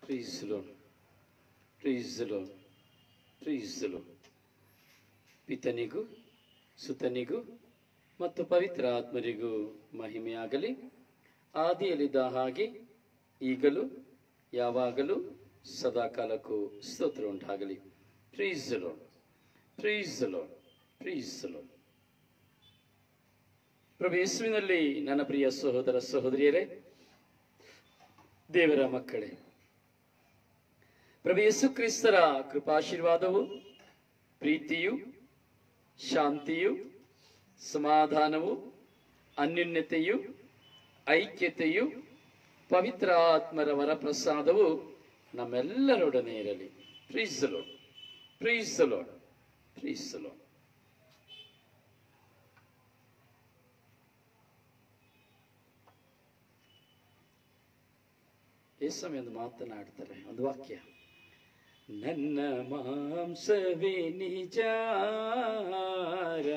Praise the Lord. Praise the Lord. Praise the Lord. ಪಿತನಿಗೂ ಸುತನಿಗೂ ಮತ್ತು ಪವಿತ್ರ ಆತ್ಮರಿಗೂ ಮಹಿಮೆಯಾಗಲಿ ಆದಿಯಲ್ಲಿದ್ದ ಹಾಗೆ ಈಗಲೂ ಯಾವಾಗಲೂ ಸದಾಕಾಲಕ್ಕೂ ಸ್ತೋತ್ರ ಉಂಟಾಗಲಿ praise Lord praise Lord praise Lord ಪ್ರಭು ಯೇಸುವಿನಲ್ಲಿ ನನ್ನ ಪ್ರಿಯ ಸಹೋದರ ಸಹೋದರಿಯರೇ ದೇವರ ಮಕ್ಕಳೇ ಪ್ರಭು ಯೇಸು ಕ್ರಿಸ್ತರ ಕೃಪಾಶೀರ್ವಾದವು ಪ್ರೀತಿಯು ಶಾಂತಿಯು ಸಮಾಧಾನವು ಅನ್ಯೋನ್ಯತೆಯು ಐಕ್ಯತೆಯು ಪವಿತ್ರ ಆತ್ಮರ ವರಪ್ರಸಾದವು ನಮ್ಮೆಲ್ಲರೊಡನೆ ಇರಲಿ ಪ್ರೀಸಲೋ ಪ್ರೀಸಲೋ ಪ್ರೀಸಲೋ ಸಮಯ ಒಂದು ಮಾತನಾಡ್ತಾರೆ ಒಂದು ವಾಕ್ಯ ನನ್ನ ಮಾಂಸವೇ ನಿಜಾರ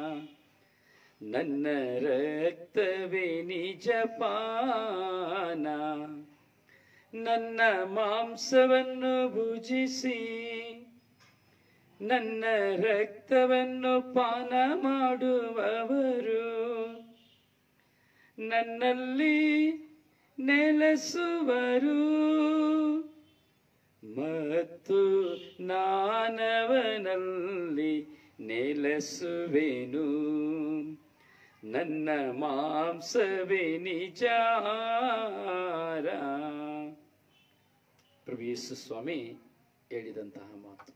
ನನ್ನ ರಕ್ತವೇ ನಿಜ ಪಾನ ನನ್ನ ಮಾಂಸವನ್ನು ಭುಜಿಸಿ ನನ್ನ ರಕ್ತವನ್ನು ಪಾನ ಮಾಡುವವರು ನನ್ನಲ್ಲಿ ನೆಲೆಸುವರು ಮತ್ತು ನಾನವನಲ್ಲಿ ನೆಲೆಸುವೆನು ನನ್ನ ಮಾಂಸವೇ ನಿಜಾರ ಪ್ರಭು ಯೇಸು ಸ್ವಾಮಿ ಹೇಳಿದಂತಹ ಮಾತು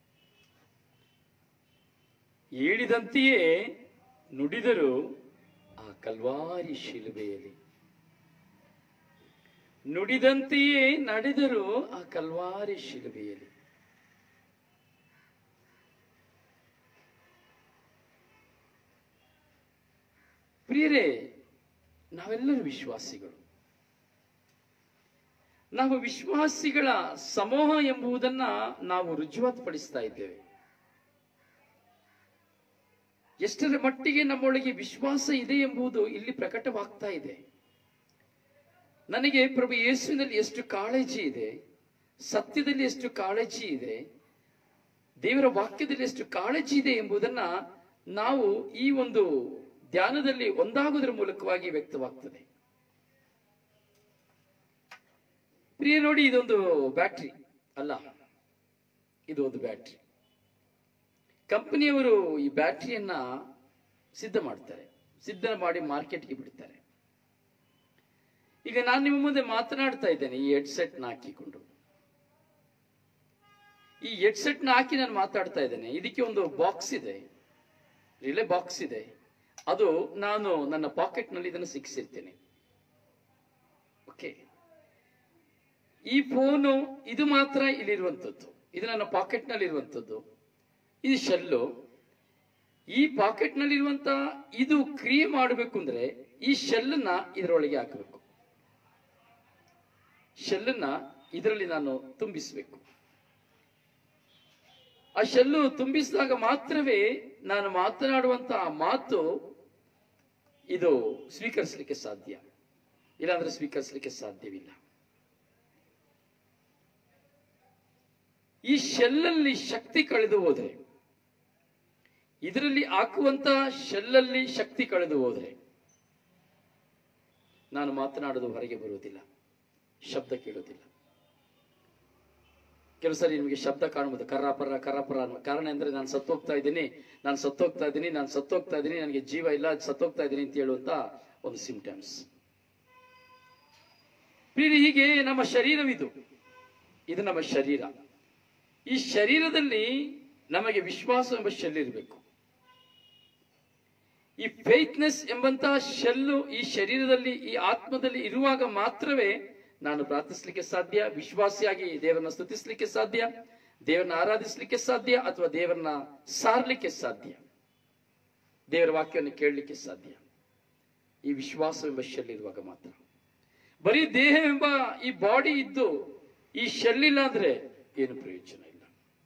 ಹೇಳಿದಂತೆಯೇ ನುಡಿದರು ಆ ಕಲ್ವಾರಿ ಶಿಲುಬೆಯಲ್ಲಿ ನುಡಿದಂತೆಯೇ ನಡೆದರು ಆ ಕಲ್ವಾರಿ ಶಿಲುಬೆಯಲ್ಲಿ ಪ್ರಿಯರೇ ನಾವೆಲ್ಲರೂ ವಿಶ್ವಾಸಿಗಳು ನಾವು ವಿಶ್ವಾಸಿಗಳ ಸಮೂಹ ಎಂಬುದನ್ನ ನಾವು ರುಜುವಾತುಪಡಿಸ್ತಾ ಇದ್ದೇವೆ ಎಷ್ಟರ ಮಟ್ಟಿಗೆ ನಮ್ಮೊಳಗೆ ವಿಶ್ವಾಸ ಇದೆ ಎಂಬುದು ಇಲ್ಲಿ ಪ್ರಕಟವಾಗ್ತಾ ಇದೆ ನನಗೆ ಪ್ರಭು ಯೇಸುವಿನಲ್ಲಿ ಎಷ್ಟು ಕಾಳಜಿ ಇದೆ ಸತ್ಯದಲ್ಲಿ ಎಷ್ಟು ಕಾಳಜಿ ಇದೆ ದೇವರ ವಾಕ್ಯದಲ್ಲಿ ಎಷ್ಟು ಕಾಳಜಿ ಇದೆ ಎಂಬುದನ್ನ ನಾವು ಈ ಒಂದು ಧ್ಯಾನದಲ್ಲಿ ಒಂದಾಗುವುದರ ಮೂಲಕವಾಗಿ ವ್ಯಕ್ತವಾಗ್ತದೆ ಪ್ರಿಯ ನೋಡಿ ಇದೊಂದು ಬ್ಯಾಟ್ರಿ ಅಲ್ಲ ಇದು ಒಂದು ಬ್ಯಾಟ್ರಿ ಕಂಪನಿಯವರು ಈ ಬ್ಯಾಟ್ರಿಯನ್ನ ಸಿದ್ಧ ಮಾಡ್ತಾರೆ ಸಿದ್ಧ ಮಾಡಿ ಮಾರ್ಕೆಟ್ಗೆ ಬಿಡ್ತಾರೆ ಈಗ ನಾನು ನಿಮ್ಮ ಮುಂದೆ ಮಾತನಾಡ್ತಾ ಇದ್ದೇನೆ ಈ ಹೆಡ್ಸೆಟ್ನ ಹಾಕಿಕೊಂಡು ಈ ಹೆಡ್ಸೆಟ್ನ ಹಾಕಿ ನಾನು ಮಾತಾಡ್ತಾ ಇದ್ದೇನೆ ಇದಕ್ಕೆ ಒಂದು ಬಾಕ್ಸ್ ಇದೆ ರಿಲೇ ಬಾಕ್ಸ್ ಇದೆ ಅದು ನಾನು ನನ್ನ ಪಾಕೆಟ್ನಲ್ಲಿ ಇದನ್ನು ಸಿಕ್ಕಿಸಿರ್ತೇನೆ ಓಕೆ ಈ ಫೋನು ಇದು ಮಾತ್ರ ಇಲ್ಲಿರುವಂಥದ್ದು ಇದು ನನ್ನ ಪಾಕೆಟ್ನಲ್ಲಿ ಇರುವಂಥದ್ದು ಇದು ಶೆಲ್ಲು ಈ ಪಾಕೆಟ್ನಲ್ಲಿರುವಂತ ಇದು ಕ್ರಿಯೆ ಮಾಡಬೇಕು ಅಂದ್ರೆ ಈ ಶೆಲ್ಲನ್ನ ಇದರೊಳಗೆ ಹಾಕಬೇಕು ಶೆಲ್ಲನ್ನ ಇದರಲ್ಲಿ ನಾನು ತುಂಬಿಸಬೇಕು ಆ ಶೆಲ್ಲು ತುಂಬಿಸಿದಾಗ ಮಾತ್ರವೇ ನಾನು ಮಾತನಾಡುವಂತ ಆ ಮಾತು ಇದು ಸ್ವೀಕರಿಸಲಿಕ್ಕೆ ಸಾಧ್ಯ ಇಲ್ಲಾಂದ್ರೆ ಸ್ವೀಕರಿಸಲಿಕ್ಕೆ ಸಾಧ್ಯವಿಲ್ಲ ಈ ಶೆಲ್ಲಲ್ಲಿ ಶಕ್ತಿ ಕಳೆದು ಹೋದ್ರೆ ಇದರಲ್ಲಿ ಹಾಕುವಂತ ಶೆಲ್ಲಲ್ಲಿ ಶಕ್ತಿ ಕಳೆದು ಹೋದ್ರೆ ನಾನು ಮಾತನಾಡೋದು ಹೊರಗೆ ಬರುವುದಿಲ್ಲ ಶಬ್ದ ಕೇಳುವುದಿಲ್ಲ ಕೆಲವು ಸರಿ ನಿಮಗೆ ಶಬ್ದ ಕಾಣಬಹುದು ಕರ್ರಾಪರ ಕರ್ರಾಪರ ಅನ್ನೋ ಕಾರಣ ಅಂದ್ರೆ ನಾನು ಸತ್ತೋಗ್ತಾ ಇದ್ದೀನಿ ನಾನು ಸತ್ತೋಗ್ತಾ ಇದ್ದೀನಿ ನಾನು ಸತ್ತೋಗ್ತಾ ಇದ್ದೀನಿ ನನಗೆ ಜೀವ ಇಲ್ಲ ಸತ್ತೋಗ್ತಾ ಇದ್ದೀನಿ ಅಂತ ಹೇಳುವಂತ ಒಂದು ಸಿಂಪ್ಟಮ್ಸ್ ಪ್ರಿಯರೇ, ಹೀಗೆ ನಮ್ಮ ಶರೀರವಿದು ಇದು ನಮ್ಮ ಶರೀರ ಈ ಶರೀರದಲ್ಲಿ ನಮಗೆ ವಿಶ್ವಾಸ ಎಂಬ ಶೆಲ್ ಇರಬೇಕು ಈ ಫೇತ್ನೆಸ್ ಎಂಬಂತಹ ಶೆಲ್ಲು ಈ ಶರೀರದಲ್ಲಿ ಈ ಆತ್ಮದಲ್ಲಿ ಇರುವಾಗ ಮಾತ್ರವೇ ನಾನು ಪ್ರಾರ್ಥಿಸಲಿಕ್ಕೆ ಸಾಧ್ಯ ವಿಶ್ವಾಸಿಯಾಗಿ ದೇವರನ್ನ ಸ್ತುತಿಸಲಿಕ್ಕೆ ಸಾಧ್ಯ ದೇವರನ್ನ ಆರಾಧಿಸಲಿಕ್ಕೆ ಸಾಧ್ಯ ಅಥವಾ ದೇವರನ್ನ ಸಾರ್ಲಿಕ್ಕೆ ಸಾಧ್ಯ ದೇವರ ವಾಕ್ಯವನ್ನು ಕೇಳಲಿಕ್ಕೆ ಸಾಧ್ಯ ಈ ವಿಶ್ವಾಸ ಎಂಬ ಶೆಲ್ ಇರುವಾಗ ಮಾತ್ರ ಬರೀ ದೇಹ ಎಂಬ ಈ ಬಾಡಿ ಇದ್ದು ಈ ಶೆಲ್ ಇಲ್ಲ ಅಂದ್ರೆ ಏನು ಪ್ರಯೋಜನ ಇಲ್ಲ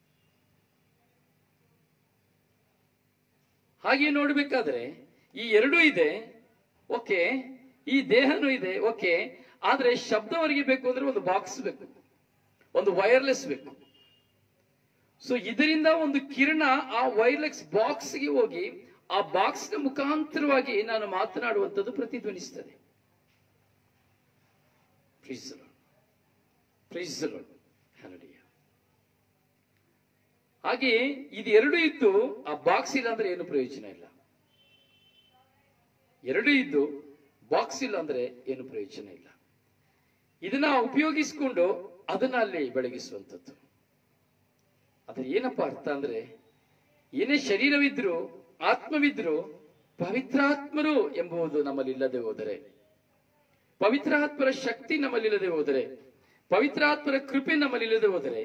ಹಾಗೆ ನೋಡ್ಬೇಕಾದ್ರೆ ಈ ಎರಡೂ ಇದೆ ಓಕೆ ಈ ದೇಹನೂ ಇದೆ ಓಕೆ ಆದ್ರೆ ಶಬ್ದ ಹೊರಗೆ ಬೇಕು ಅಂದ್ರೆ ಒಂದು ಬಾಕ್ಸ್ ಬೇಕು ಒಂದು ವೈರ್ಲೆಸ್ ಬೇಕು ಸೊ ಇದರಿಂದ ಒಂದು ಕಿರಣ ಆ ವೈರ್ಲೆಸ್ ಬಾಕ್ಸ್ಗೆ ಹೋಗಿ ಆ ಬಾಕ್ಸ್ ನ ಮುಖಾಂತರವಾಗಿ ನಾನು ಮಾತನಾಡುವಂಥದ್ದು ಪ್ರತಿಧ್ವನಿಸ್ತದೆ Praise the Lord. Praise the Lord. Hallelujah. ಹಾಗೆ ಇದು ಎರಡು ಇದ್ದು ಆ ಬಾಕ್ಸ್ ಇಲ್ಲ ಅಂದ್ರೆ ಏನು ಪ್ರಯೋಜನ ಇಲ್ಲ ಎರಡು ಇದ್ದು ಬಾಕ್ಸ್ ಇಲ್ಲ ಅಂದ್ರೆ ಏನು ಪ್ರಯೋಜನ ಇಲ್ಲ ಇದನ್ನ ಉಪಯೋಗಿಸಿಕೊಂಡು ಅದನ್ನ ಅಲ್ಲಿ ಬೆಳಗಿಸುವಂಥದ್ದು ಅದ್ರ ಏನಪ್ಪ ಅರ್ಥ ಅಂದ್ರೆ ಏನೇ ಶರೀರವಿದ್ರು ಆತ್ಮವಿದ್ರು ಪವಿತ್ರಾತ್ಮರು ಎಂಬುದು ನಮ್ಮಲ್ಲಿ ಇಲ್ಲದೆ ಹೋದರೆ ಪವಿತ್ರಾತ್ಮರ ಶಕ್ತಿ ನಮ್ಮಲ್ಲಿಲ್ಲದೆ ಹೋದರೆ ಪವಿತ್ರಾತ್ಮರ ಕೃಪೆ ನಮ್ಮಲ್ಲಿಲ್ಲದೆ ಹೋದರೆ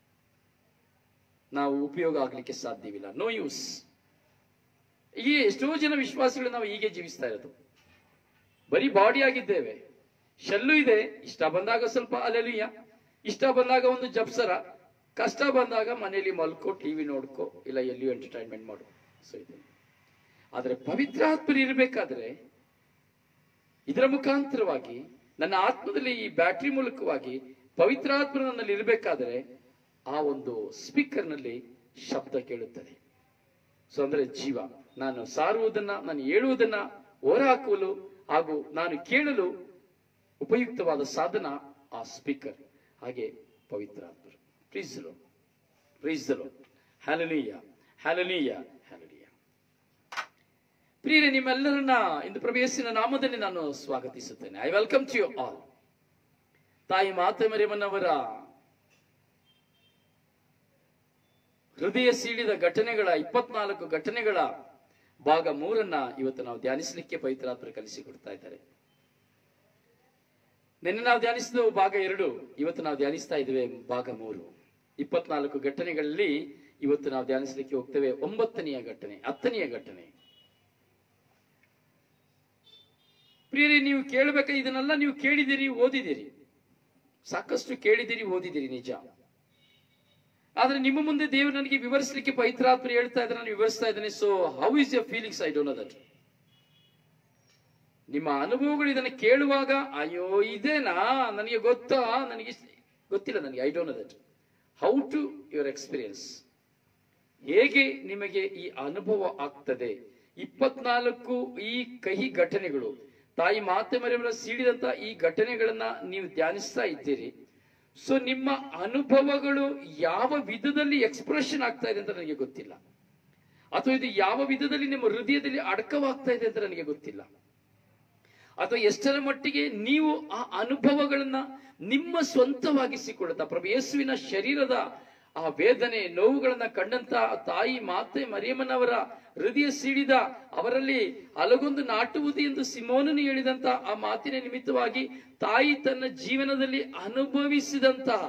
ನಾವು ಉಪಯೋಗ ಆಗ್ಲಿಕ್ಕೆ ಸಾಧ್ಯವಿಲ್ಲ ನೋ ಯೂಸ್ ಈಗ ಎಷ್ಟೋ ಜನ ವಿಶ್ವಾಸಿಗಳು ನಾವು ಹೀಗೆ ಜೀವಿಸ್ತಾ ಇರೋದು ಬರೀ ಬಾಡಿ ಆಗಿದ್ದೇವೆ ಶೆಲ್ಲು ಇದೆ ಇಷ್ಟ ಬಂದಾಗ ಸ್ವಲ್ಪ ಅಲೆಲುಯ್ಯ ಇಷ್ಟ ಬಂದಾಗ ಒಂದು ಜಪ್ಸರ ಕಷ್ಟ ಬಂದಾಗ ಮನೆಯಲ್ಲಿ ಮಲ್ಕೋ ಟಿವಿ ನೋಡ್ಕೋ ಇಲ್ಲ ಎಲ್ಲಿಯೂ ಎಂಟರ್ಟೈನ್ಮೆಂಟ್ ಮಾಡು ಸೊ ಇದೆ ಆದ್ರೆ ಪವಿತ್ರಾತ್ಮರು ಇರಬೇಕಾದ್ರೆ ಇದರ ಮುಖಾಂತರವಾಗಿ ನನ್ನ ಆತ್ಮದಲ್ಲಿ ಈ ಬ್ಯಾಟ್ರಿ ಮೂಲಕವಾಗಿ ಪವಿತ್ರಾತ್ಮ ನನ್ನಲ್ಲಿ ಇರಬೇಕಾದ್ರೆ ಆ ಒಂದು ಸ್ಪೀಕರ್ ನಲ್ಲಿ ಶಬ್ದ ಕೇಳುತ್ತದೆ ಸೊ ಅಂದ್ರೆ ಜೀವ ನಾನು ಸಾರುವುದನ್ನ ನಾನು ಹೇಳುವುದನ್ನ ಹೊರಹಾಕಲು ಹಾಗೂ ನಾನು ಕೇಳಲು ಉಪಯುಕ್ತವಾದ ಸಾಧನ ಆ ಸ್ಪೀಕರ್ ಹಾಗೆ ಪವಿತ್ರಾತ್ಮರು ಪ್ರೀಸಲು ಪ್ರೀಸಲು ಹ್ಯಾಲನೀಯ ಹ್ಯಾಲನೀಯ ಹ್ಯಾಲನೀಯ ಪ್ರಿಯರೇ ನಿಮ್ಮೆಲ್ಲರನ್ನ ಇಂದು ಪ್ರಭು ನಾಮದಲ್ಲಿ ನಾನು ಸ್ವಾಗತಿಸುತ್ತೇನೆ I welcome to you all ತಾಯಿ ಮಾತೆ ಮರಿಯಮ್ಮನವರ ಹೃದಯ ಸೀಳಿದ ಘಟನೆಗಳ ಇಪ್ಪತ್ನಾಲ್ಕು ಘಟನೆಗಳ ಭಾಗ ಮೂರನ್ನ ಇವತ್ತು ನಾವು ಧ್ಯಾನಿಸಲಿಕ್ಕೆ ಪವಿತ್ರಾತ್ಮರು ಕಲಿಸಿಕೊಡ್ತಾ ಇದ್ದಾರೆ ನಿನ್ನೆ ನಾವು ಧ್ಯಾನಿಸಿದ ಭಾಗ ಎರಡು ಇವತ್ತು ನಾವು ಧ್ಯಾನಿಸ್ತಾ ಇದ್ದೇವೆ ಭಾಗ ಮೂರು ಇಪ್ಪತ್ನಾಲ್ಕು ಘಟನೆಗಳಲ್ಲಿ ಇವತ್ತು ನಾವು ಧ್ಯಾನಿಸಲಿಕ್ಕೆ ಹೋಗ್ತೇವೆ ಒಂಬತ್ತನೆಯ ಘಟನೆ ಹತ್ತನೆಯ ಘಟನೆ ಪ್ರಿಯರೇ ನೀವು ಕೇಳಬೇಕ ಇದನ್ನೆಲ್ಲ ನೀವು ಕೇಳಿದಿರಿ ಓದಿದಿರಿ ಸಾಕಷ್ಟು ಕೇಳಿದಿರಿ ಓದಿದಿರಿ ನಿಜ ಆದ್ರೆ ನಿಮ್ಮ ಮುಂದೆ ದೇವರು ನನಗೆ ವಿವರಿಸಲಿಕ್ಕೆ ಪವಿತ್ರಾತ್ಮರು ಹೇಳ್ತಾ ಇದ್ರೆ ನಾನು ವಿವರಿಸ್ತಾ ಇದ್ದೇನೆ so how is your feelings I don't know that ನಿಮ್ಮ ಅನುಭವಗಳು ಇದನ್ನು ಕೇಳುವಾಗ ಅಯ್ಯೋ ಇದೇನಾ ನನಗೆ ಗೊತ್ತಾ ನನಗೆ ಇಷ್ಟ- ಗೊತ್ತಿಲ್ಲ ನನಗೆ I don't know that how to your experience ಹೇಗೆ ನಿಮಗೆ ಈ ಅನುಭವ ಆಗ್ತದೆ ಇಪ್ಪತ್ನಾಲ್ಕು ಈ ಕಹಿ ಘಟನೆಗಳು ತಾಯಿ ಮಾತೆ ಮರೆಯವರ ಸೀಳಿದಂತ ಈ ಘಟನೆಗಳನ್ನ ನೀವು ಧ್ಯಾನಿಸ್ತಾ ಇದ್ದೀರಿ ಸೊ ನಿಮ್ಮ ಅನುಭವಗಳು ಯಾವ ವಿಧದಲ್ಲಿ ಎಕ್ಸ್ಪ್ರೆಷನ್ ಆಗ್ತಾ ಇದೆ ಅಂತ ನನಗೆ ಗೊತ್ತಿಲ್ಲ ಅಥವಾ ಇದು ಯಾವ ವಿಧದಲ್ಲಿ ನಿಮ್ಮ ಹೃದಯದಲ್ಲಿ ಅಡಕವಾಗ್ತಾ ಇದೆ ಅಂತ ನನಗೆ ಗೊತ್ತಿಲ್ಲ ಅಥವಾ ಎಷ್ಟರ ಮಟ್ಟಿಗೆ ನೀವು ಆ ಅನುಭವಗಳನ್ನ ನಿಮ್ಮ ಸ್ವಂತವಾಗಿಸಿಕೊಳ್ಳುತ್ತಾ ಪ್ರಭು ಯೇಸುವಿನ ಶರೀರದ ಆ ವೇದನೆ ನೋವುಗಳನ್ನ ಕಂಡಂತ ಆ ತಾಯಿ ಮಾತೆ ಮರಿಯಮ್ಮನವರ ಹೃದಯ ಸಿಡಿದ ಅವರಲ್ಲಿ ಅಲಗೊಂದು ನಾಟುವುದು ಎಂದು ಸಿಮೋನನು ಹೇಳಿದಂತ ಆ ಮಾತಿನ ನಿಮಿತ್ತವಾಗಿ ತಾಯಿ ತನ್ನ ಜೀವನದಲ್ಲಿ ಅನುಭವಿಸಿದಂತಹ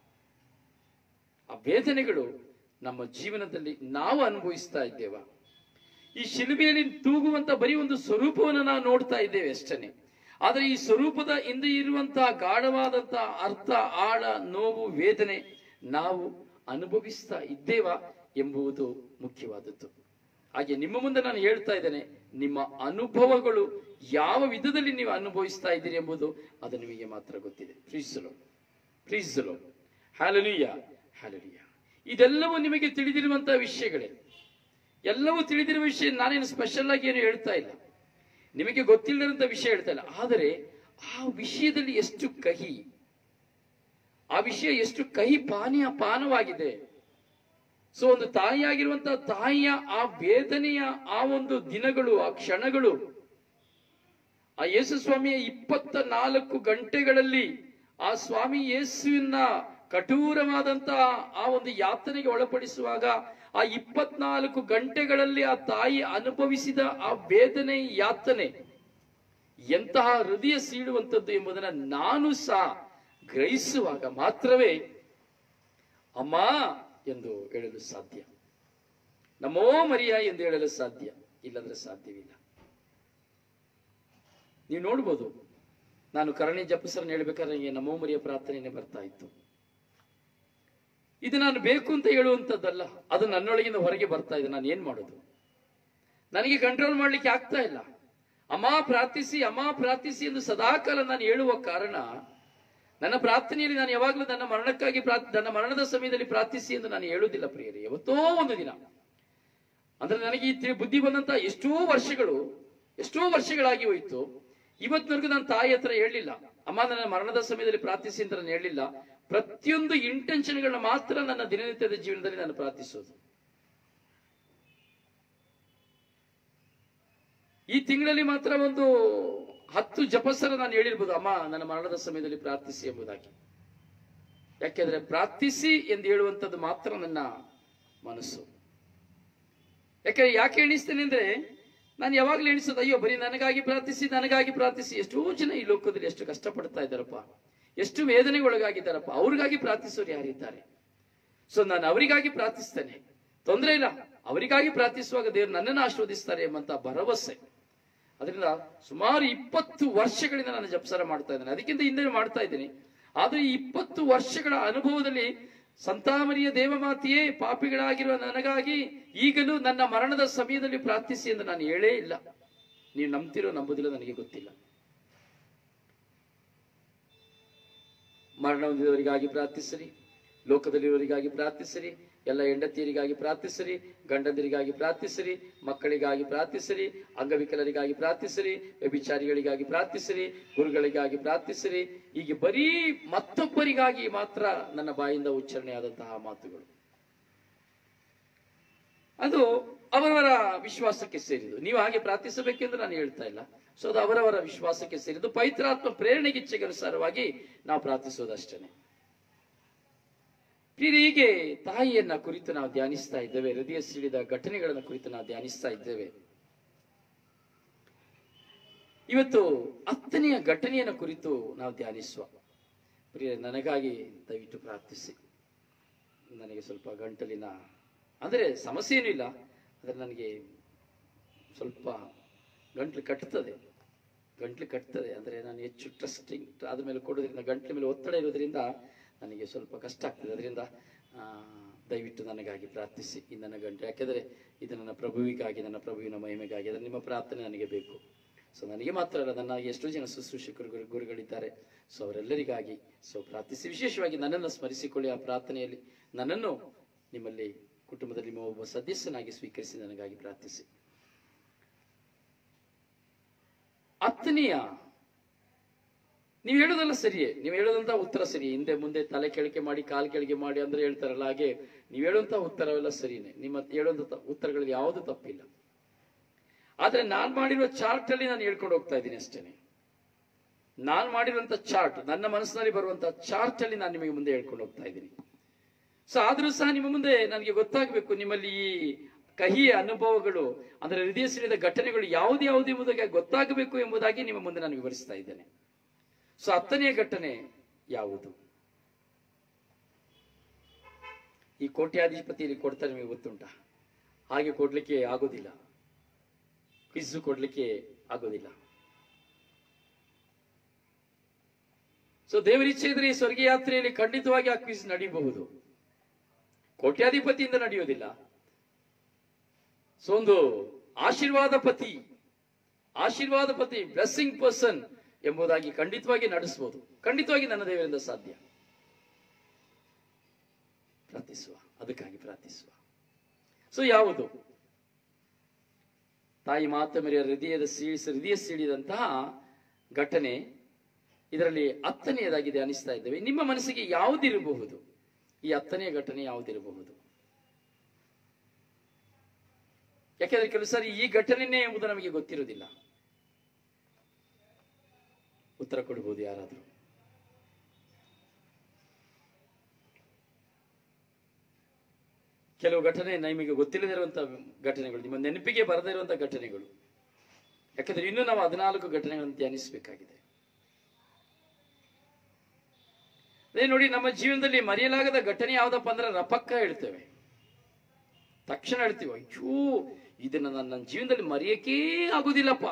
ಆ ವೇದನೆಗಳು ನಮ್ಮ ಜೀವನದಲ್ಲಿ ನಾವು ಅನುಭವಿಸ್ತಾ ಇದ್ದೇವ ಈ ಶಿಲುಬೆಯಲ್ಲಿ ತೂಗುವಂತ ಬರೀ ಒಂದು ಸ್ವರೂಪವನ್ನು ನಾವು ನೋಡ್ತಾ ಇದ್ದೇವೆ ಅಷ್ಟೇ ಆದ್ರೆ ಈ ಸ್ವರೂಪದ ಹಿಂದೆ ಇರುವಂತಹ ಗಾಢವಾದಂತಹ ಅರ್ಥ ಆಳ ನೋವು ವೇದನೆ ನಾವು ಅನುಭವಿಸ್ತಾ ಇದ್ದೇವಾ ಎಂಬುದು ಮುಖ್ಯವಾದದ್ದು ಹಾಗೆ ನಿಮ್ಮ ಮುಂದೆ ನಾನು ಹೇಳ್ತಾ ಇದ್ದೇನೆ ನಿಮ್ಮ ಅನುಭವಗಳು ಯಾವ ವಿಧದಲ್ಲಿ ನೀವು ಅನುಭವಿಸ್ತಾ ಇದ್ದೀರಿ ಎಂಬುದು ಅದು ನಿಮಗೆ ಮಾತ್ರ ಗೊತ್ತಿದೆ ಪ್ರೀಸಲು ಪ್ರೀಸಲು ಹ್ಯಾಲಲಿಯ ಹ್ಯಾಲಲಿಯ ಇದೆಲ್ಲವೂ ನಿಮಗೆ ತಿಳಿದಿರುವಂತಹ ವಿಷಯಗಳೇ ಎಲ್ಲವೂ ತಿಳಿದಿರುವ ವಿಷಯ ನಾನೇನು ಸ್ಪೆಷಲ್ ಆಗಿ ಏನು ಹೇಳ್ತಾ ಇಲ್ಲ ನಿಮಗೆ ಗೊತ್ತಿಲ್ಲದಂತ ವಿಷಯ ಹೇಳ್ತಾ ಇಲ್ಲ ಆದರೆ ಆ ವಿಷಯದಲ್ಲಿ ಎಷ್ಟು ಕಹಿ ಆ ವಿಷಯ ಎಷ್ಟು ಕಹಿ ಪಾನೀಯ ಪಾನವಾಗಿದೆ ಸೊ ಒಂದು ತಾಯಿಯಾಗಿರುವಂತಹ ತಾಯಿಯ ಆ ವೇದನೆಯ ಆ ಒಂದು ದಿನಗಳು ಆ ಕ್ಷಣಗಳು ಆ ಯೇಸು ಸ್ವಾಮಿಯ ಇಪ್ಪತ್ತ ನಾಲ್ಕು ಗಂಟೆಗಳಲ್ಲಿ ಆ ಸ್ವಾಮಿ ಯೇಸುವಿನ ಕಠೋರವಾದಂತಹ ಆ ಒಂದು ಯಾತನೆಗೆ ಒಳಪಡಿಸುವಾಗ ಆ ಇಪ್ಪತ್ನಾಲ್ಕು ಗಂಟೆಗಳಲ್ಲಿ ಆ ತಾಯಿ ಅನುಭವಿಸಿದ ಆ ವೇದನೆ ಯಾತನೆ ಎಂತಹ ಹೃದಯ ಸೀಳುವಂಥದ್ದು ಎಂಬುದನ್ನ ನಾನು ಸಹ ಗ್ರಹಿಸುವಾಗ ಮಾತ್ರವೇ ಅಮ್ಮ ಎಂದು ಹೇಳಲು ಸಾಧ್ಯ ನಮೋ ಮರಿಯ ಎಂದು ಹೇಳಲು ಸಾಧ್ಯ ಇಲ್ಲಂದ್ರೆ ಸಾಧ್ಯವಿಲ್ಲ ನೀವು ನೋಡ್ಬೋದು ನಾನು ಕರಣಿ ಜಪಸರನ್ನು ಹೇಳ್ಬೇಕಾದ್ರೆ ನನಗೆ ನಮೋ ಮರಿಯ ಪ್ರಾರ್ಥನೆನೇ ಬರ್ತಾ ಇತ್ತು ಇದು ನಾನು ಬೇಕು ಅಂತ ಹೇಳುವಂಥದ್ದಲ್ಲ ಅದು ನನ್ನೊಳಗಿಂದ ಹೊರಗೆ ಬರ್ತಾ ಇದೆ ನಾನು ಏನ್ ಮಾಡೋದು ನನಗೆ ಕಂಟ್ರೋಲ್ ಮಾಡ್ಲಿಕ್ಕೆ ಆಗ್ತಾ ಇಲ್ಲ ಅಮ್ಮ ಪ್ರಾರ್ಥಿಸಿ ಅಮ್ಮ ಪ್ರಾರ್ಥಿಸಿ ಎಂದು ಸದಾಕಾಲ ನಾನು ಹೇಳುವ ಕಾರಣ ನನ್ನ ಪ್ರಾರ್ಥನೆಯಲ್ಲಿ ನಾನು ಯಾವಾಗಲೂ ನನ್ನ ಮರಣಕ್ಕಾಗಿ ಪ್ರಾರ್ಥ್ ನನ್ನ ಮರಣದ ಸಮಯದಲ್ಲಿ ಪ್ರಾರ್ಥಿಸಿ ಎಂದು ನಾನು ಹೇಳುವುದಿಲ್ಲ ಪ್ರಿಯರೇ ಯಾವತ್ತೋ ಒಂದು ದಿನ ಅಂದ್ರೆ ನನಗೆ ಈ ತಿ- ಬುದ್ಧಿ ಬಂದಂತ ಎಷ್ಟೋ ವರ್ಷಗಳು ಎಷ್ಟೋ ವರ್ಷಗಳಾಗಿ ಹೋಯ್ತು ಇವತ್ತಿನವರೆಗೂ ನಾನು ತಾಯಿ ಹತ್ರ ಹೇಳಲಿಲ್ಲ ಅಮ್ಮ ನನ್ನ ಮರಣದ ಸಮಯದಲ್ಲಿ ಪ್ರಾರ್ಥಿಸಿ ಅಂತ ನಾನು ಹೇಳಲಿಲ್ಲ ಪ್ರತಿಯೊಂದು ಇಂಟೆನ್ಷನ್ಗಳನ್ನ ಮಾತ್ರ ನನ್ನ ದಿನನಿತ್ಯದ ಜೀವನದಲ್ಲಿ ನಾನು ಪ್ರಾರ್ಥಿಸೋದು ಈ ತಿಂಗಳಲ್ಲಿ ಮಾತ್ರ ಒಂದು ಹತ್ತು ಜಪಸರ ನಾನು ಹೇಳಿರ್ಬೋದು ಅಮ್ಮ ನನ್ನ ಮರಣದ ಸಮಯದಲ್ಲಿ ಪ್ರಾರ್ಥಿಸಿ ಎಂಬುದಾಗಿ ಯಾಕೆಂದ್ರೆ ಪ್ರಾರ್ಥಿಸಿ ಎಂದು ಹೇಳುವಂಥದ್ದು ಮಾತ್ರ ನನ್ನ ಮನಸ್ಸು ಯಾಕೆ ಯಾಕೆ ಎಣಿಸ್ತೇನೆ ಅಂದ್ರೆ ನಾನು ಯಾವಾಗಲೂ ಎಣಿಸೋದು ಅಯ್ಯೋ ಬರೀ ನನಗಾಗಿ ಪ್ರಾರ್ಥಿಸಿ ನನಗಾಗಿ ಪ್ರಾರ್ಥಿಸಿ ಎಷ್ಟೋ ಜನ ಈ ಲೋಕದಲ್ಲಿ ಎಷ್ಟು ಕಷ್ಟಪಡ್ತಾ ಇದ್ದಾರಪ್ಪ ಎಷ್ಟು ವೇದನೆಗೊಳಗಾಗಿದ್ದಾರಪ್ಪ ಅವ್ರಿಗಾಗಿ ಪ್ರಾರ್ಥಿಸೋರು ಯಾರಿದ್ದಾರೆ ಸೊ ನಾನು ಅವರಿಗಾಗಿ ಪ್ರಾರ್ಥಿಸ್ತೇನೆ ತೊಂದರೆ ಇಲ್ಲ ಅವರಿಗಾಗಿ ಪ್ರಾರ್ಥಿಸುವಾಗ ದೇವರು ನನ್ನನ್ನು ಆಶೀರ್ವದಿಸ್ತಾರೆ ಎಂಬಂತ ಭರವಸೆ ಅದರಿಂದ ಸುಮಾರು ಇಪ್ಪತ್ತು ವರ್ಷಗಳಿಂದ ನಾನು ಜಪಸರ ಮಾಡ್ತಾ ಇದ್ದೇನೆ ಅದಕ್ಕಿಂತ ಹಿಂದೆ ಮಾಡ್ತಾ ಇದ್ದೀನಿ ಆದ್ರೆ ಈ ಇಪ್ಪತ್ತು ವರ್ಷಗಳ ಅನುಭವದಲ್ಲಿ ಸಂತಾಮರಿಯ ದೇವಮಾತೆಯೇ ಪಾಪಿಗಳಾಗಿರುವ ನನಗಾಗಿ ಈಗಲೂ ನನ್ನ ಮರಣದ ಸಮಯದಲ್ಲಿ ಪ್ರಾರ್ಥಿಸಿ ಎಂದು ನಾನು ಹೇಳೇ ಇಲ್ಲ ನೀವು ನಂಬ್ತಿರೋ ನಂಬುದಿಲ್ಲ ನನಗೆ ಗೊತ್ತಿಲ್ಲ ಮರಣ ಹೊಂದಿದವರಿಗಾಗಿ ಪ್ರಾರ್ಥಿಸಿರಿ ಲೋಕದಲ್ಲಿರುವವರಿಗಾಗಿ ಪ್ರಾರ್ಥಿಸಿರಿ ಎಲ್ಲ ಹೆಂಡತಿಯರಿಗಾಗಿ ಪ್ರಾರ್ಥಿಸಿರಿ ಗಂಡಂದಿರಿಗಾಗಿ ಪ್ರಾರ್ಥಿಸಿರಿ ಮಕ್ಕಳಿಗಾಗಿ ಪ್ರಾರ್ಥಿಸಿರಿ ಅಂಗವಿಕಲರಿಗಾಗಿ ಪ್ರಾರ್ಥಿಸಿರಿ ವ್ಯಭಿಚಾರಿಗಳಿಗಾಗಿ ಪ್ರಾರ್ಥಿಸಿರಿ ಗುರುಗಳಿಗಾಗಿ ಪ್ರಾರ್ಥಿಸಿರಿ ಹೀಗೆ ಬರೀ ಮತ್ತೊಬ್ಬರಿಗಾಗಿ ಮಾತ್ರ ನನ್ನ ಬಾಯಿಂದ ಉಚ್ಚಾರಣೆಯಾದಂತಹ ಮಾತುಗಳು ಅದು ಅವರವರ ವಿಶ್ವಾಸಕ್ಕೆ ಸೇರಿದು ನೀವು ಹಾಗೆ ಪ್ರಾರ್ಥಿಸಬೇಕೆಂದು ನಾನು ಹೇಳ್ತಾ ಇಲ್ಲ ಸೊ ಅದು ಅವರವರ ವಿಶ್ವಾಸಕ್ಕೆ ಸೇರಿದ್ದು ಪವಿತ್ರಾತ್ಮ ಪ್ರೇರಣೆಗಿಚ್ಛೆಗೆ ಅನುಸಾರವಾಗಿ ನಾವು ಪ್ರಾರ್ಥಿಸೋದಷ್ಟೇನೆ ಪ್ರಿಯರೇ, ಹೀಗೆ ತಾಯಿಯನ್ನ ಕುರಿತು ನಾವು ಧ್ಯಾನಿಸ್ತಾ ಇದ್ದೇವೆ ಹೃದಯ ಸಿಡಿದ ಘಟನೆಗಳನ್ನು ಕುರಿತು ನಾವು ಧ್ಯಾನಿಸ್ತಾ ಇದ್ದೇವೆ ಇವತ್ತು ಹತ್ತನೆಯ ಘಟನೆಯನ್ನು ಕುರಿತು ನಾವು ಧ್ಯಾನಿಸುವ ಪ್ರಿಯ ನನಗಾಗಿ ದಯವಿಟ್ಟು ಪ್ರಾರ್ಥಿಸಿ ನನಗೆ ಸ್ವಲ್ಪ ಗಂಟಲಿನ ಅಂದರೆ ಸಮಸ್ಯೆ ಏನೂ ಇಲ್ಲ ಆದರೆ ನನಗೆ ಸ್ವಲ್ಪ ಗಂಟ್ಲು ಕಟ್ತದೆ ಗಂಟ್ಲು ಕಟ್ತದೆ ಅಂದರೆ ನಾನು ಹೆಚ್ಚು ಟ್ರಸ್ಟಿಂಗ್ ಅದ್ರ ಮೇಲೆ ಕೊಡೋದ್ರಿಂದ ಗಂಟ್ಲ ಮೇಲೆ ಒತ್ತಡ ಇರೋದ್ರಿಂದ ನನಗೆ ಸ್ವಲ್ಪ ಕಷ್ಟ ಆಗ್ತದೆ ಅದರಿಂದ ಆ, ದಯವಿಟ್ಟು ನನಗಾಗಿ ಪ್ರಾರ್ಥಿಸಿ ಈ ನನ್ನ ಗಂಟೆ ಯಾಕೆಂದರೆ ಇದು ನನ್ನ ಪ್ರಭುವಿಗಾಗಿ ನನ್ನ ಪ್ರಭುವಿನ ಮಹಿಮೆಗಾಗಿ ಅದರ ನಿಮ್ಮ ಪ್ರಾರ್ಥನೆ ನನಗೆ ಬೇಕು ಸೊ ನನಗೆ ಮಾತ್ರ ಅಲ್ಲ ನನ್ನ ಎಷ್ಟೋ ಜನ ಶುಶ್ರೂಷಕರು ಗುರು ಗುರುಗಳಿದ್ದಾರೆ ಸೊ ಅವರೆಲ್ಲರಿಗಾಗಿ ಸೊ ಪ್ರಾರ್ಥಿಸಿ ವಿಶೇಷವಾಗಿ ನನ್ನನ್ನು ಸ್ಮರಿಸಿಕೊಳ್ಳಿ ಆ ಪ್ರಾರ್ಥನೆಯಲ್ಲಿ ನನ್ನನ್ನು ನಿಮ್ಮಲ್ಲಿ ಕುಟುಂಬದಲ್ಲಿ ನಿಮ್ಮ ಒಬ್ಬ ಸದಸ್ಯನಾಗಿ ಸ್ವೀಕರಿಸಿ ನನಗಾಗಿ ಪ್ರಾರ್ಥಿಸಿ ಹತ್ತನೆಯ ನೀವು ಹೇಳೋದೆಲ್ಲ ಸರಿಯೇ ನೀವು ಹೇಳೋದಂತ ಉತ್ತರ ಸರಿ ಹಿಂದೆ ಮುಂದೆ ತಲೆ ಕೆಳಕೆ ಮಾಡಿ ಕಾಲ್ ಕೆಳಗೆ ಮಾಡಿ ಅಂದ್ರೆ ಹೇಳ್ತಾರಲ್ಲ ಹಾಗೆ ನೀವು ಹೇಳುವಂತ ಉತ್ತರವೆಲ್ಲ ಸರಿನೇ ನಿಮ್ಮ ಹೇಳುವಂತ ತ- ಉತ್ತರಗಳಲ್ಲಿ ಯಾವುದು ತಪ್ಪಿಲ್ಲ ಆದ್ರೆ ನಾನ್ ಮಾಡಿರುವ ಚಾರ್ಟ್ ಅಲ್ಲಿ ನಾನು ಹೇಳ್ಕೊಂಡು ಹೋಗ್ತಾ ಇದ್ದೀನಿ ಅಷ್ಟೇನೆ ನಾನ್ ಮಾಡಿರುವಂತ ಚಾರ್ಟ್ ನನ್ನ ಮನಸ್ಸಿನಲ್ಲಿ ಬರುವಂತ ಚಾರ್ಟ್ ಅಲ್ಲಿ ನಾನು ನಿಮಗೆ ಮುಂದೆ ಹೇಳ್ಕೊಂಡು ಹೋಗ್ತಾ ಇದ್ದೀನಿ ಸೊ ಆದ್ರೂ ಸಹ ನಿಮ್ಮ ಮುಂದೆ ನನಗೆ ಗೊತ್ತಾಗಬೇಕು ನಿಮ್ಮಲ್ಲಿ ಈ ಕಹಿಯ ಅನುಭವಗಳು ಅಂದ್ರೆ ಹೃದಯ ಸಿಡಿದ ಘಟನೆಗಳು ಯಾವ್ದು ಯಾವುದು ಎಂಬುದಾಗಿ ಗೊತ್ತಾಗಬೇಕು ಎಂಬುದಾಗಿ ನಿಮ್ಮ ಮುಂದೆ ನಾನು ವಿವರಿಸ್ತಾ ಇದ್ದೇನೆ ಸೊ ಹತ್ತನೆಯ ಘಟನೆ ಯಾವುದು ಈ ಕೋಟ್ಯಾಧಿಪತಿಯಲ್ಲಿ ಕೊಡ್ತಾರೆ ನಿಮಗೆ ಗೊತ್ತುಂಟಾ ಹಾಗೆ ಕೊಡ್ಲಿಕ್ಕೆ ಆಗೋದಿಲ್ಲ ಕ್ವಿಜ್ ಕೊಡ್ಲಿಕ್ಕೆ ಆಗೋದಿಲ್ಲ ಸೊ ದೇವರಿಚ್ಛೆ ಇದ್ರೆ ಈ ಸ್ವರ್ಗ ಯಾತ್ರೆಯಲ್ಲಿ ಖಂಡಿತವಾಗಿ ಆ ಕ್ವಿಜ್ ನಡೀಬಹುದು ಕೋಟ್ಯಾಧಿಪತಿಯಿಂದ ನಡೆಯೋದಿಲ್ಲ ಸೊ ಒಂದು ಆಶೀರ್ವಾದ ಪತಿ ಆಶೀರ್ವಾದ ಪತಿ ಬ್ಲೆಸ್ಸಿಂಗ್ ಪರ್ಸನ್ ಎಂಬುದಾಗಿ ಖಂಡಿತವಾಗಿ ನಡೆಸಬಹುದು ಖಂಡಿತವಾಗಿ ನನ್ನ ದೇವರಿಂದ ಸಾಧ್ಯ ಪ್ರಾರ್ಥಿಸುವ ಅದಕ್ಕಾಗಿ ಪ್ರಾರ್ಥಿಸುವ ಸೊ ಯಾವುದು ತಾಯಿ ಮಾತಮರಿಯ ಹೃದಯದ ಸೀಳಿಸ ಹೃದಯ ಸೀಳಿದಂತಹ ಘಟನೆ ಇದರಲ್ಲಿ ಹತ್ತನೆಯದಾಗಿದೆ ಅನಿಸ್ತಾ ಇದ್ದೇವೆ ನಿಮ್ಮ ಮನಸ್ಸಿಗೆ ಯಾವುದಿರಬಹುದು ಈ ಹತ್ತನೆಯ ಘಟನೆ ಯಾವುದಿರಬಹುದು ಯಾಕೆಂದ್ರೆ ಕೆಲವು ಸಾರಿ ಈ ಘಟನೆನೇ ಎಂಬುದು ನಮಗೆ ಗೊತ್ತಿರುವುದಿಲ್ಲ ಉತ್ತರ ಕೊಡಬಹುದು ಯಾರಾದರೂ ಕೆಲವು ಘಟನೆ ನಿಮಗೆ ಗೊತ್ತಿಲ್ಲದೆ ಇರುವಂತಹ ಘಟನೆಗಳು ನಿಮ್ಮ ನೆನಪಿಗೆ ಬರದೇ ಇರುವಂತಹ ಘಟನೆಗಳು ಯಾಕಂದ್ರೆ ಇನ್ನೂ ನಾವು ಹದಿನಾಲ್ಕು ಘಟನೆಗಳನ್ನು ಧ್ಯಾನಿಸಬೇಕಾಗಿದೆ ಅದೇ ನೋಡಿ ನಮ್ಮ ಜೀವನದಲ್ಲಿ ಮರೆಯಲಾಗದ ಘಟನೆ ಯಾವ್ದಪ್ಪ ಅಂದ್ರೆ ರಪಕ್ಕ ಹೇಳ್ತೇವೆ ತಕ್ಷಣ ಹೇಳ್ತೀವಿ ಅಯ್ಯೋ ಇದನ್ನ ನನ್ನ ನನ್ನ ಜೀವನದಲ್ಲಿ ಮರೆಯಕ್ಕೇ ಆಗುದಿಲ್ಲಪ್ಪ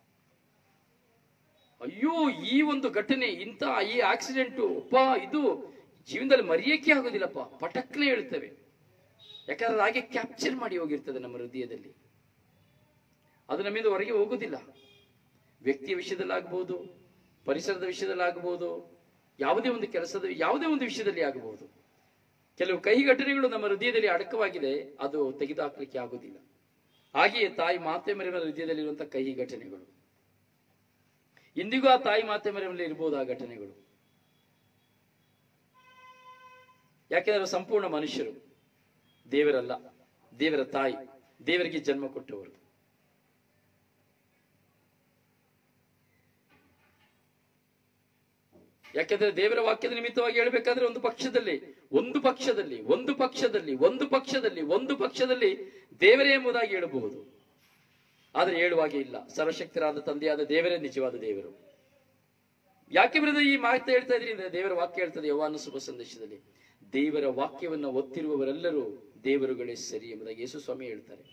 ಅಯ್ಯೋ ಈ ಒಂದು ಘಟನೆ ಇಂಥ ಈ ಆಕ್ಸಿಡೆಂಟು ಅಪ್ಪ ಇದು ಜೀವನದಲ್ಲಿ ಮರೆಯಕ್ಕೆ ಆಗೋದಿಲ್ಲಪ್ಪ ಪಟಕ್ನೆ ಹೇಳ್ತೇವೆ ಯಾಕಂದ್ರೆ ಅದು ಹಾಗೆ ಕ್ಯಾಪ್ಚರ್ ಮಾಡಿ ಹೋಗಿರ್ತದೆ ನಮ್ಮ ಹೃದಯದಲ್ಲಿ ಅದು ನಮ್ಮಿಂದ ಹೊರಗೆ ಹೋಗುದಿಲ್ಲ ವ್ಯಕ್ತಿಯ ವಿಷಯದಲ್ಲಾಗ್ಬೋದು ಪರಿಸರದ ವಿಷಯದಲ್ಲಾಗ್ಬೋದು ಯಾವುದೇ ಒಂದು ಕೆಲಸದ ಯಾವುದೇ ಒಂದು ವಿಷಯದಲ್ಲಿ ಆಗಬಹುದು ಕೆಲವು ಕಹಿ ಘಟನೆಗಳು ನಮ್ಮ ಹೃದಯದಲ್ಲಿ ಅಡಕವಾಗಿದೆ ಅದು ತೆಗೆದುಹಾಕ್ಲಿಕ್ಕೆ ಆಗುವುದಿಲ್ಲ ಹಾಗೆಯೇ ತಾಯಿ ಮಾತೆ ಮರಿಯನ ಹೃದಯದಲ್ಲಿರುವಂತಹ ಕಹಿ ಘಟನೆಗಳು ಇಂದಿಗೂ ಆ ತಾಯಿ ಮಾತೆ ಮರಿಯಲ್ಲಿ ಇರಬಹುದು ಆ ಘಟನೆಗಳು ಯಾಕೆಂದ್ರೆ ಅವರು ಸಂಪೂರ್ಣ ಮನುಷ್ಯರು ದೇವರಲ್ಲ ದೇವರ ತಾಯಿ ದೇವರಿಗೆ ಜನ್ಮ ಕೊಟ್ಟವರು ಯಾಕೆಂದ್ರೆ ದೇವರ ವಾಕ್ಯದ ನಿಮಿತ್ತವಾಗಿ ಹೇಳ್ಬೇಕಾದ್ರೆ ಒಂದು ಪಕ್ಷದಲ್ಲಿ ಒಂದು ಪಕ್ಷದಲ್ಲಿ ಒಂದು ಪಕ್ಷದಲ್ಲಿ ಒಂದು ಪಕ್ಷದಲ್ಲಿ ಒಂದು ಪಕ್ಷದಲ್ಲಿ ದೇವರೇ ಎಂಬುದಾಗಿ ಹೇಳಬಹುದು ಆದ್ರೆ ಹೇಳುವಾಗೆ ಇಲ್ಲ ಸರ್ವಶಕ್ತರಾದ ತಂದೆಯಾದ ದೇವರೇ ನಿಜವಾದ ದೇವರು ಯಾಕೆ ಬರೆದ ಈ ಮಾಹಿತಿ ಹೇಳ್ತಾ ಇದ್ರಿ ಅಂದ್ರೆ ದೇವರ ವಾಕ್ಯ ಹೇಳ್ತದೆ ಯವಾನ ಶುಭ ಸಂದೇಶದಲ್ಲಿ ದೇವರ ವಾಕ್ಯವನ್ನು ಒತ್ತಿರುವವರೆಲ್ಲರೂ ದೇವರುಗಳೇ ಸರಿ ಎಂಬುದಾಗಿ ಯೇಸು ಸ್ವಾಮಿ ಹೇಳ್ತಾರೆ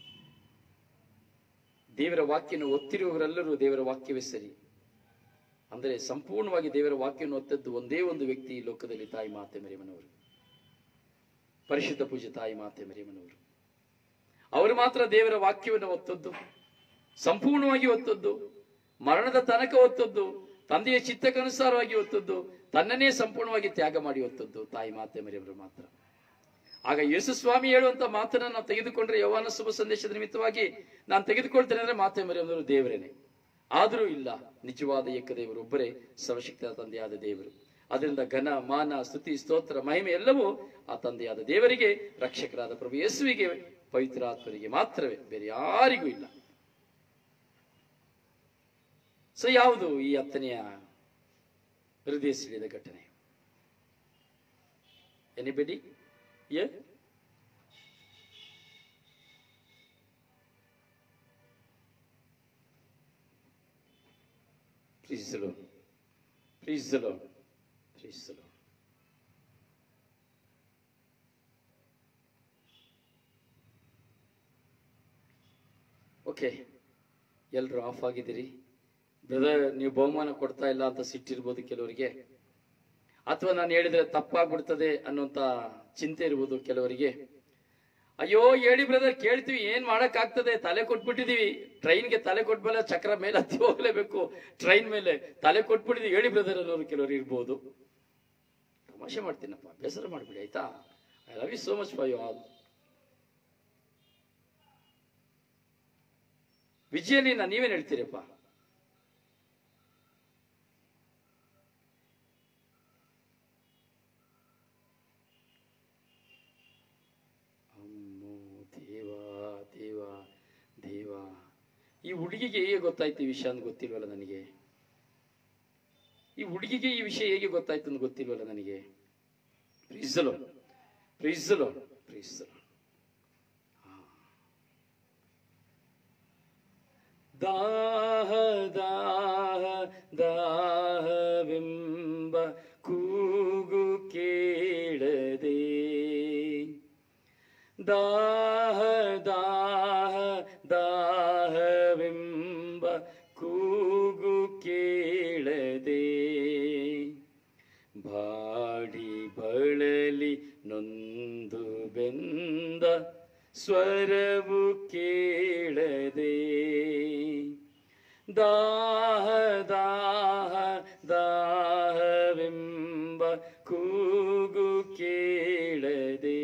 ದೇವರ ವಾಕ್ಯವನ್ನು ಒತ್ತಿರುವವರೆಲ್ಲರೂ ದೇವರ ವಾಕ್ಯವೇ ಸರಿ ಅಂದರೆ ಸಂಪೂರ್ಣವಾಗಿ ದೇವರ ವಾಕ್ಯವನ್ನು ಒತ್ತದ್ದು ಒಂದೇ ಒಂದು ವ್ಯಕ್ತಿ ಈ ಲೋಕದಲ್ಲಿ ತಾಯಿ ಮಾತೆ ಮರಿಯಮ್ಮನವರು ಪರಿಶುದ್ಧ ಪೂಜೆ ತಾಯಿ ಮಾತೆ ಮರಿಯಮ್ಮನವರು ಅವರು ಮಾತ್ರ ದೇವರ ವಾಕ್ಯವನ್ನು ಒತ್ತದ್ದು ಸಂಪೂರ್ಣವಾಗಿ ಒತ್ತದ್ದು ಮರಣದ ತನಕ ಒತ್ತದ್ದು ತಂದೆಯ ಚಿತ್ತಕ್ಕನುಸಾರವಾಗಿ ಒತ್ತದ್ದು ತನ್ನನ್ನೇ ಸಂಪೂರ್ಣವಾಗಿ ತ್ಯಾಗ ಮಾಡಿ ಒತ್ತದ್ದು ತಾಯಿ ಮಾತೆ ಮರಿಯವರು ಮಾತ್ರ ಆಗ ಯೇಸು ಸ್ವಾಮಿ ಹೇಳುವಂತ ಮಾತನ್ನ ನಾವು ತೆಗೆದುಕೊಂಡ್ರೆ ಯವಾನ ಶುಭ ಸಂದೇಶದ ನಿಮಿತ್ತವಾಗಿ ನಾನು ತೆಗೆದುಕೊಳ್ತೇನೆ ಅಂದ್ರೆ ಮಾತೆ ಮರಿಯವರು ದೇವರೇನೆ ಆದರೂ ಇಲ್ಲ ನಿಜವಾದ ಏಕದೇವರು ಒಬ್ಬರೇ ಸರ್ವಶಕ್ತಿಯ ತಂದೆಯಾದ ದೇವರು ಅದರಿಂದ ಘನ ಮಾನ ಸ್ತುತಿ ಸ್ತೋತ್ರ ಮಹಿಮೆ ಎಲ್ಲವೂ ಆ ತಂದೆಯಾದ ದೇವರಿಗೆ ರಕ್ಷಕರಾದ ಪ್ರಭು ಯೇಸುವಿಗೆ ಪವಿತ್ರಾತ್ಮರಿಗೆ ಮಾತ್ರವೇ ಬೇರೆ ಯಾರಿಗೂ ಇಲ್ಲ ಸೊ ಯಾವುದು ಈ ಹತ್ತನೆಯ ಹೃದಯ ಸಿಡಿದ ಘಟನೆ anybody a Praise the Lord. Praise the Lord. Praise the Lord. Okay ಎಲ್ಲರೂ ಆಫ್ ಆಗಿದ್ದೀರಿ ಬ್ರದರ್ ನೀವು ಬಹುಮಾನ ಕೊಡ್ತಾ ಇಲ್ಲ ಅಂತ ಸಿಟ್ಟಿರ್ಬೋದು ಕೆಲವರಿಗೆ ಅಥವಾ ನಾನು ಹೇಳಿದ್ರೆ ತಪ್ಪಾಗ್ಬಿಡ್ತದೆ ಅನ್ನುವಂತ ಚಿಂತೆ ಇರ್ಬೋದು ಕೆಲವರಿಗೆ ಅಯ್ಯೋ ಹೇಳಿ ಬ್ರದರ್ ಕೇಳ್ತೀವಿ ಏನ್ ಮಾಡಕ್ ಆಗ್ತದೆ ತಲೆ ಕೊಟ್ಬಿಟ್ಟಿದೀವಿ ಟ್ರೈನ್ಗೆ ತಲೆ ಕೊಟ್ಮೇಲೆ ಚಕ್ರ ಮೇಲೆ ಹತ್ತಿ ಹೋಗ್ಲೇಬೇಕು ಟ್ರೈನ್ ಮೇಲೆ ತಲೆ ಕೊಟ್ಬಿಟ್ಟಿದೀವಿ ಹೇಳಿ ಬ್ರದರ್ ಅನ್ನೋರು ಕೆಲವರು ಇರ್ಬೋದು ತಮಾಷೆ ಮಾಡ್ತೀನಪ್ಪ ಬೇಸರ ಮಾಡ್ಬಿಡಿ ಆಯ್ತಾ I love you so much for you all Vijayaleena ನೀವೇನ್ ಹೇಳ್ತೀರಪ್ಪ ಅಮ್ಮೋ ದೇವ ದೇವ ದೇವ ಈ ಹುಡುಗಿಗೆ ಹೇಗೆ ಗೊತ್ತಾಯ್ತು ಈ ವಿಷಯ ಅಂತ ಗೊತ್ತಿಲ್ವಲ್ಲ ನನಗೆ ಈ ಹುಡುಗಿಗೆ ಈ ವಿಷಯ ಹೇಗೆ ಗೊತ್ತಾಯ್ತು ಅಂತ ಗೊತ್ತಿಲ್ವಲ್ಲ ನನಗೆ ಪ್ರೀಸಲೋ ಪ್ರೀಸಲೋ ಪ್ರೀಸಲೋ ದಾಹ ದಾಹ ದಾಹವೆಂಬ ಕೂಗು ಕೇಳದೆ ದಾಹ ದಾಹ ದಾಹವೆಂಬ ಕೂಗು ಕೇಳದೆ ಬಾಡಿ ಬಳಲಿ ನೊಂದು ಬೆಂದ ಸ್ವರವು ಕೇಳದೆ ದಾಹ ದಾಹ ದಾಹವೆಂಬ ಕೂಗು ಕೇಳದೆ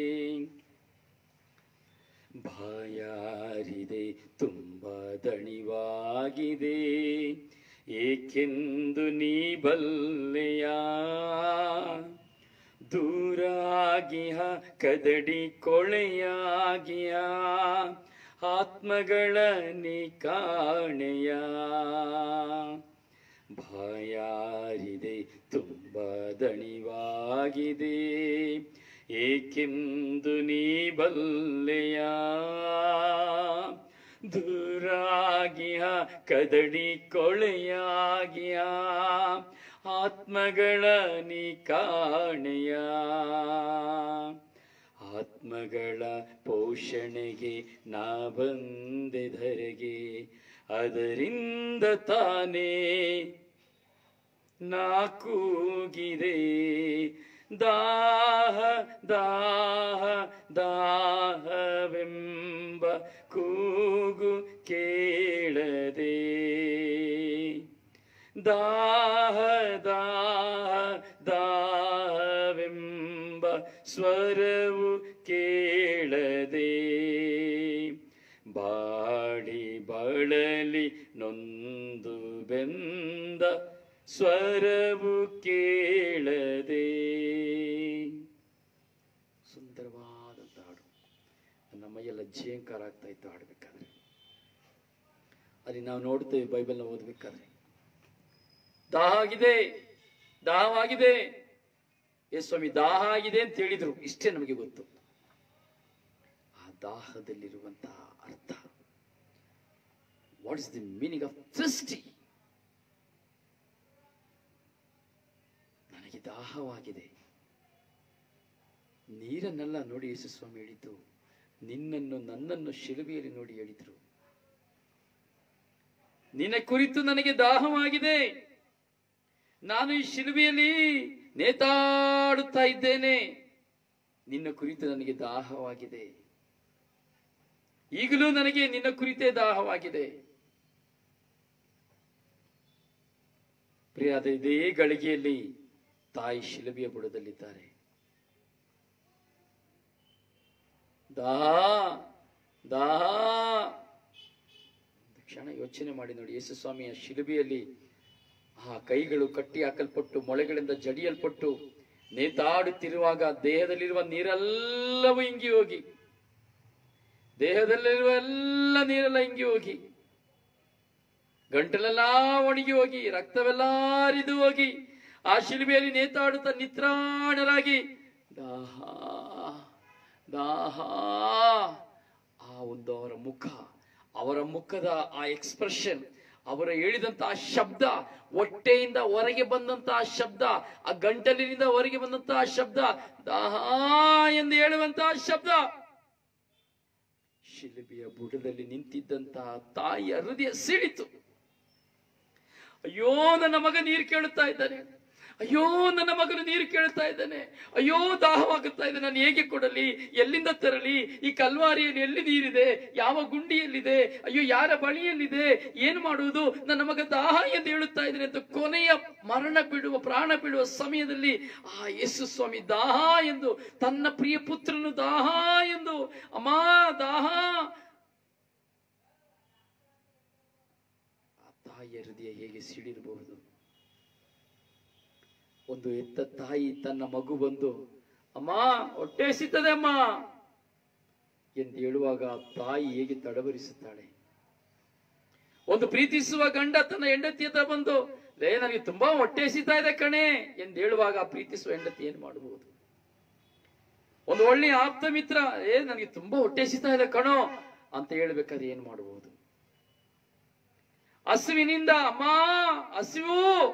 ಬಾಯಾರಿದೆ ತುಂಬ ದಣಿವಾಗಿದೆ ಏಕೆಂದು ನೀ ಬಲ್ಲೆಯ ದೂರಾಗಿಹ ಕದಡಿ ಕೊಳೆಯಾಗಿಯ ಆತ್ಮಗಳ ನೀ ಕಾಣೆಯ ಬಾಯಾರಿದೆ ತುಂಬ ದಣಿವಾಗಿದೆ ಏಕೆಂದು ನೀ ಬಲ್ಲೆಯ ದೂರಾಗಿಯ ಕದಡಿ ಕೊಳೆಯಾಗಿಯ ಆತ್ಮಗಳ ನೀ ಕಾಣೆಯ ಆತ್ಮಗಳ ಪೋಷಣೆಗೆ ನಾ ಬಂದೆ ಧರೆಗೆ ಅದರಿಂದ ತಾನೇ ನಾ ಕೂಗಿದೆ ದಾಹ ದಾಹ ದಾಹವೆಂಬ ಕೂಗು ಕೇಳದೆ ದಾಹ ದಾಹ ದಾವೆಂಬ ಸ್ವರವು ಕೇಳದೆ ಬಾಡಿ ಬಳಲಿ ನೊಂದು ಬೆಂದ ಸ್ವರವು ಕೇಳದೆ ಸುಂದರವಾದಂತ ಹಾಡು ನನ್ನ ಮೈಯೆಲ್ಲ ಜೇಂಕಾರ ಆಗ್ತಾ ಇತ್ತು ಹಾಡ್ಬೇಕಾದ್ರೆ ಅಲ್ಲಿ ನಾವು ನೋಡ್ತೇವೆ ಬೈಬಲ್ನ ಓದ್ಬೇಕಾದ್ರೆ ದಾಹ ಆಗಿದೆ ದಾಹವಾಗಿದೆ ಏ ಸ್ವಾಮಿ ದಾಹ ಆಗಿದೆ ಅಂತ ಹೇಳಿದ್ರು ಇಷ್ಟೇ ನಮಗೆ ಗೊತ್ತು ಆ ದಾಹದಲ್ಲಿರುವಂತಹ ಅರ್ಥ what is the meaning of thirsty ನನಗೆ ದಾಹವಾಗಿದೆ ನೀರನ್ನೆಲ್ಲ ನೋಡಿ ಯೇಸು ಸ್ವಾಮಿ ಹೇಳಿದ್ದು ನಿನ್ನನ್ನು ನನ್ನನ್ನು ಶಿಲುಬೆಯಲ್ಲಿ ನೋಡಿ ಹೇಳಿದ್ರು ನಿನ್ನ ಕುರಿತು ನನಗೆ ದಾಹವಾಗಿದೆ ನಾನು ಈ ಶಿಲುಬೆಯಲ್ಲಿ ನೇತಾಡುತ್ತಾ ಇದ್ದೇನೆ ನಿನ್ನ ಕುರಿತು ನನಗೆ ದಾಹವಾಗಿದೆ ಈಗಲೂ ನನಗೆ ನಿನ್ನ ಕುರಿತೇ ದಾಹವಾಗಿದೆ ಪ್ರಿಯಾದ ಇದೇ ಗಳಿಗೆಯಲ್ಲಿ ತಾಯಿ ಶಿಲುಬೆಯ ಬುಡದಲ್ಲಿದ್ದಾರೆ ದಾಹ ದಾಹ ಒಂದು ಕ್ಷಣ ಯೋಚನೆ ಮಾಡಿ ನೋಡಿ ಯೇಸು ಸ್ವಾಮಿಯ ಶಿಲುಬೆಯಲ್ಲಿ ಆ ಕೈಗಳು ಕಟ್ಟಿ ಹಾಕಲ್ಪಟ್ಟು ಮೊಳೆಗಳಿಂದ ಜಡಿಯಲ್ಪಟ್ಟು ನೇತಾಡುತ್ತಿರುವಾಗ ದೇಹದಲ್ಲಿರುವ ನೀರೆಲ್ಲವೂ ಇಂಗಿ ಹೋಗಿ ದೇಹದಲ್ಲಿರುವ ಎಲ್ಲ ನೀರೆಲ್ಲ ಇಂಗಿ ಹೋಗಿ ಗಂಟಲೆಲ್ಲ ಒಣಗಿ ಹೋಗಿ ರಕ್ತವೆಲ್ಲ ಹರಿದು ಹೋಗಿ ಆ ಶಿಲುಬೆಯಲ್ಲಿ ನೇತಾಡುತ್ತಾ ನಿತ್ರಾಣರಾಗಿ ದಾಹ ದಾಹ ಆ ಒಂದು ಅವರ ಮುಖ ಅವರ ಮುಖದ ಆ ಎಕ್ಸ್ಪ್ರೆಷನ್ ಅವರು ಹೇಳಿದಂತಹ ಶಬ್ದ ಹೊಟ್ಟೆಯಿಂದ ಹೊರಗೆ ಬಂದಂತಹ ಶಬ್ದ ಆ ಗಂಟಲಿನಿಂದ ಹೊರಗೆ ಬಂದಂತಹ ಶಬ್ದ ದಾಹ ಎಂದು ಹೇಳುವಂತಹ ಶಬ್ದ ಶಿಲುಬೆಯ ಬುಡದಲ್ಲಿ ನಿಂತಿದ್ದಂತಹ ತಾಯಿಯ ಹೃದಯ ಸಿಡಿತು ಅಯ್ಯೋ ನನ್ನ ಮಗ ನೀರು ಕೇಳುತ್ತಾ ಇದ್ದಾನೆ ಅಯ್ಯೋ ನನ್ನ ಮಗನು ನೀರು ಕೇಳುತ್ತಾ ಇದ್ದಾನೆ ಅಯ್ಯೋ ದಾಹವಾಗುತ್ತಾ ಇದೆ ನಾನು ಹೇಗೆ ಕೊಡಲಿ ಎಲ್ಲಿಂದ ತರಲಿ ಈ ಕಲ್ವಾರಿಯಲ್ಲಿ ಎಲ್ಲಿ ನೀರಿದೆ ಯಾವ ಗುಂಡಿಯಲ್ಲಿದೆ ಅಯ್ಯೋ ಯಾರ ಬಳಿಯಲ್ಲಿದೆ ಏನು ಮಾಡುವುದು ನನ್ನ ಮಗ ದಾಹ ಎಂದು ಹೇಳುತ್ತಾ ಇದ್ದಾನೆ ಅಂತ ಕೊನೆಯ ಮರಣ ಬಿಡುವ ಪ್ರಾಣ ಬಿಡುವ ಸಮಯದಲ್ಲಿ ಆ ಯೇಸು ಸ್ವಾಮಿ ದಾಹ ಎಂದು ತನ್ನ ಪ್ರಿಯ ಪುತ್ರನು ದಾಹ ಎಂದು ಅಮ್ಮ ದಾಹ ಆ ತಾಯಿಯ ಹೃದಯ ಹೇಗೆ ಸಿಡಿರಬಹುದು ಒಂದು ಎತ್ತ ತಾಯಿ ತನ್ನ ಮಗು ಬಂದು ಅಮ್ಮ ಹೊಟ್ಟೆ ಸಿಗ್ತದೆ ಅಮ್ಮ ಎಂದು ಹೇಳುವಾಗ ಆ ತಾಯಿ ಹೇಗೆ ತಡವರಿಸುತ್ತಾಳೆ ಒಂದು ಪ್ರೀತಿಸುವ ಗಂಡ ತನ್ನ ಹೆಂಡತಿ ಹತ್ರ ಬಂದು ಲೇ ನನಗೆ ತುಂಬಾ ಹೊಟ್ಟೆ ಸಿಗ್ತಾ ಇದೆ ಕಣೆ ಎಂದು ಹೇಳುವಾಗ ಆ ಪ್ರೀತಿಸುವ ಹೆಂಡತಿ ಏನು ಮಾಡಬಹುದು ಒಂದು ಒಳ್ಳೆಯ ಆಪ್ತ ಮಿತ್ರ ಏ ನನಗೆ ತುಂಬಾ ಹೊಟ್ಟೆ ಸಿಗ್ತಾ ಇದೆ ಕಣೋ ಅಂತ ಹೇಳ್ಬೇಕಾದ್ರೆ ಏನ್ ಮಾಡಬಹುದು ಹಸುವಿನಿಂದ ಅಮ್ಮ ಹಸಿವು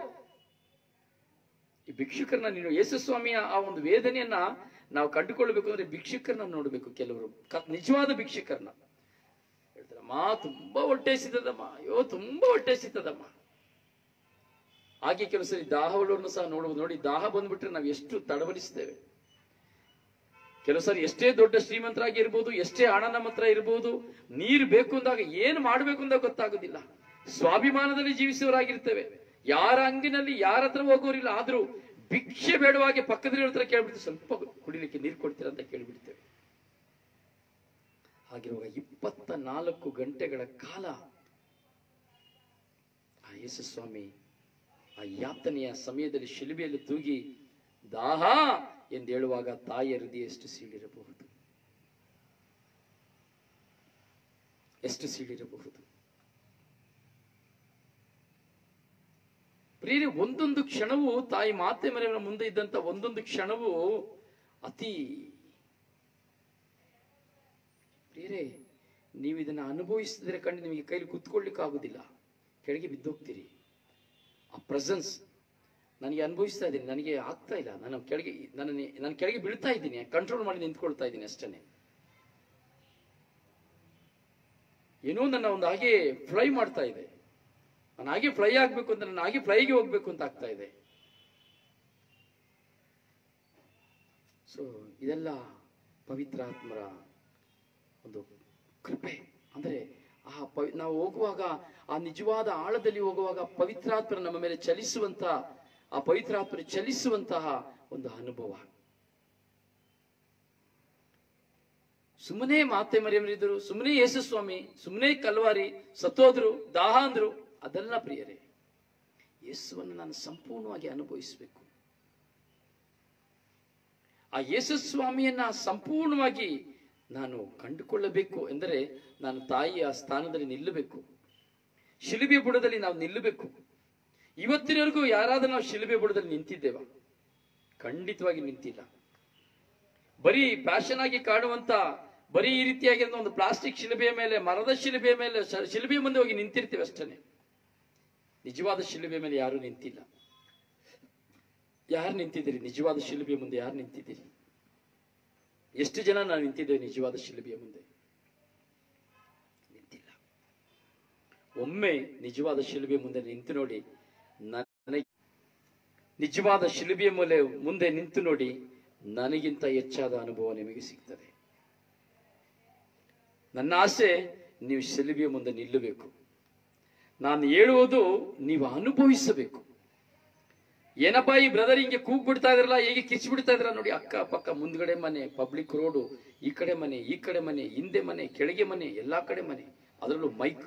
ಈ ಭಿಕ್ಷುಕರನ್ನ ನೀನು ಯೇಸು ಸ್ವಾಮಿಯ ಆ ಒಂದು ವೇದನೆಯನ್ನ ನಾವು ಕಂಡುಕೊಳ್ಬೇಕು ಅಂದ್ರೆ ಭಿಕ್ಷುಕರನ್ನ ನೋಡ್ಬೇಕು ಕೆಲವರು ಕ- ನಿಜವಾದ ಭಿಕ್ಷುಕರನ್ನ ಹೇಳ್ತಾರಮ್ಮ ತುಂಬಾ ಹೊಟ್ಟೆ ಸಿಗ್ತದಮ್ಮ ಅಯ್ಯೋ ತುಂಬಾ ಹೊಟ್ಟೆ ಸಿಗ್ತದಮ್ಮ ಹಾಗೆ ಕೆಲವು ಸರಿ ದಾಹವುಳ್ಳವ್ರನ್ನು ಸಹ ನೋಡುವುದು ನೋಡಿ ದಾಹ ಬಂದ್ಬಿಟ್ರೆ ನಾವು ಎಷ್ಟು ತಡವರಿಸ್ತೇವೆ ಕೆಲವು ಸರಿ ಎಷ್ಟೇ ದೊಡ್ಡ ಶ್ರೀಮಂತರಾಗಿ ಇರ್ಬೋದು ಎಷ್ಟೇ ಹಣ ನಮ್ಮ ಹತ್ರ ಇರ್ಬೋದು ನೀರು ಬೇಕು ಅಂದಾಗ ಏನು ಮಾಡಬೇಕು ಅಂತ ಗೊತ್ತಾಗೋದಿಲ್ಲ ಸ್ವಾಭಿಮಾನದಲ್ಲಿ ಜೀವಿಸುವವರಾಗಿರ್ತೇವೆ ಯಾರ ಅಂಗಿನಲ್ಲಿ ಯಾರ ಹತ್ರ ಹೋಗೋರಿಲ್ಲ ಆದ್ರೂ ಭಿಕ್ಷೆ ಬೇಡವಾಗಿ ಪಕ್ಕದಲ್ಲಿ ಹತ್ರ ಕೇಳ್ಬಿಡ್ತೀವಿ ಸ್ವಲ್ಪ ಕುಡಿಲಿಕ್ಕೆ ನೀರು ಕೊಡ್ತೀರಾ ಅಂತ ಕೇಳ್ಬಿಡ್ತೇವೆ ಹಾಗಿರುವಾಗ ಇಪ್ಪತ್ತ ನಾಲ್ಕು ಗಂಟೆಗಳ ಕಾಲ ಆ ಯೇಸು ಸ್ವಾಮಿ ಆ ಯಾತನೆಯ ಸಮಯದಲ್ಲಿ ಶಿಲುಬೆಯಲ್ಲಿ ತೂಗಿ ದಾಹ ಎಂದು ಹೇಳುವಾಗ ತಾಯಿಯ ಹೃದಯ ಎಷ್ಟು ಸೀಳಿರಬಹುದು ಎಷ್ಟು ಸೀಳಿರಬಹುದು ಪ್ರಿಯರೇ ಒಂದೊಂದು ಕ್ಷಣವು ತಾಯಿ ಮಾತೆ ಮರೆಯವರ ಮುಂದೆ ಇದ್ದಂತ ಒಂದೊಂದು ಕ್ಷಣವು ಅತಿ ಪ್ರಿಯರೇ ನೀವು ಇದನ್ನ ಅನುಭವಿಸಿದ್ರೆ ಕಂಡು ನಿಮಗೆ ಕೈಲಿ ಕುತ್ಕೊಳ್ಳಿಕ್ಕೆ ಆಗುದಿಲ್ಲ ಕೆಳಗೆ ಬಿದ್ದೋಗ್ತೀರಿ ಆ ಪ್ರೆಸೆನ್ಸ್ ನನಗೆ ಅನುಭವಿಸ್ತಾ ಇದ್ದೀನಿ ನನಗೆ ಆಗ್ತಾ ಇಲ್ಲ ನಾನು ಕೆಳಗೆ ನನ್ನ ನಾನು ಕೆಳಗೆ ಬೀಳ್ತಾ ಇದ್ದೀನಿ ಕಂಟ್ರೋಲ್ ಮಾಡಿ ನಿಂತ್ಕೊಳ್ತಾ ಇದ್ದೀನಿ ಅಷ್ಟೇ ಏನೋ ನನ್ನ ಒಂದು ಹಾಗೆ ಫ್ಲೈ ಮಾಡ್ತಾ ಇದೆ ನಾನು ಹಾಗೆ ಫ್ಲೈ ಆಗ್ಬೇಕು ಅಂತ ನಾನು ಹಾಗೆ ಫ್ಲೈಗೆ ಹೋಗ್ಬೇಕು ಅಂತ ಆಗ್ತಾ ಇದೆ ಸೊ ಇದೆಲ್ಲ ಪವಿತ್ರಾತ್ಮರ ಒಂದು ಕೃಪೆ ಅಂದ್ರೆ ಆ ಪವಿ ನಾವು ಹೋಗುವಾಗ ಆ ನಿಜವಾದ ಆಳದಲ್ಲಿ ಹೋಗುವಾಗ ಪವಿತ್ರಾತ್ಮರ ನಮ್ಮ ಮೇಲೆ ಚಲಿಸುವಂತ ಆ ಪವಿತ್ರಾತ್ಮರು ಚಲಿಸುವಂತಹ ಒಂದು ಅನುಭವ ಸುಮ್ಮನೆ ಮಾತೆ ಮರಿಯಮರಿದ್ರು ಸುಮ್ಮನೆ ಯೇಸು ಸ್ವಾಮಿ ಸುಮ್ಮನೆ ಕಲ್ವಾರಿ ಸತ್ತೋದ್ರು ದಾಹ ಅಂದ್ರು ಅದೆಲ್ಲ ಪ್ರಿಯರೇ ಯೇಸುವನ್ನು ನಾನು ಸಂಪೂರ್ಣವಾಗಿ ಅನುಭವಿಸಬೇಕು ಆ ಯೇಸು ಸ್ವಾಮಿಯನ್ನ ಸಂಪೂರ್ಣವಾಗಿ ನಾನು ಕಂಡುಕೊಳ್ಳಬೇಕು ಎಂದರೆ ನಾನು ತಾಯಿಯ ಸ್ಥಾನದಲ್ಲಿ ನಿಲ್ಲಬೇಕು ಶಿಲುಬೆ ಬುಡದಲ್ಲಿ ನಾವು ನಿಲ್ಲಬೇಕು ಇವತ್ತಿನವರೆಗೂ ಯಾರಾದ್ರೂ ನಾವು ಶಿಲುಬೆ ಬುಡದಲ್ಲಿ ನಿಂತಿದ್ದೇವ ಖಂಡಿತವಾಗಿ ನಿಂತಿಲ್ಲ ಬರೀ ಫ್ಯಾಷನ್ ಆಗಿ ಕಾಣುವಂತ ಬರೀ ಈ ರೀತಿಯಾಗಿರೋ ಒಂದು ಪ್ಲಾಸ್ಟಿಕ್ ಶಿಲುಬೆಯ ಮೇಲೆ ಮರದ ಶಿಲುಬೆಯ ಮೇಲೆ ಶ- ಶಿಲುಬೆ ಮುಂದೆ ಹೋಗಿ ನಿಂತಿರ್ತೀವಿ ಅಷ್ಟೇ ನಿಜವಾದ ಶಿಲುಬೆ ಮೇಲೆ ಯಾರು ನಿಂತಿಲ್ಲ ಯಾರು ನಿಂತಿದ್ದೀರಿ ನಿಜವಾದ ಶಿಲುಬೆಯ ಮುಂದೆ ಯಾರು ನಿಂತಿದ್ದೀರಿ ಎಷ್ಟು ಜನ ನಾವು ನಿಂತಿದ್ದೇವೆ ನಿಜವಾದ ಶಿಲುಬೆಯ ಮುಂದೆ ನಿಂತಿಲ್ಲ ಒಮ್ಮೆ ನಿಜವಾದ ಶಿಲುಬೆ ಮುಂದೆ ನಿಂತು ನೋಡಿ ನನಗೆ ನಿಜವಾದ ಶಿಲುಬೆಯ ಮೇಲೆ ಮುಂದೆ ನಿಂತು ನೋಡಿ ನನಗಿಂತ ಹೆಚ್ಚಾದ ಅನುಭವ ನಿಮಗೆ ಸಿಗ್ತದೆ ನನ್ನ ಆಸೆ ನೀವು ಶಿಲುಬೆಯ ಮುಂದೆ ನಿಲ್ಲಬೇಕು ನಾನು ಹೇಳುವುದು ನೀವು ಅನುಭವಿಸಬೇಕು ಏನಪ್ಪ ಈ ಬ್ರದರ್ ಹಿಂಗೆ ಕೂಗ್ ಬಿಡ್ತಾ ಇದ್ರಲ್ಲ ಹೇಗೆ ಕಿಚ್ಚಿ ಬಿಡ್ತಾ ಇದ್ರ ನೋಡಿ ಅಕ್ಕ ಪಕ್ಕ ಮುಂದ್ಗಡೆ ಮನೆ ಪಬ್ಲಿಕ್ ರೋಡು ಈ ಕಡೆ ಮನೆ ಈ ಕಡೆ ಮನೆ ಹಿಂದೆ ಮನೆ ಕೆಳಗೆ ಮನೆ ಎಲ್ಲಾ ಕಡೆ ಮನೆ ಅದರಲ್ಲೂ ಮೈಕ್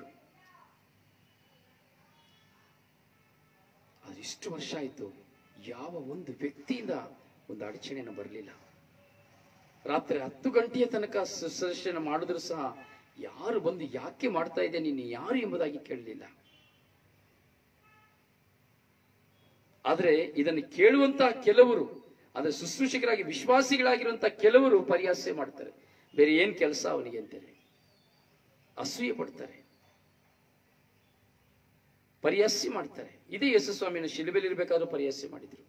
ಅದಿಷ್ಟು ವರ್ಷ ಆಯ್ತು ಯಾವ ಒಂದು ವ್ಯಕ್ತಿಯಿಂದ ಒಂದು ಅಡಚಣೆನ ಬರಲಿಲ್ಲ ರಾತ್ರಿ ಹತ್ತು ಗಂಟೆಯ ತನಕ ಸದಸ್ಯನ ಮಾಡಿದ್ರು ಸಹ ಯಾರು ಬಂದು ಯಾಕೆ ಮಾಡ್ತಾ ಇದ್ದೆ ನೀನು ಯಾರು ಎಂಬುದಾಗಿ ಕೇಳಲಿಲ್ಲ ಆದ್ರೆ ಇದನ್ನು ಕೇಳುವಂತಹ ಕೆಲವರು ಅಂದ್ರೆ ಶುಶ್ರೂಷಕರಾಗಿ ವಿಶ್ವಾಸಿಗಳಾಗಿರುವಂತಹ ಕೆಲವರು ಪರಿಹಾಸ್ಯ ಮಾಡ್ತಾರೆ ಬೇರೆ ಏನ್ ಕೆಲಸ ಅವನಿಗೆ ಅಂತೇಳಿ ಅಸೂಯೆ ಪಡ್ತಾರೆ ಪರಿಹಾಸ್ಯ ಮಾಡ್ತಾರೆ ಇದೇ ಯೇಸು ಸ್ವಾಮಿನ ಶಿಲುಬೆಯಲ್ಲಿ ಇರಬೇಕಾದ್ರೂ ಪರಿಹಾಸ್ಯ ಮಾಡಿದ್ರು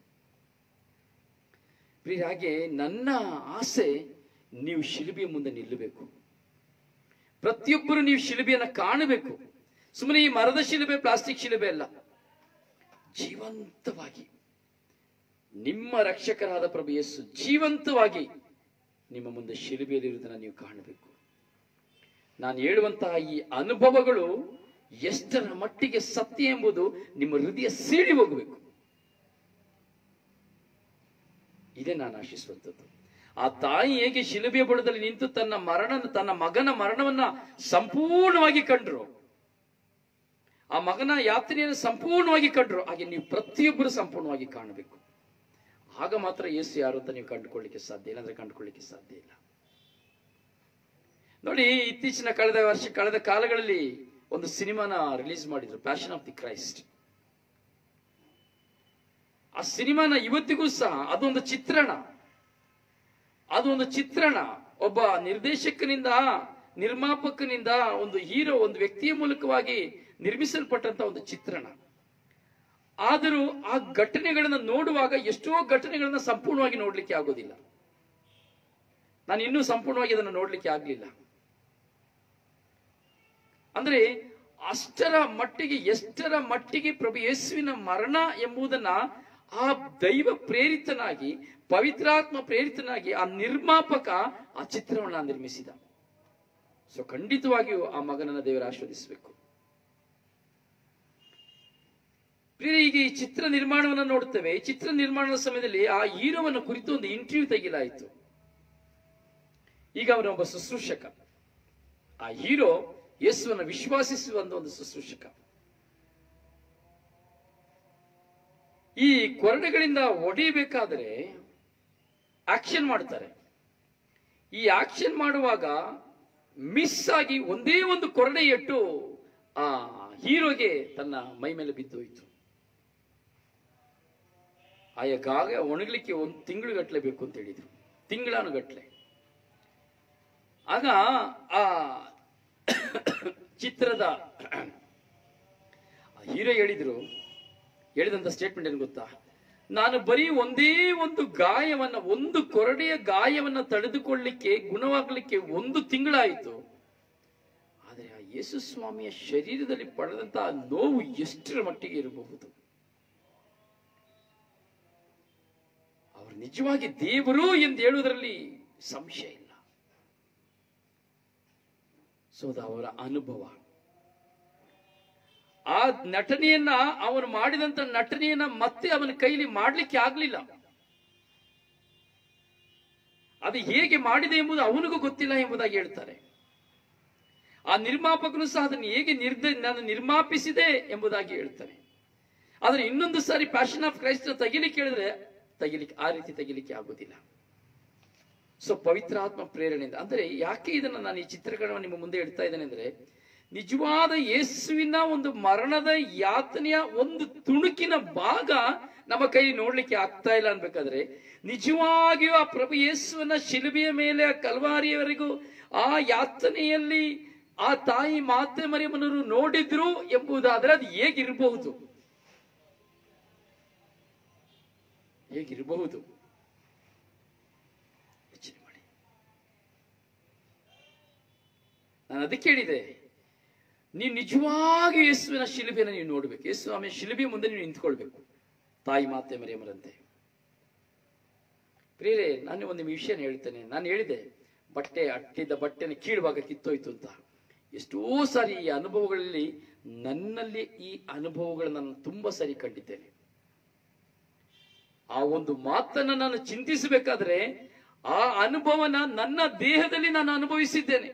ಪ್ರಿಯ ಹಾಗೆ ನನ್ನ ಆಸೆ ನೀವು ಶಿಲುಬೆಯ ಮುಂದೆ ನಿಲ್ಲಬೇಕು ಪ್ರತಿಯೊಬ್ಬರು ನೀವು ಶಿಲುಬೆಯನ್ನ ಕಾಣಬೇಕು ಸುಮ್ಮನೆ ಈ ಮರದ ಶಿಲುಬೆ ಪ್ಲಾಸ್ಟಿಕ್ ಶಿಲುಬೆ ಅಲ್ಲ ಜೀವಂತವಾಗಿ ನಿಮ್ಮ ರಕ್ಷಕರಾದ ಪ್ರಭು ಯೇಸು ಜೀವಂತವಾಗಿ ನಿಮ್ಮ ಮುಂದೆ ಶಿಲುಬೆಯಲ್ಲಿರುವುದನ್ನು ನೀವು ಕಾಣಬೇಕು ನಾನು ಹೇಳುವಂತಹ ಈ ಅನುಭವಗಳು ಎಷ್ಟರ ಮಟ್ಟಿಗೆ ಸತ್ಯ ಎಂಬುದು ನಿಮ್ಮ ಹೃದಯ ಸೀಳಿ ಹೋಗಬೇಕು ಇದೇ ನಾನು ಆಶಿಸುವಂಥದ್ದು ಆ ತಾಯಿ ಹೇಗೆ ಶಿಲುಬೆಯ ಬುಡದಲ್ಲಿ ನಿಂತು ತನ್ನ ಮರಣ ತನ್ನ ಮಗನ ಮರಣವನ್ನ ಸಂಪೂರ್ಣವಾಗಿ ಕಂಡ್ರು ಆ ಮಗನ ಯಾತ್ರೆಯನ್ನು ಸಂಪೂರ್ಣವಾಗಿ ಕಂಡ್ರು ಹಾಗೆ ನೀವು ಪ್ರತಿಯೊಬ್ಬರು ಸಂಪೂರ್ಣವಾಗಿ ಕಾಣಬೇಕು ಆಗ ಮಾತ್ರ ಯೇಸು ಯಾರು ಅಂತ ನೀವು ಕಂಡುಕೊಳ್ಳಿಕ್ಕೆ ಸಾಧ್ಯ ಇಲ್ಲಾಂದ್ರೆ ಕಂಡುಕೊಳ್ಳಿಕ್ಕೆ ಸಾಧ್ಯ ಇಲ್ಲ ನೋಡಿ ಇತ್ತೀಚಿನ ಕಳೆದ ವರ್ಷ ಕಳೆದ ಕಾಲಗಳಲ್ಲಿ ಒಂದು ಸಿನಿಮಾನ ರಿಲೀಸ್ ಮಾಡಿದ್ರು ಪ್ಯಾಷನ್ ಆಫ್ ದಿ ಕ್ರೈಸ್ಟ್ ಆ ಸಿನಿಮಾನ ಇವತ್ತಿಗೂ ಸಹ ಅದೊಂದು ಚಿತ್ರಣ ಅದು ಒಂದು ಚಿತ್ರಣ ಒಬ್ಬ ನಿರ್ದೇಶಕನಿಂದ ನಿರ್ಮಾಪಕನಿಂದ ಒಂದು ಹೀರೋ ಒಂದು ವ್ಯಕ್ತಿಯ ಮೂಲಕವಾಗಿ ನಿರ್ಮಿಸಲ್ಪಟ್ಟಂತ ಒಂದು ಚಿತ್ರಣ ಆದರೂ ಆ ಘಟನೆಗಳನ್ನ ನೋಡುವಾಗ ಎಷ್ಟೋ ಘಟನೆಗಳನ್ನ ಸಂಪೂರ್ಣವಾಗಿ ನೋಡ್ಲಿಕ್ಕೆ ಆಗೋದಿಲ್ಲ ನಾನು ಇನ್ನೂ ಸಂಪೂರ್ಣವಾಗಿ ಅದನ್ನು ನೋಡ್ಲಿಕ್ಕೆ ಆಗ್ಲಿಲ್ಲ ಅಂದ್ರೆ ಅಷ್ಟರ ಮಟ್ಟಿಗೆ ಎಷ್ಟರ ಮಟ್ಟಿಗೆ ಪ್ರಭು ಯೇಸುವಿನ ಮರಣ ಎಂಬುದನ್ನ ಆ ದೈವ ಪ್ರೇರಿತನಾಗಿ ಪವಿತ್ರಾತ್ಮ ಪ್ರೇರಿತನಾಗಿ ಆ ನಿರ್ಮಾಪಕ ಆ ಚಿತ್ರವನ್ನ ನಿರ್ಮಿಸಿದ ಸೊ ಖಂಡಿತವಾಗಿಯೂ ಆ ಮಗನನ್ನ ದೇವರ ಆಶ್ವದಿಸಬೇಕು ಪ್ರಿಯ ಈಗ ಈ ಚಿತ್ರ ನಿರ್ಮಾಣವನ್ನ ನೋಡ್ತೇವೆ ಈ ಚಿತ್ರ ನಿರ್ಮಾಣದ ಸಮಯದಲ್ಲಿ ಆ ಹೀರೋವನ್ನ ಕುರಿತು ಒಂದು ಇಂಟರ್ವ್ಯೂ ತೆಗಿಲಾಯಿತು ಈಗ ಅವನೊಬ್ಬ ಶುಶ್ರೂಷಕ ಆ ಹೀರೋ ಯೇಸುವನ್ನು ವಿಶ್ವಾಸಿಸುವ ಒಂದು ಶುಶ್ರೂಷಕ ಈ ಕೊರಡೆಗಳಿಂದ ಹೊಡಿಬೇಕಾದ್ರೆ ಆಕ್ಷನ್ ಮಾಡ್ತಾರೆ ಈ ಆಕ್ಷನ್ ಮಾಡುವಾಗ ಮಿಸ್ ಆಗಿ ಒಂದೇ ಒಂದು ಕೊರಡೆ ಎಟ್ಟು ಆ ಹೀರೋಗೆ ತನ್ನ ಮೈ ಮೇಲೆ ಬಿದ್ದೋಯ್ತು ಆಯಾ ಗಾಗ ಒಣಗಲಿಕ್ಕೆ ಒಂದು ತಿಂಗಳು ಗಟ್ಟಲೆ ಬೇಕು ಅಂತ ಹೇಳಿದ್ರು ತಿಂಗಳಾನುಗಟ್ಲೆ ಆಗ ಆ ಚಿತ್ರದ ಹೀರೋ ಹೇಳಿದ್ರು ಹೇಳಿದಂತ ಸ್ಟೇಟ್ಮೆಂಟ್ ಏನು ಗೊತ್ತಾ ನಾನು ಬರೀ ಒಂದೇ ಒಂದು ಗಾಯವನ್ನ ಒಂದು ಕೊರಡೆಯ ಗಾಯವನ್ನ ತಡೆದುಕೊಳ್ಳಿಕ್ಕೆ ಗುಣವಾಗಲಿಕ್ಕೆ ಒಂದು ತಿಂಗಳಾಯಿತು ಆದರೆ ಆ ಯೇಸು ಸ್ವಾಮಿಯ ಶರೀರದಲ್ಲಿ ಪಡೆದಂತಹ ನೋವು ಎಷ್ಟರ ಮಟ್ಟಿಗೆ ಇರಬಹುದು ಅವರು ನಿಜವಾಗಿ ದೇವರು ಎಂದು ಹೇಳುವುದರಲ್ಲಿ ಸಂಶಯ ಇಲ್ಲ ಸೊ ಅದು ಅವರ ಅನುಭವ ಆ ನಟನೆಯನ್ನ ಅವನು ಮಾಡಿದಂತ ನಟನೆಯನ್ನ ಮತ್ತೆ ಅವನ ಕೈಲಿ ಮಾಡ್ಲಿಕ್ಕೆ ಆಗ್ಲಿಲ್ಲ ಅದು ಹೇಗೆ ಮಾಡಿದೆ ಎಂಬುದು ಅವನಿಗೂ ಗೊತ್ತಿಲ್ಲ ಎಂಬುದಾಗಿ ಹೇಳ್ತಾರೆ ಆ ನಿರ್ಮಾಪಕನು ಸಹ ಅದನ್ನು ಹೇಗೆ ನಿರ್ದ ನಾನು ನಿರ್ಮಾಪಿಸಿದೆ ಎಂಬುದಾಗಿ ಹೇಳ್ತಾನೆ ಆದ್ರೆ ಇನ್ನೊಂದು ಸಾರಿ ಪ್ಯಾಷನ್ ಆಫ್ ಕ್ರೈಸ್ಟ್ ತೆಗಿಲಿಕ್ಕೆ ಹೇಳಿದ್ರೆ ತೆಗಿಲಿಕ್ಕೆ ಆ ರೀತಿ ತೆಗಿಲಿಕ್ಕೆ ಆಗುದಿಲ್ಲ ಸೊ ಪವಿತ್ರಾತ್ಮ ಪ್ರೇರಣೆಯಿಂದ ಅಂದ್ರೆ ಯಾಕೆ ಇದನ್ನ ನಾನು ಈ ಚಿತ್ರೀಕರಣವನ್ನು ನಿಮ್ಮ ಮುಂದೆ ಇಡ್ತಾ ಇದ್ದೇನೆ ಅಂದ್ರೆ ನಿಜವಾದ ಯೇಸುವಿನ ಒಂದು ಮರಣದ ಯಾತನೆಯ ಒಂದು ತುಣುಕಿನ ಭಾಗ ನಮ್ಮ ಕೈ ನೋಡ್ಲಿಕ್ಕೆ ಆಗ್ತಾ ಇಲ್ಲ ಅನ್ಬೇಕಾದ್ರೆ ನಿಜವಾಗಿಯೂ ಆ ಪ್ರಭು ಯೇಸುವನ ಶಿಲುಬೆಯ ಮೇಲೆ ಆ ಕಲ್ವಾರಿಯವರೆಗೂ ಆ ಯಾತನೆಯಲ್ಲಿ ಆ ತಾಯಿ ಮಾತೆ ಮರಿಯಮ್ಮನವರು ನೋಡಿದ್ರು ಎಂಬುದಾದ್ರೆ ಅದು ಹೇಗಿರಬಹುದು ಹೇಗಿರಬಹುದು ಯೋಚನೆ ಮಾಡಿ ನಾನು ಅದಕ್ಕೆ ಹೇಳಿದೆ ನೀವು ನಿಜವಾಗಿ ಯೇಸುವಿನ ಶಿಲುಬೆಯನ್ನು ನೀವು ನೋಡ್ಬೇಕು ಯೇಸು ಆಮೇಲೆ ಶಿಲುಬೆ ಮುಂದೆ ನೀವು ನಿಂತ್ಕೊಳ್ಬೇಕು ತಾಯಿ ಮಾತೆ ಮರಿಯಮ್ಮರಂತೆ ಪ್ರಿಯರೇ ನಾನು ಒಂದು ವಿಷಯ ಹೇಳ್ತೇನೆ ನಾನು ಹೇಳಿದೆ ಬಟ್ಟೆ ಅಟ್ಟಿದ್ದ ಬಟ್ಟೆನ ಕೀಳುವಾಗ ಕಿತ್ತೋಯ್ತು ಅಂತ ಎಷ್ಟೋ ಸಾರಿ ಈ ಅನುಭವಗಳಲ್ಲಿ ನನ್ನಲ್ಲಿ ಈ ಅನುಭವಗಳನ್ನು ನಾನು ತುಂಬಾ ಸರಿ ಕಂಡಿದ್ದೇನೆ ಆ ಒಂದು ಮಾತನ್ನ ನಾನು ಚಿಂತಿಸಬೇಕಾದ್ರೆ ಆ ಅನುಭವನ ನನ್ನ ದೇಹದಲ್ಲಿ ನಾನು ಅನುಭವಿಸಿದ್ದೇನೆ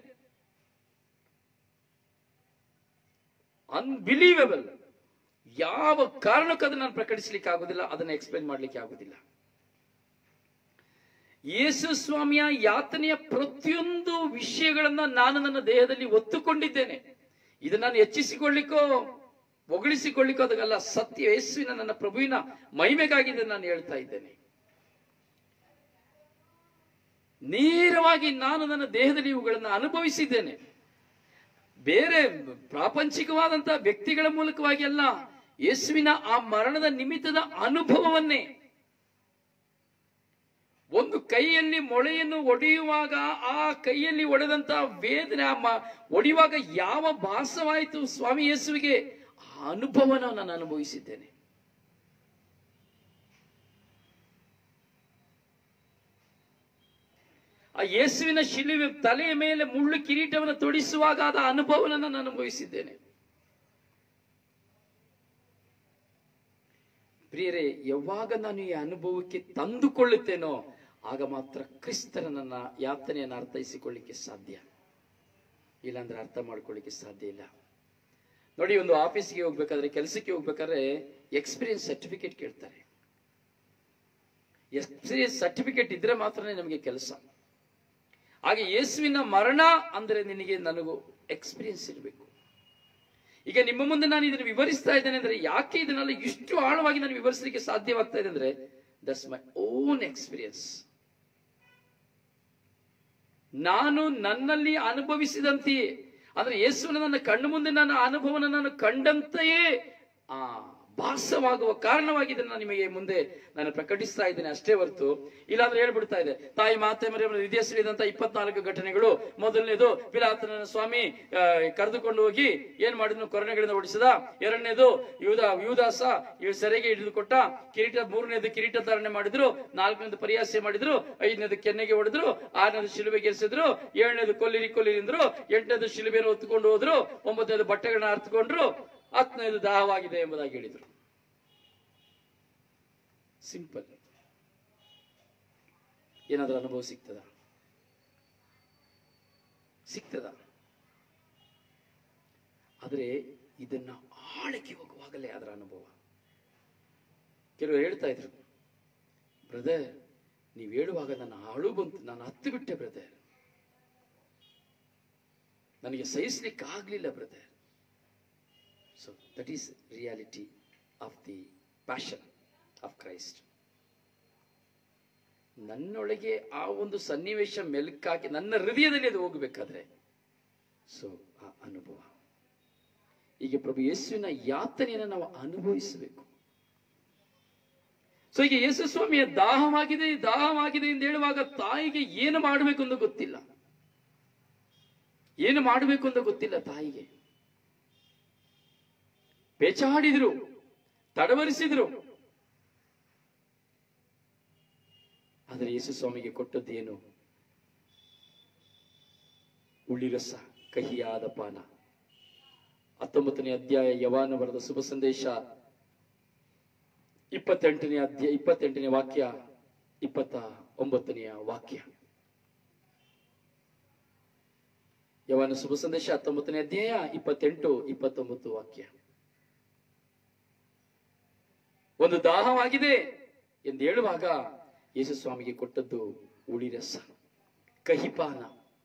ಅನ್ಬಿಲೀವೇಬಲ್ ಯಾವ ಕಾರಣಕ್ಕೂ ನಾನು ಪ್ರಕಟಿಸಲಿಕ್ಕೆ ಆಗುದಿಲ್ಲ ಅದನ್ನ ಎಕ್ಸ್ಪ್ಲೇನ್ ಮಾಡ್ಲಿಕ್ಕೆ ಆಗುದಿಲ್ಲ ಯೇಸು ಸ್ವಾಮಿಯ ಯಾತನೆಯ ಪ್ರತಿಯೊಂದು ವಿಷಯಗಳನ್ನ ನಾನು ನನ್ನ ದೇಹದಲ್ಲಿ ಒತ್ತುಕೊಂಡಿದ್ದೇನೆ ಇದು ನಾನು ಹೆಚ್ಚಿಸಿಕೊಳ್ಳಿಕ್ಕೋ ಹೊಗಳಿಸಿಕೊಳ್ಳಿಕ್ಕೋ ಅದಕ್ಕಲ್ಲ ಸತ್ಯ ಯೇಸುವಿನ ನನ್ನ ಪ್ರಭುವಿನ ಮಹಿಮೆಗಾಗಿದೆ ನಾನು ಹೇಳ್ತಾ ಇದ್ದೇನೆ ನೇರವಾಗಿ ನಾನು ನನ್ನ ದೇಹದಲ್ಲಿ ಇವುಗಳನ್ನು ಅನುಭವಿಸಿದ್ದೇನೆ ಬೇರೆ ಪ್ರಾಪಂಚಿಕವಾದಂತಹ ವ್ಯಕ್ತಿಗಳ ಮೂಲಕವಾಗಿ ಅಲ್ಲ ಯೇಸುವಿನ ಆ ಮರಣದ ನಿಮಿತ್ತದ ಅನುಭವವನ್ನೇ ಒಂದು ಕೈಯಲ್ಲಿ ಮೊಳೆಯನ್ನು ಒಡೆಯುವಾಗ ಆ ಕೈಯಲ್ಲಿ ಒಡೆದಂತ ವೇದನೆ ಆ ಮ- ಒಡೆಯುವಾಗ ಯಾವ ಭಾಸವಾಯಿತು ಸ್ವಾಮಿ ಯೇಸುವಿಗೆ ಆ ಅನುಭವನ ನಾನು ಅನುಭವಿಸಿದ್ದೇನೆ ಆ ಯೇಸುವಿನ ಶಿಲುವೆ ತಲೆಯ ಮೇಲೆ ಮುಳ್ಳು ಕಿರೀಟವನ್ನು ತೊಡಿಸುವಾಗ ಆದ ಅನುಭವನ ನಾನು ಅನುಭವಿಸಿದ್ದೇನೆ ಪ್ರಿಯರೇ ಯಾವಾಗ ನಾನು ಈ ಅನುಭವಕ್ಕೆ ತಂದುಕೊಳ್ಳುತ್ತೇನೋ ಆಗ ಮಾತ್ರ ಕ್ರಿಸ್ತರ ನನ್ನ ಯಾತನೆಯನ್ನು ಅರ್ಥೈಸಿಕೊಳ್ಳಿಕ್ಕೆ ಸಾಧ್ಯ ಇಲ್ಲಾಂದ್ರೆ ಅರ್ಥ ಮಾಡ್ಕೊಳ್ಳಿಕ್ಕೆ ಸಾಧ್ಯ ಇಲ್ಲ ನೋಡಿ ಒಂದು ಆಫೀಸ್ಗೆ ಹೋಗ್ಬೇಕಾದ್ರೆ ಕೆಲಸಕ್ಕೆ ಹೋಗ್ಬೇಕಾದ್ರೆ ಎಕ್ಸ್ಪೀರಿಯನ್ಸ್ ಸರ್ಟಿಫಿಕೇಟ್ ಕೇಳ್ತಾರೆ ಎಕ್ಸ್ಪೀರಿಯನ್ಸ್ ಸರ್ಟಿಫಿಕೇಟ್ ಇದ್ರೆ ಮಾತ್ರನೇ ನಮಗೆ ಕೆಲಸ ಹಾಗೆ ಯೇಸುವಿನ ಮರಣ ಅಂದ್ರೆ ನಿನಗೆ ನನಗೂ ಎಕ್ಸ್ಪೀರಿಯನ್ಸ್ ಇರಬೇಕು ಈಗ ನಿಮ್ಮ ಮುಂದೆ ನಾನು ಇದನ್ನು ವಿವರಿಸ್ತಾ ಇದ್ದೇನೆ ಅಂದ್ರೆ ಯಾಕೆ ಇದನ್ನೆಲ್ಲ ಇಷ್ಟು ಆಳವಾಗಿ ನಾನು ವಿವರಿಸಲಿಕ್ಕೆ ಸಾಧ್ಯವಾಗ್ತಾ ಇದೆ ಅಂದ್ರೆ ದಟ್ಸ್ ಮೈ ಓನ್ ಎಕ್ಸ್ಪೀರಿಯನ್ಸ್ ನಾನು ನನ್ನಲ್ಲಿ ಅನುಭವಿಸಿದಂತೆಯೇ ಅಂದ್ರೆ ಯೇಸುವಿನ ನನ್ನ ಕಣ್ಣು ಮುಂದೆ ನನ್ನ ಅನುಭವನ ನಾನು ಕಂಡಂತೆಯೇ ಆ ಭಾಸವಾಗುವ ಕಾರಣವಾಗಿ ಇದನ್ನ ನಾನು ನಿಮಗೆ ಮುಂದೆ ನಾನು ಪ್ರಕಟಿಸ್ತಾ ಇದ್ದೇನೆ ಅಷ್ಟೇ ಹೊರತು ಇಲ್ಲಾಂದ್ರೆ ಹೇಳ್ಬಿಡ್ತಾ ಇದೆ ತಾಯಿ ಮಾತೆ ಮರಿಯ ಹೃದಯಸಲಿದಂತ ಇಪ್ಪತ್ನಾಲ್ಕು ಘಟನೆಗಳು ಮೊದಲನೇದು ಪಿಲಾತನ ಸ್ವಾಮಿ ಆ, ಕರೆದುಕೊಂಡು ಹೋಗಿ ಏನ್ ಮಾಡಿದ್ನು ಕೊರೋನೆಗಳಿಂದ ಓಡಿಸಿದ ಎರಡನೇದು ಯೂದ ಯೂದಾಸ ಇವ್ ಸೆರೆಗೆ ಹಿಡಿದುಕೊಟ್ಟ ಕಿರೀಟ ಮೂರನೇದು ಕಿರೀಟ ಧಾರಣೆ ಮಾಡಿದ್ರು ನಾಲ್ಕನೇದು ಪರಿಹಾಸ್ಯ ಮಾಡಿದ್ರು ಐದನೇದು ಕೆನ್ನೆಗೆ ಹೊಡೆದ್ರು ಆರನೇದು ಶಿಲುಬೆಗೆ ಎರಿಸಿದ್ರು ಏಳನೇದು ಕೊಲ್ಲಿರಿ ಕೊಲ್ಲಿರಿ ಅಂದ್ರು ಎಂಟನೇದು ಶಿಲುಬೆಯನ್ನು ಹೊತ್ತುಕೊಂಡು ಹೋದ್ರು ಒಂಬತ್ತನೇದು ಬಟ್ಟೆಗಳನ್ನ ಅರ್ಥಕೊಂಡ್ರು ಹತ್ತನೇದು ದಾಹವಾಗಿದೆ ಎಂಬುದಾಗಿ ಹೇಳಿದ್ರು ಸಿಂಪಲ್ ಏನಾದ್ರೂ ಅನುಭವ ಸಿಗ್ತದ ಸಿಗ್ತದ ಆದ್ರೆ ಇದನ್ನ ಆಳಕ್ಕೆ ಹೋಗುವಾಗಲೇ ಅದರ ಅನುಭವ ಕೆಲವರು ಹೇಳ್ತಾ ಇದ್ರು ಬ್ರದರ್ ನೀವು ಹೇಳುವಾಗ ನನ್ನ ಅಳು ಬಂತು ನಾನು ಹತ್ತು ಬಿಟ್ಟೆ ಬ್ರದರ್ ನನಗೆ ಸಹಿಸ್ಲಿಕ್ಕೆ ಆಗ್ಲಿಲ್ಲ brother so that is reality of the passion of Christ ನನ್ನೊಳಗೆ ಆ ಒಂದು ಸನ್ನಿವೇಶ ಮೆಲುಕಾಕಿ ನನ್ನ ಹೃದಯದಲ್ಲಿ ಅದು ಹೋಗಬೇಕಾದ್ರೆ ಸೊ ಆ ಅನುಭವ ಈಗ ಪ್ರಭು ಯೇಸುವಿನ ಯಾತನೆಯನ್ನು ನಾವು ಅನುಭವಿಸಬೇಕು ಸೊ ಈಗ ಯೇಸು ಸ್ವಾಮಿಯ ದಾಹವಾಗಿದೆ ದಾಹವಾಗಿದೆ ಎಂದು ಹೇಳುವಾಗ ತಾಯಿಗೆ ಏನು ಮಾಡಬೇಕು ಅಂತ ಗೊತ್ತಿಲ್ಲ ಏನು ಮಾಡಬೇಕು ಅಂತ ಗೊತ್ತಿಲ್ಲ ತಾಯಿಗೆ ಪೇಚಾಡಿದ್ರು ತಡವರಿಸಿದ್ರು ಆದರೆ ಯೇಸು ಸ್ವಾಮಿಗೆ ಕೊಟ್ಟದ್ದೇನು ಉಳಿರಸ ಕಹಿಯಾದ ಪಾನ ಹತ್ತೊಂಬತ್ತನೇ ಅಧ್ಯಾಯ ಯವಾನ ಬರೆದ ಶುಭ ಸಂದೇಶ ಇಪ್ಪತ್ತೆಂಟನೇ ಅಧ್ಯಾಯ ಇಪ್ಪತ್ತೆಂಟನೇ ವಾಕ್ಯ ಇಪ್ಪತ್ತ ಒಂಬತ್ತನೆಯ ವಾಕ್ಯ ಯವನ ಶುಭ ಸಂದೇಶ ಹತ್ತೊಂಬತ್ತನೇ ಅಧ್ಯಾಯ ಇಪ್ಪತ್ತೆಂಟು ಇಪ್ಪತ್ತೊಂಬತ್ತು ವಾಕ್ಯ ಒಂದು ದಾಹವಾಗಿದೆ ಎಂದು ಹೇಳುವಾಗ ಯೇಸು ಸ್ವಾಮಿಗೆ ಕೊಟ್ಟದ್ದು ಉಳಿರಸ ಕಹಿಪಾನ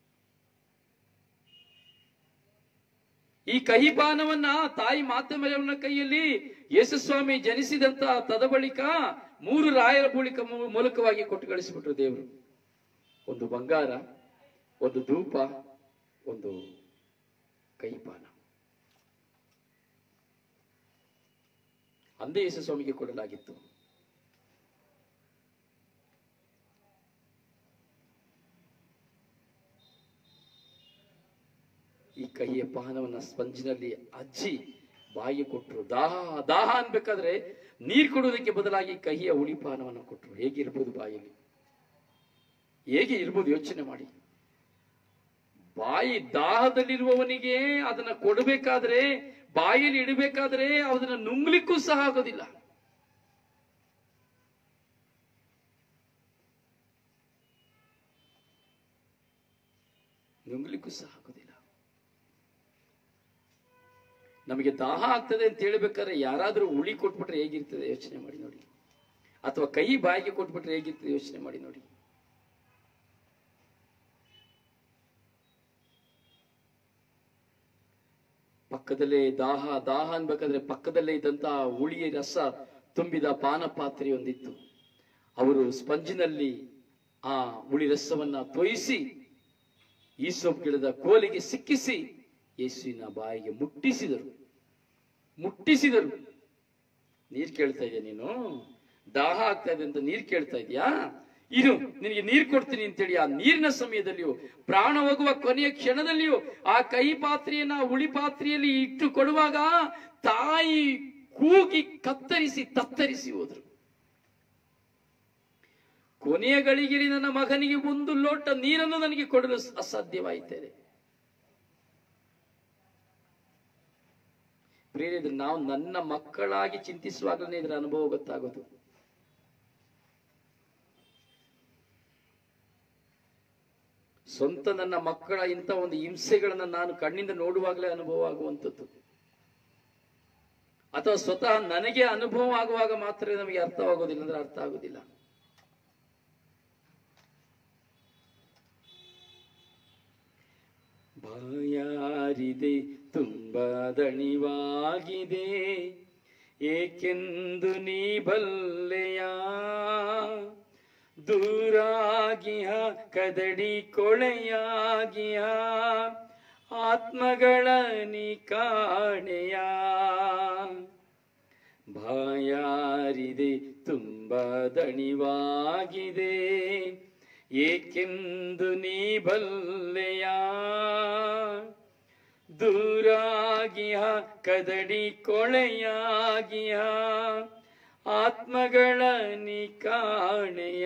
ಈ ಕಹಿಪಾನವನ್ನ ತಾಯಿ ಮಾತಮರವನ ಕೈಯಲ್ಲಿ ಯೇಸುಸ್ವಾಮಿ ಜನಿಸಿದಂತ ತದ ಬಳಿಕ ಮೂರು ರಾಯರ ಬಳಿಕ ಮೂ- ಮೂಲಕವಾಗಿ ಕೊಟ್ಟು ಕಳಿಸಿಬಿಟ್ರು ದೇವರು ಒಂದು ಬಂಗಾರ ಒಂದು ಧೂಪ ಒಂದು ಕೈಪಾನ ಅಂದೇ ಯೇಸು ಸ್ವಾಮಿಗೆ ಕೊಡಲಾಗಿತ್ತು ಈ ಕಹಿಯ ಪಾನವನ್ನ ಸ್ಪಂಜಿನಲ್ಲಿ ಅಜ್ಜಿ ಬಾಯಿಗೆ ಕೊಟ್ಟರು ದಾಹ ದಾಹ ಅನ್ಬೇಕಾದ್ರೆ ನೀರ್ ಕೊಡುವುದಕ್ಕೆ ಬದಲಾಗಿ ಕಹಿಯ ಉಳಿಪಾನವನ್ನು ಕೊಟ್ಟರು ಹೇಗಿರ್ಬೋದು ಬಾಯಲ್ಲಿ ಹೇಗೆ ಇರ್ಬೋದು ಯೋಚನೆ ಮಾಡಿ ಬಾಯಿ ದಾಹದಲ್ಲಿರುವವನಿಗೆ ಅದನ್ನ ಕೊಡಬೇಕಾದ್ರೆ ಬಾಯಲ್ಲಿ ಇಡಬೇಕಾದ್ರೆ ಅದನ್ನ ನುಂಗ್ಲಿಕ್ಕೂ ಸಹ ಆಗೋದಿಲ್ಲ ನುಂಗ್ಲಿಕ್ಕೂ ಸಹ ಆಗೋದಿಲ್ಲ ನಮಗೆ ದಾಹ ಆಗ್ತದೆ ಅಂತ ಹೇಳ್ಬೇಕಾದ್ರೆ ಯಾರಾದ್ರೂ ಉಳಿ ಕೊಟ್ಬಿಟ್ರೆ ಹೇಗಿರ್ತದೆ ಯೋಚನೆ ಮಾಡಿ ನೋಡಿ ಅಥವಾ ಕೈ ಬಾಯಿಗೆ ಕೊಟ್ಬಿಟ್ರೆ ಹೇಗಿರ್ತದೆ ಯೋಚನೆ ಮಾಡಿ ನೋಡಿ ಪಕ್ಕದಲ್ಲೇ ದಾಹ ದಾಹ ಅನ್ಬೇಕಾದ್ರೆ ಪಕ್ಕದಲ್ಲೇ ಇದ್ದಂತಹ ಹುಳಿಯ ರಸ ತುಂಬಿದ ಪಾನ ಪಾತ್ರೆಯೊಂದಿತ್ತು ಅವರು ಸ್ಪಂಜಿನಲ್ಲಿ ಆ ಹುಳಿ ರಸವನ್ನ ತೊಯಿಸಿ ಈಸೋಪ್ ಗಿಡದ ಕೋಲಿಗೆ ಸಿಕ್ಕಿಸಿ ಯೇಸುವಿನ ಬಾಯಿಗೆ ಮುಟ್ಟಿಸಿದರು ಮುಟ್ಟಿಸಿದರು ನೀರ್ ಕೇಳ್ತಾ ಇದೆಯಾ ನೀನು ದಾಹ ಆಗ್ತಾ ಇದೆ ಅಂತ ನೀರ್ ಕೇಳ್ತಾ ಇದೆಯಾ ಇದು ನಿನಗೆ ನೀರ್ ಕೊಡ್ತೀನಿ ಅಂತೇಳಿ ಆ ನೀರಿನ ಸಮಯದಲ್ಲಿಯೂ ಪ್ರಾಣ ಹೋಗುವ ಕೊನೆಯ ಕ್ಷಣದಲ್ಲಿಯೂ ಆ ಕೈ ಪಾತ್ರೆಯನ್ನ ಆ ಉಳಿ ಪಾತ್ರೆಯಲ್ಲಿ ಇಟ್ಟು ಕೊಡುವಾಗ ತಾಯಿ ಕೂಗಿ ಕತ್ತರಿಸಿ ತತ್ತರಿಸಿ ಹೋದ್ರು ಕೊನೆಯ ಗಳಿಗೆಯಲ್ಲಿ ನನ್ನ ಮಗನಿಗೆ ಒಂದು ಲೋಟ ನೀರನ್ನು ನನಗೆ ಕೊಡಲು ಅಸಾಧ್ಯವಾಯಿತೇನೆ ಪ್ರೇರಿದ್ರೆ ನಾವು ನನ್ನ ಮಕ್ಕಳಾಗಿ ಚಿಂತಿಸುವಾಗಲೇ ಇದರ ಅನುಭವ ಗೊತ್ತಾಗೋದು ಸ್ವಂತ ನನ್ನ ಮಕ್ಕಳ ಇಂಥ ಒಂದು ಹಿಂಸೆಗಳನ್ನ ನಾನು ಕಣ್ಣಿಂದ ನೋಡುವಾಗಲೇ ಅನುಭವ ಆಗುವಂಥದ್ದು ಅಥವಾ ಸ್ವತಃ ನನಗೆ ಅನುಭವ ಆಗುವಾಗ ಮಾತ್ರ ನಮಗೆ ಅರ್ಥವಾಗೋದಿಲ್ಲ ಅಂದ್ರೆ ಅರ್ಥ ಆಗೋದಿಲ್ಲ ಬಾಯಾರಿದೆ ತುಂಬ ದಣಿವಾಗಿದೆ ಏಕೆಂದು ನೀ ಬಲ್ಲೆಯ ದೂರಾಗಿಯ ಕದಡಿ ಕೊಳೆಯಾಗಿಯ ಆತ್ಮಗಳ ನೀ ಕಾಣೆಯ ಬಾಯಾರಿದೆ ತುಂಬ ದಣಿವಾಗಿದೆ ಏಕೆಂದು ನೀ ಬಲ್ಲೆಯ ದೂರಾಗಿಯ ಕದಡಿ ಕೊಳೆಯಾಗಿಯ ಆತ್ಮಗಳ ನೀ ಕಾಣೆಯ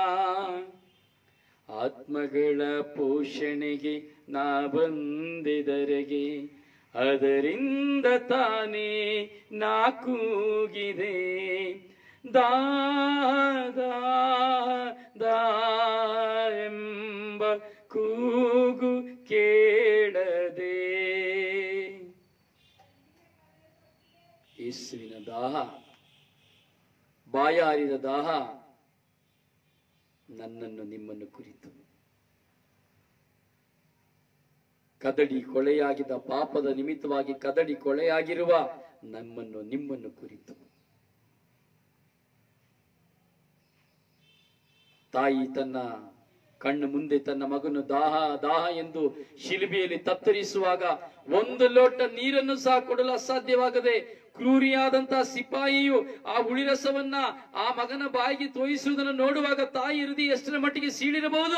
ಆತ್ಮಗಳ ಪೋಷಣೆಗೆ ನಾ ಬಂದೆದರೆಗೆ ಅದರಿಂದ ತಾನೇ ನಾ ಕೂಗಿದೆ ದಾದ ದಾ ಎಂಬ ಕೂಗು ಕೇಳದೆ ಯೇಸುವಿನ ದಾಹ ಬಾಯಾರಿದ ದಾಹ ನನ್ನನ್ನು ನಿಮ್ಮನ್ನು ಕುರಿತು ಕದಡಿ ಕೊಳೆಯಾಗಿದ್ದ ಪಾಪದ ನಿಮಿತ್ತವಾಗಿ ಕದಡಿ ಕೊಳೆಯಾಗಿರುವ ನಮ್ಮನ್ನು ನಿಮ್ಮನ್ನು ಕುರಿತು ತಾಯಿ ತನ್ನ ಕಣ್ಣು ಮುಂದೆ ತನ್ನ ಮಗನು ದಾಹ ದಾಹ ಎಂದು ಶಿಲುಬೆಯಲ್ಲಿ ತತ್ತರಿಸುವಾಗ ಒಂದು ಲೋಟ ನೀರನ್ನು ಸಹ ಕೊಡಲು ಅಸಾಧ್ಯವಾಗದೆ ಕ್ರೂರಿಯಾದಂತಹ ಸಿಪಾಯಿಯು ಆ ಹುಳಿರಸವನ್ನ ಆ ಮಗನ ಬಾಯಿಗೆ ತೋಯಿಸುವುದನ್ನು ನೋಡುವಾಗ ತಾಯಿ ಹೃದಯ ಎಷ್ಟರ ಮಟ್ಟಿಗೆ ಸೀಳಿರಬಹುದು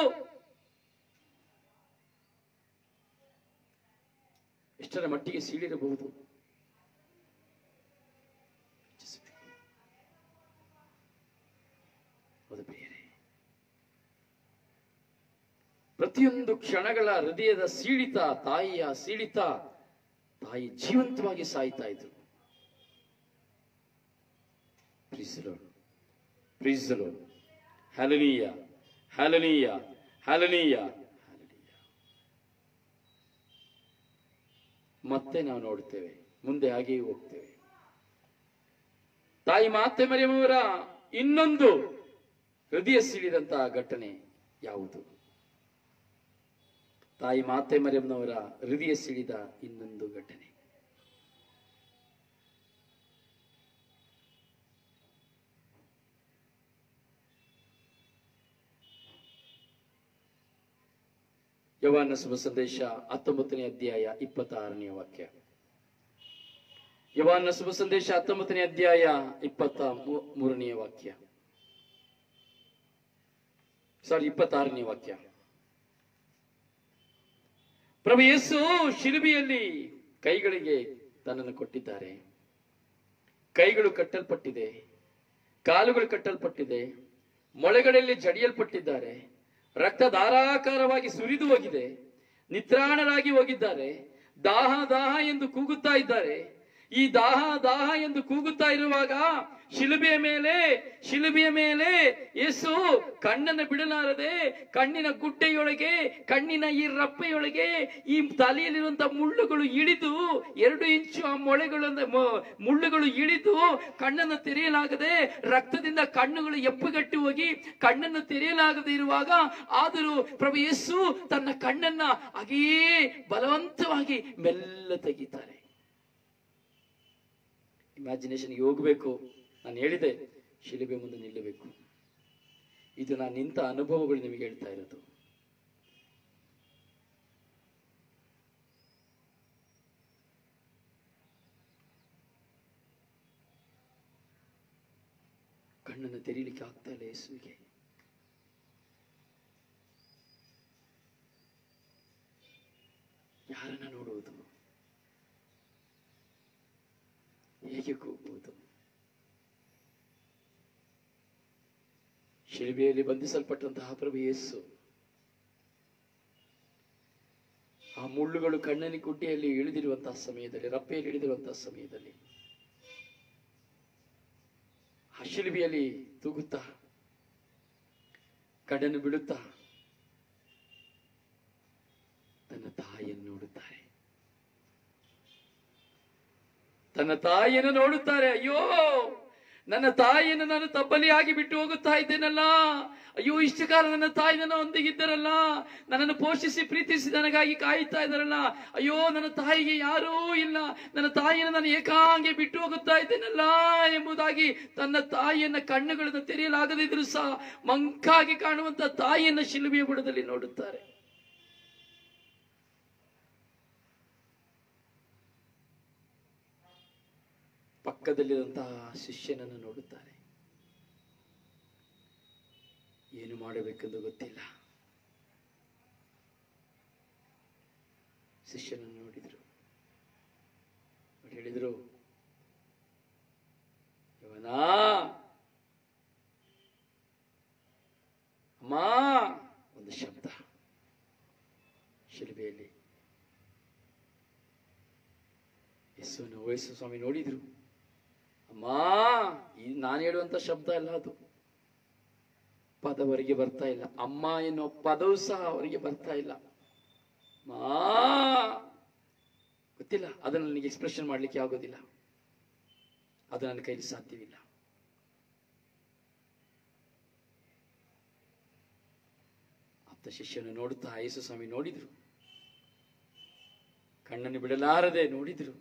ಎಷ್ಟರ ಮಟ್ಟಿಗೆ ಸೀಳಿರಬಹುದು ಹೌದು ಪ್ರಿಯರೇ ಪ್ರತಿಯೊಂದು ಕ್ಷಣಗಳ ಹೃದಯದ ಸೀಳಿತ ತಾಯಿಯ ಸೀಳಿತ ತಾಯಿ ಜೀವಂತವಾಗಿ ಸಾಯ್ತಾ ಇದ್ರು ಪ್ರೀಸಲು ಪ್ರೀಸಲು ಹಲನೀಯ ಹಲನೀಯ ಹಲನೀಯ ಮತ್ತೆ ನಾವು ನೋಡ್ತೇವೆ ಮುಂದೆ ಹಾಗೆಯೇ ಹೋಗ್ತೇವೆ ತಾಯಿ ಮಾತೆ ಮರಿಯಮ್ಮವರ ಇನ್ನೊಂದು ಹೃದಯ ಸಿಡಿದಂತಹ ಘಟನೆ ಯಾವುದು ತಾಯಿ ಮಾತೆ ಮರಿಯಮ್ಮನವರ ಹೃದಯ ಸಿಡಿದ ಇನ್ನೊಂದು ಘಟನೆ ಯವಾನ ಶುಭ ಸಂದೇಶ ಹತ್ತೊಂಬತ್ತನೇ ಅಧ್ಯಾಯ ಇಪ್ಪತ್ತಾರನೇ ವಾಕ್ಯ ಯವಾನ ಶುಭ ಸಂದೇಶ ಹತ್ತೊಂಬತ್ತನೇ ಅಧ್ಯಾಯ ಇಪ್ಪತ್ತ ಮೂ- ಮೂರನೆಯ ವಾಕ್ಯ ಸಾರಿ ಇಪ್ಪತ್ತಾರನೇ ವಾಕ್ಯ ಪ್ರಭು ಯೇಸು ಶಿಲುಬೆಯಲ್ಲಿ ಕೈಗಳಿಗೆ ತನ್ನನ್ನು ಕೊಟ್ಟಿದ್ದಾರೆ ಕೈಗಳು ಕಟ್ಟಲ್ಪಟ್ಟಿದೆ ಕಾಲುಗಳು ಕಟ್ಟಲ್ಪಟ್ಟಿದೆ ಮೊಳೆಗಳಲ್ಲಿ ಜಡಿಯಲ್ಪಟ್ಟಿದ್ದಾರೆ ರಕ್ತ ಧಾರಾಕಾರವಾಗಿ ಸುರಿದು ಹೋಗಿದೆ ನಿತ್ರಾಣರಾಗಿ ಹೋಗಿದ್ದಾರೆ ದಾಹ ದಾಹ ಎಂದು ಕೂಗುತ್ತಾ ಇದ್ದಾರೆ ಈ ದಾಹ ದಾಹ ಎಂದು ಕೂಗುತ್ತಾ ಇರುವಾಗ ಶಿಲುಬೆಯ ಮೇಲೆ ಶಿಲುಬೆಯ ಮೇಲೆ ಯೇಸು ಕಣ್ಣನ್ನು ಬಿಡಲಾರದೆ ಕಣ್ಣಿನ ಗುಡ್ಡೆಯೊಳಗೆ ಕಣ್ಣಿನ ಈ ರಪ್ಪೆಯೊಳಗೆ ಈ ತಲೆಯಲ್ಲಿರುವಂತಹ ಮುಳ್ಳುಗಳು ಇಳಿದು ಎರಡು ಇಂಚು ಆ ಮೊಳೆಗಳು ಅಂದ್ರೆ ಮೊ- ಮುಳ್ಳುಗಳು ಇಳಿದು ಕಣ್ಣನ್ನು ತೆರೆಯಲಾಗದೆ ರಕ್ತದಿಂದ ಕಣ್ಣುಗಳು ಎಪ್ಪುಗಟ್ಟಿ ಹೋಗಿ ಕಣ್ಣನ್ನು ತೆರೆಯಲಾಗದೆ ಇರುವಾಗ ಆದರೂ ಪ್ರಭು ಯೇಸು ತನ್ನ ಕಣ್ಣನ್ನ ಹಾಗೇ ಬಲವಂತವಾಗಿ ಮೆಲ್ಲ ತೆಗಿತಾರೆ ಇಮ್ಯಾಜಿನೇಷನ್ಗೆ ಹೋಗಬೇಕು ನಾನು ಹೇಳಿದೆ ಶಿಲುಬೆ ಮುಂದೆ ನಿಲ್ಲಬೇಕು ಇದು ನಾನು ನಿಂತ ಅನುಭವಗಳು ನಿಮಗೆ ಹೇಳ್ತಾ ಇರೋದು ಕಣ್ಣನ್ನು ತೆರೀಲಿಕ್ಕೆ ಆಗ್ತಾ ಇಲ್ಲ ಯೇಸುವಿಗೆ ಯಾರನ್ನ ನೋಡುವುದು ಹೇಗೆ ಕೂಗುವುದು ಶಿಲ್ಬೆಯಲ್ಲಿ ಬಂಧಿಸಲ್ಪಟ್ಟಂತಹ ಪ್ರಭು ಯೇಸು ಆ ಮುಳ್ಳುಗಳು ಕಣ್ಣನಿ ಗುಡ್ಡೆಯಲ್ಲಿ ಇಳಿದಿರುವಂತಹ ಸಮಯದಲ್ಲಿ ರಪ್ಪೆಯಲ್ಲಿ ಇಳಿದಿರುವಂತಹ ಸಮಯದಲ್ಲಿ ಆ ಶಿಲ್ಬೆಯಲ್ಲಿ ತೂಗುತ್ತಾ ಕಣ್ಣನ್ನು ಬಿಡುತ್ತಾ ತನ್ನ ತಾಯಿಯನ್ನು ನೋಡುತ್ತಾರೆ ತನ್ನ ತಾಯಿಯನ್ನು ನೋಡುತ್ತಾರೆ ಅಯ್ಯೋ ನನ್ನ ತಾಯಿಯನ್ನು ನಾನು ತಬ್ಬಲಿಯಾಗಿ ಬಿಟ್ಟು ಹೋಗುತ್ತಾ ಇದ್ದೇನಲ್ಲ ಅಯ್ಯೋ ಇಷ್ಟು ಕಾಲ ನನ್ನ ತಾಯಿ ನನ್ನ ಒಂದಿಗಿದ್ದರಲ್ಲ ನನ್ನನ್ನು ಪೋಷಿಸಿ ಪ್ರೀತಿಸಿ ನನಗಾಗಿ ಕಾಯುತ್ತಾ ಇದ್ದಾರಲ್ಲ ಅಯ್ಯೋ ನನ್ನ ತಾಯಿಗೆ ಯಾರೂ ಇಲ್ಲ ನನ್ನ ತಾಯಿಯನ್ನು ನಾನು ಏಕಾಂಗಿ ಬಿಟ್ಟು ಹೋಗುತ್ತಾ ಇದ್ದೇನಲ್ಲ ಎಂಬುದಾಗಿ ತನ್ನ ತಾಯಿಯನ್ನ ಕಣ್ಣುಗಳನ್ನು ತೆರೆಯಲಾಗದಿದ್ರು ಸಹ ಮಂಕಾಗಿ ಕಾಣುವಂತ ತಾಯಿಯನ್ನ ಶಿಲುಬೆಯ ಬುಡದಲ್ಲಿ ನೋಡುತ್ತಾರೆ ಪಕ್ಕದಲ್ಲಿರುವಂತಹ ಶಿಷ್ಯನನ್ನು ನೋಡುತ್ತಾರೆ ಏನು ಮಾಡಬೇಕೆಂದು ಗೊತ್ತಿಲ್ಲ ಶಿಷ್ಯನನ್ನು ನೋಡಿದ್ರು ಅವ್ರು ಹೇಳಿದ್ರು ಇವನಾ ಅಮ್ಮ ಒಂದು ಶಬ್ದ ಶಿಲ್ಬೆಯಲ್ಲಿ ಯೇಸುವನ್ನು ವಯಸ್ಸು ಸ್ವಾಮಿ ನೋಡಿದ್ರು ಅಮ್ಮ ಈ ನಾನು ಹೇಳುವಂತ ಶಬ್ದ ಅಲ್ಲ ಅದು ಪದ ಅವರಿಗೆ ಬರ್ತಾ ಇಲ್ಲ ಅಮ್ಮ ಎನ್ನುವ ಪದವು ಸಹ ಅವರಿಗೆ ಬರ್ತಾ ಇಲ್ಲ ಮಾ ಗೊತ್ತಿಲ್ಲ ಅದನ್ನು ನನಗೆ ಎಕ್ಸ್ಪ್ರೆಷನ್ ಮಾಡ್ಲಿಕ್ಕೆ ಆಗೋದಿಲ್ಲ ಅದು ನನ್ನ ಕೈಲಿ ಸಾಧ್ಯವಿಲ್ಲ ಆಪ್ತ ಶಿಷ್ಯನು ನೋಡುತ್ತಾ ಯೇಸು ಸ್ವಾಮಿ ನೋಡಿದ್ರು ಕಣ್ಣನ್ನು ಬಿಡಲಾರದೆ ನೋಡಿದ್ರು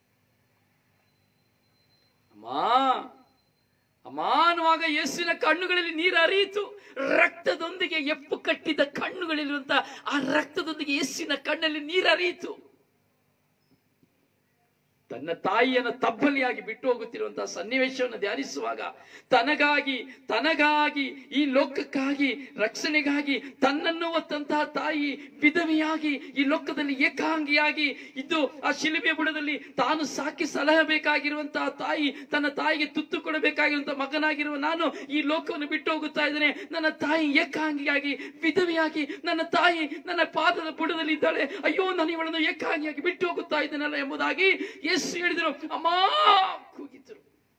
ಅಮ್ಮ ಅಮ್ಮ ಅನ್ನುವಾಗ ಯೇಸುವಿನ ಕಣ್ಣುಗಳಲ್ಲಿ ನೀರು ಹರಿಯಿತು ರಕ್ತದೊಂದಿಗೆ ಎಪ್ಪು ಕಟ್ಟಿದ ಕಣ್ಣುಗಳಿರುವಂತ ಆ ರಕ್ತದೊಂದಿಗೆ ಯೇಸುವಿನ ಕಣ್ಣಲ್ಲಿ ನೀರು ಹರಿಯಿತು ತನ್ನ ತಾಯಿಯನ್ನು ತಬ್ಬಲಿಯಾಗಿ ಬಿಟ್ಟು ಹೋಗುತ್ತಿರುವಂತಹ ಸನ್ನಿವೇಶವನ್ನು ಧ್ಯಾನಿಸುವಾಗ ತನಗಾಗಿ ತನಗಾಗಿ ಈ ಲೋಕಕ್ಕಾಗಿ ರಕ್ಷಣೆಗಾಗಿ ತನ್ನನ್ನು ಹೊತ್ತಂತಹ ತಾಯಿ ವಿಧವೆಯಾಗಿ ಈ ಲೋಕದಲ್ಲಿ ಏಕಾಂಗಿಯಾಗಿ ಇದ್ದು ಆ ಶಿಲುಬೆ ಬುಡದಲ್ಲಿ ತಾನು ಸಾಕಿ ಸಲಹಬೇಕಾಗಿರುವಂತಹ ತಾಯಿ ತನ್ನ ತಾಯಿಗೆ ತುತ್ತು ಕೊಡಬೇಕಾಗಿರುವಂತಹ ಮಗನಾಗಿರುವ ನಾನು ಈ ಲೋಕವನ್ನು ಬಿಟ್ಟು ಹೋಗುತ್ತಾ ಇದ್ದೇನೆ ನನ್ನ ತಾಯಿ ಏಕಾಂಗಿಯಾಗಿ ವಿಧವೆಯಾಗಿ ನನ್ನ ತಾಯಿ ನನ್ನ ಪಾದದ ಬುಡದಲ್ಲಿ ಇದ್ದಾಳೆ ಅಯ್ಯೋ ನಾನು ಇವಳನ್ನು ಏಕಾಂಗಿಯಾಗಿ ಬಿಟ್ಟು ಹೋಗುತ್ತಾ ಇದ್ದೇನಲ್ಲ ಎಂಬುದಾಗಿ ಯೇಸು ಹೇಳಿದರು ಅಮ್ಮ ಕೂಗಿದ್ರು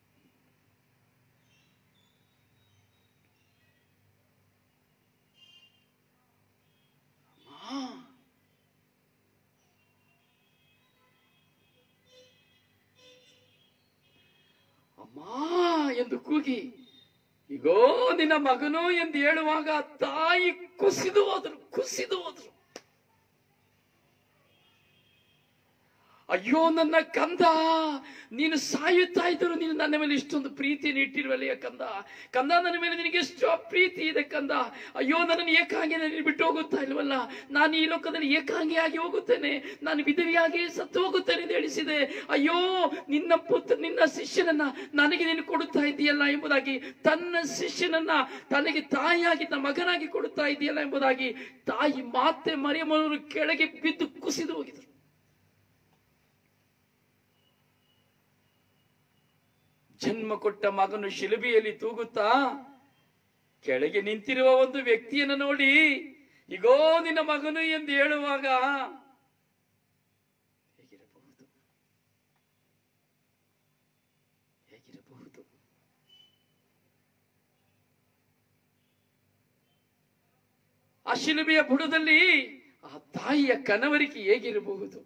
ಅಮ್ಮ ಅಮ್ಮ ಎಂದು ಕೂಗಿ ಈಗೋ ನಿನ್ನ ಮಗನು ಎಂದು ಹೇಳುವಾಗ ತಾಯಿ ಕುಸಿದು ಹೋದ್ರು ಕುಸಿದು ಹೋದ್ರು ಅಯ್ಯೋ ನನ್ನ ಕಂದ ನೀನು ಸಾಯುತ್ತಾ ಇದ್ದರು ನೀನು ನನ್ನ ಮೇಲೆ ಇಷ್ಟೊಂದು ಪ್ರೀತಿಯನ್ನು ಇಟ್ಟಿರುವಲ್ಲಿಯ ಕಂದ ಕಂದ ನನ್ನ ಮೇಲೆ ನಿನಗೆ ಎಷ್ಟು ಪ್ರೀತಿ ಇದೆ ಕಂದ ಅಯ್ಯೋ ನನ್ನನ್ನು ಏಕಾಂಗಿ ನೀನು ಬಿಟ್ಟು ಹೋಗುತ್ತಾ ಇಲ್ವಲ್ಲ ನಾನು ಈ ಲೋಕದಲ್ಲಿ ಏಕಾಂಗಿಯಾಗಿ ಹೋಗುತ್ತೇನೆ ನಾನು ವಿಧವಿಯಾಗಿ ಸತ್ತು ಹೋಗುತ್ತೇನೆ ಎಂದು ಹೇಳಿಸಿದೆ ಅಯ್ಯೋ ನಿನ್ನ ಪುತ್ರ ನಿನ್ನ ಶಿಷ್ಯನನ್ನ ನನಗೆ ನೀನು ಕೊಡುತ್ತಾ ಇದೆಯಲ್ಲ ಎಂಬುದಾಗಿ ತನ್ನ ಶಿಷ್ಯನನ್ನ ತನಗೆ ತಾಯಿಯಾಗಿದ್ದ ಮಗನಾಗಿ ಕೊಡುತ್ತಾ ಇದೆಯಲ್ಲ ಎಂಬುದಾಗಿ ತಾಯಿ ಮಾತೆ ಮರಿಯಮ್ಮನವರು ಕೆಳಗೆ ಬಿದ್ದು ಕುಸಿದು ಹೋಗಿದ್ರು ಜನ್ಮ ಕೊಟ್ಟ ಮಗನು ಶಿಲುಬೆಯಲ್ಲಿ ತೂಗುತ್ತಾ ಕೆಳಗೆ ನಿಂತಿರುವ ಒಂದು ವ್ಯಕ್ತಿಯನ್ನು ನೋಡಿ ಇಗೋ ನಿನ್ನ ಮಗನು ಎಂದು ಹೇಳುವಾಗ ಹೇಗಿರಬಹುದು ಹೇಗಿರಬಹುದು ಆ ಶಿಲುಬೆಯ ಬುಡದಲ್ಲಿ ಆ ತಾಯಿಯ ಕನವರಿಕೆ ಹೇಗಿರಬಹುದು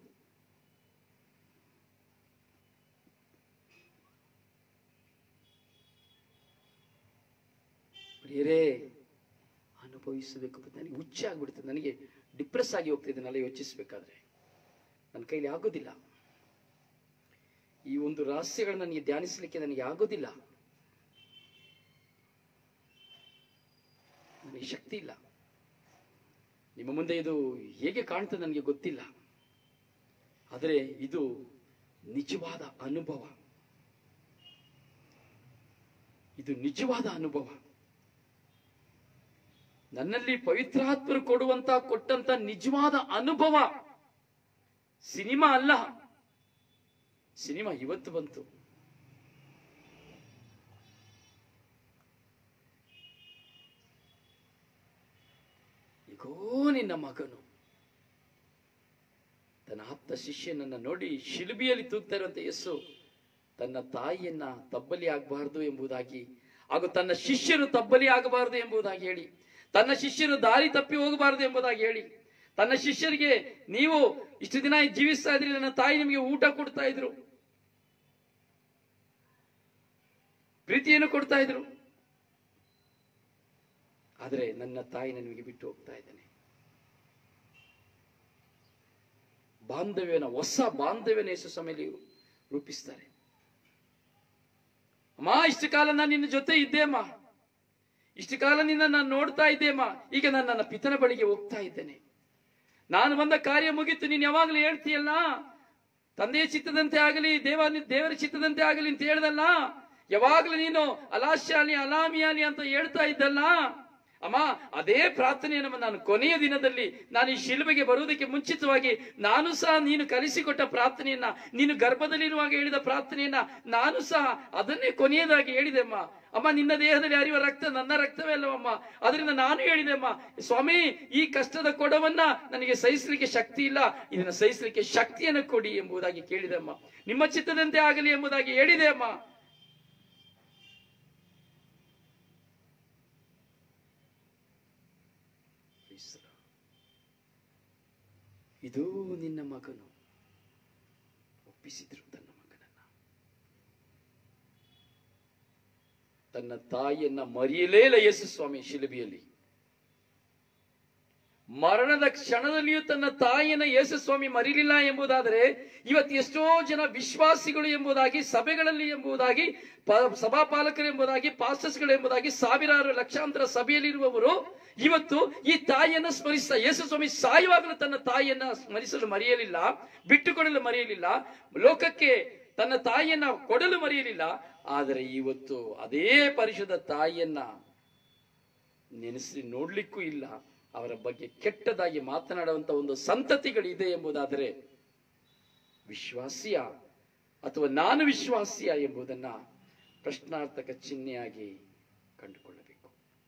ಪ್ರಿಯರೇ ಅನುಭವಿಸಬೇಕು ಅಂತ ನನಗೆ ಹುಚ್ಚ ಆಗ್ಬಿಡ್ತದೆ ನನಗೆ ಡಿಪ್ರೆಸ್ ಆಗಿ ಹೋಗ್ತಿದ್ದೆನೆಲ್ಲ ಯೋಚಿಸಬೇಕಾದ್ರೆ ನನ್ನ ಕೈಲಿ ಆಗೋದಿಲ್ಲ ಈ ಒಂದು ರಹಸ್ಯಗಳು ನನಗೆ ಧ್ಯಾನಿಸಲಿಕ್ಕೆ ನನಗೆ ಆಗೋದಿಲ್ಲ ನನಗೆ ಶಕ್ತಿ ಇಲ್ಲ ನಿಮ್ಮ ಮುಂದೆ ಇದು ಹೇಗೆ ಕಾಣ್ತದೆ ನನಗೆ ಗೊತ್ತಿಲ್ಲ ಆದರೆ ಇದು ನಿಜವಾದ ಅನುಭವ ಇದು ನಿಜವಾದ ಅನುಭವ ನನ್ನಲ್ಲಿ ಪವಿತ್ರಾತ್ಮರು ಕೊಡುವಂತ ಕೊಟ್ಟಂತ ನಿಜವಾದ ಅನುಭವ ಸಿನಿಮಾ ಅಲ್ಲ ಸಿನಿಮಾ ಇವತ್ತು ಬಂತು ಈಗೋ ನಿನ್ನ ಮಗನು ತನ್ನ ಆಪ್ತ ಶಿಷ್ಯನನ್ನ ನೋಡಿ ಶಿಲುಬಿಯಲ್ಲಿ ತೂಗ್ತಾ ಇರುವಂತ ಯಸ್ಸು ತನ್ನ ತಾಯಿಯನ್ನ ತಬ್ಬಲಿ ಆಗಬಾರದು ಎಂಬುದಾಗಿ ಹಾಗೂ ತನ್ನ ಶಿಷ್ಯರು ತಬ್ಬಲಿ ಆಗಬಾರದು ಎಂಬುದಾಗಿ ಹೇಳಿ ತನ್ನ ಶಿಷ್ಯರು ದಾರಿ ತಪ್ಪಿ ಹೋಗಬಾರದು ಎಂಬುದಾಗಿ ಹೇಳಿ ತನ್ನ ಶಿಷ್ಯರಿಗೆ ನೀವು ಇಷ್ಟು ದಿನ ಜೀವಿಸ್ತಾ ಇದ್ರಿ ನನ್ನ ತಾಯಿ ನಿಮಗೆ ಊಟ ಕೊಡ್ತಾ ಇದ್ರು ಪ್ರೀತಿಯನ್ನು ಕೊಡ್ತಾ ಇದ್ರು ಆದರೆ ನನ್ನ ತಾಯಿ ನಿಮಗೆ ಬಿಟ್ಟು ಹೋಗ್ತಾ ಇದ್ದೇನೆ ಬಾಂಧವ್ಯನ ಹೊಸ ಬಾಂಧವ್ಯನ ಯೇಸು ಸಮಯಲ್ಲಿ ರೂಪಿಸ್ತಾರೆ ಅಮ್ಮ ಇಷ್ಟು ಕಾಲ ನಾನು ನಿನ್ನ ಜೊತೆ ಇದ್ದೆ ಅಮ್ಮ ಇಷ್ಟು ಕಾಲ ನಿನ್ನ ನಾನು ನೋಡ್ತಾ ಇದ್ದೆ ಅಮ್ಮ ಈಗ ನಾನು ನನ್ನ ಪಿತನ ಬಳಿಗೆ ಹೋಗ್ತಾ ಇದ್ದೇನೆ ನಾನು ಬಂದ ಕಾರ್ಯ ಮುಗಿತು ನೀನು ಯಾವಾಗಲೂ ಹೇಳ್ತೀಯಲ್ಲ ತಂದೆಯ ಚಿತ್ತದಂತೆ ಆಗಲಿ ದೇವ ದೇವರ ಚಿತ್ತದಂತೆ ಆಗಲಿ ಅಂತ ಹೇಳ್ದಲ್ಲ ಯಾವಾಗಲೂ ನೀನು ಅಲಾಶ್ಯಾಲಿ ಅಲಾಮಿಯಾಲಿ ಅಂತ ಹೇಳ್ತಾ ಇದ್ದಲ್ಲ ಅಮ್ಮ ಅದೇ ಪ್ರಾರ್ಥನೆಯನ್ನು ನಾನು ಕೊನೆಯ ದಿನದಲ್ಲಿ ನಾನು ಈ ಶಿಲ್ಬೆಗೆ ಬರುವುದಕ್ಕೆ ಮುಂಚಿತವಾಗಿ ನಾನು ಸಹ ನೀನು ಕಲಿಸಿಕೊಟ್ಟ ಪ್ರಾರ್ಥನೆಯನ್ನ ನೀನು ಗರ್ಭದಲ್ಲಿರುವಾಗ ಹೇಳಿದ ಪ್ರಾರ್ಥನೆಯನ್ನ ನಾನು ಸಹ ಅದನ್ನೇ ಕೊನೆಯದಾಗಿ ಹೇಳಿದೆ ಅಮ್ಮ ಅಮ್ಮ ನಿನ್ನ ದೇಹದಲ್ಲಿ ಹರಿಯುವ ರಕ್ತ ನನ್ನ ರಕ್ತವೇ ಅಲ್ಲವಮ್ಮ ಅದರಿಂದ ನಾನು ಹೇಳಿದೆ ಅಮ್ಮ ಸ್ವಾಮಿ ಈ ಕಷ್ಟದ ಕೊಡವನ್ನ ನನಗೆ ಸಹಿಸಲಿಕ್ಕೆ ಶಕ್ತಿ ಇಲ್ಲ ಇದನ್ನ ಸಹಿಸಲಿಕ್ಕೆ ಶಕ್ತಿಯನ್ನು ಕೊಡಿ ಎಂಬುದಾಗಿ ಕೇಳಿದೆ ಅಮ್ಮ ನಿಮ್ಮ ಚಿತ್ತದಂತೆ ಆಗಲಿ ಎಂಬುದಾಗಿ ಹೇಳಿದೆ ಅಮ್ಮ ಇದು ನಿನ್ನ ಮಗನು ಒಪ್ಪಿಸಿದ್ರು ತನ್ನ ಮಗನನ್ನ ತನ್ನ ತಾಯಿಯನ್ನ ಮರೆಯಲೇ ಇಲ್ಲ ಯೇಸು ಸ್ವಾಮಿ ಶಿಲುಬೆಯಲ್ಲಿ ಮರಣದ ಕ್ಷಣದಲ್ಲಿಯೂ ತನ್ನ ತಾಯಿಯನ್ನ ಯೇಸು ಸ್ವಾಮಿ ಮರಿಲಿಲ್ಲ ಎಂಬುದಾದರೆ ಇವತ್ತು ಎಷ್ಟೋ ಜನ ವಿಶ್ವಾಸಿಗಳು ಎಂಬುದಾಗಿ ಸಭೆಗಳಲ್ಲಿ ಎಂಬುದಾಗಿ ಪ- ಸಭಾಪಾಲಕರು ಎಂಬುದಾಗಿ ಪಾಸ್ಟರ್ಸ್ಗಳು ಎಂಬುದಾಗಿ ಸಾವಿರಾರು ಲಕ್ಷಾಂತರ ಸಭೆಯಲ್ಲಿರುವವರು ಇವತ್ತು ಈ ತಾಯಿಯನ್ನ ಸ್ಮರಿಸ್ತಾ ಯೇಸು ಸ್ವಾಮಿ ಸಾಯುವಾಗಲೂ ತನ್ನ ತಾಯಿಯನ್ನ ಸ್ಮರಿಸಲು ಮರೆಯಲಿಲ್ಲ ಬಿಟ್ಟುಕೊಡಲು ಮರೆಯಲಿಲ್ಲ ಲೋಕಕ್ಕೆ ತನ್ನ ತಾಯಿಯನ್ನ ಕೊಡಲು ಮರೆಯಲಿಲ್ಲ ಆದರೆ ಇವತ್ತು ಅದೇ ಪರಿಶುದ್ಧ ತಾಯಿಯನ್ನ ನೆನೆಸಿ ನೋಡ್ಲಿಕ್ಕೂ ಇಲ್ಲ ಅವರ ಬಗ್ಗೆ ಕೆಟ್ಟದಾಗಿ ಮಾತನಾಡುವಂತ ಒಂದು ಸಂತತಿಗಳಿದೆ ಎಂಬುದಾದರೆ ವಿಶ್ವಾಸಿಯ ಅಥವಾ ನಾನು ವಿಶ್ವಾಸಿಯ ಎಂಬುದನ್ನ ಪ್ರಶ್ನಾರ್ಥಕ ಚಿಹ್ನೆಯಾಗಿ ಕಂಡುಕೊಳ್ಳಬೇಕು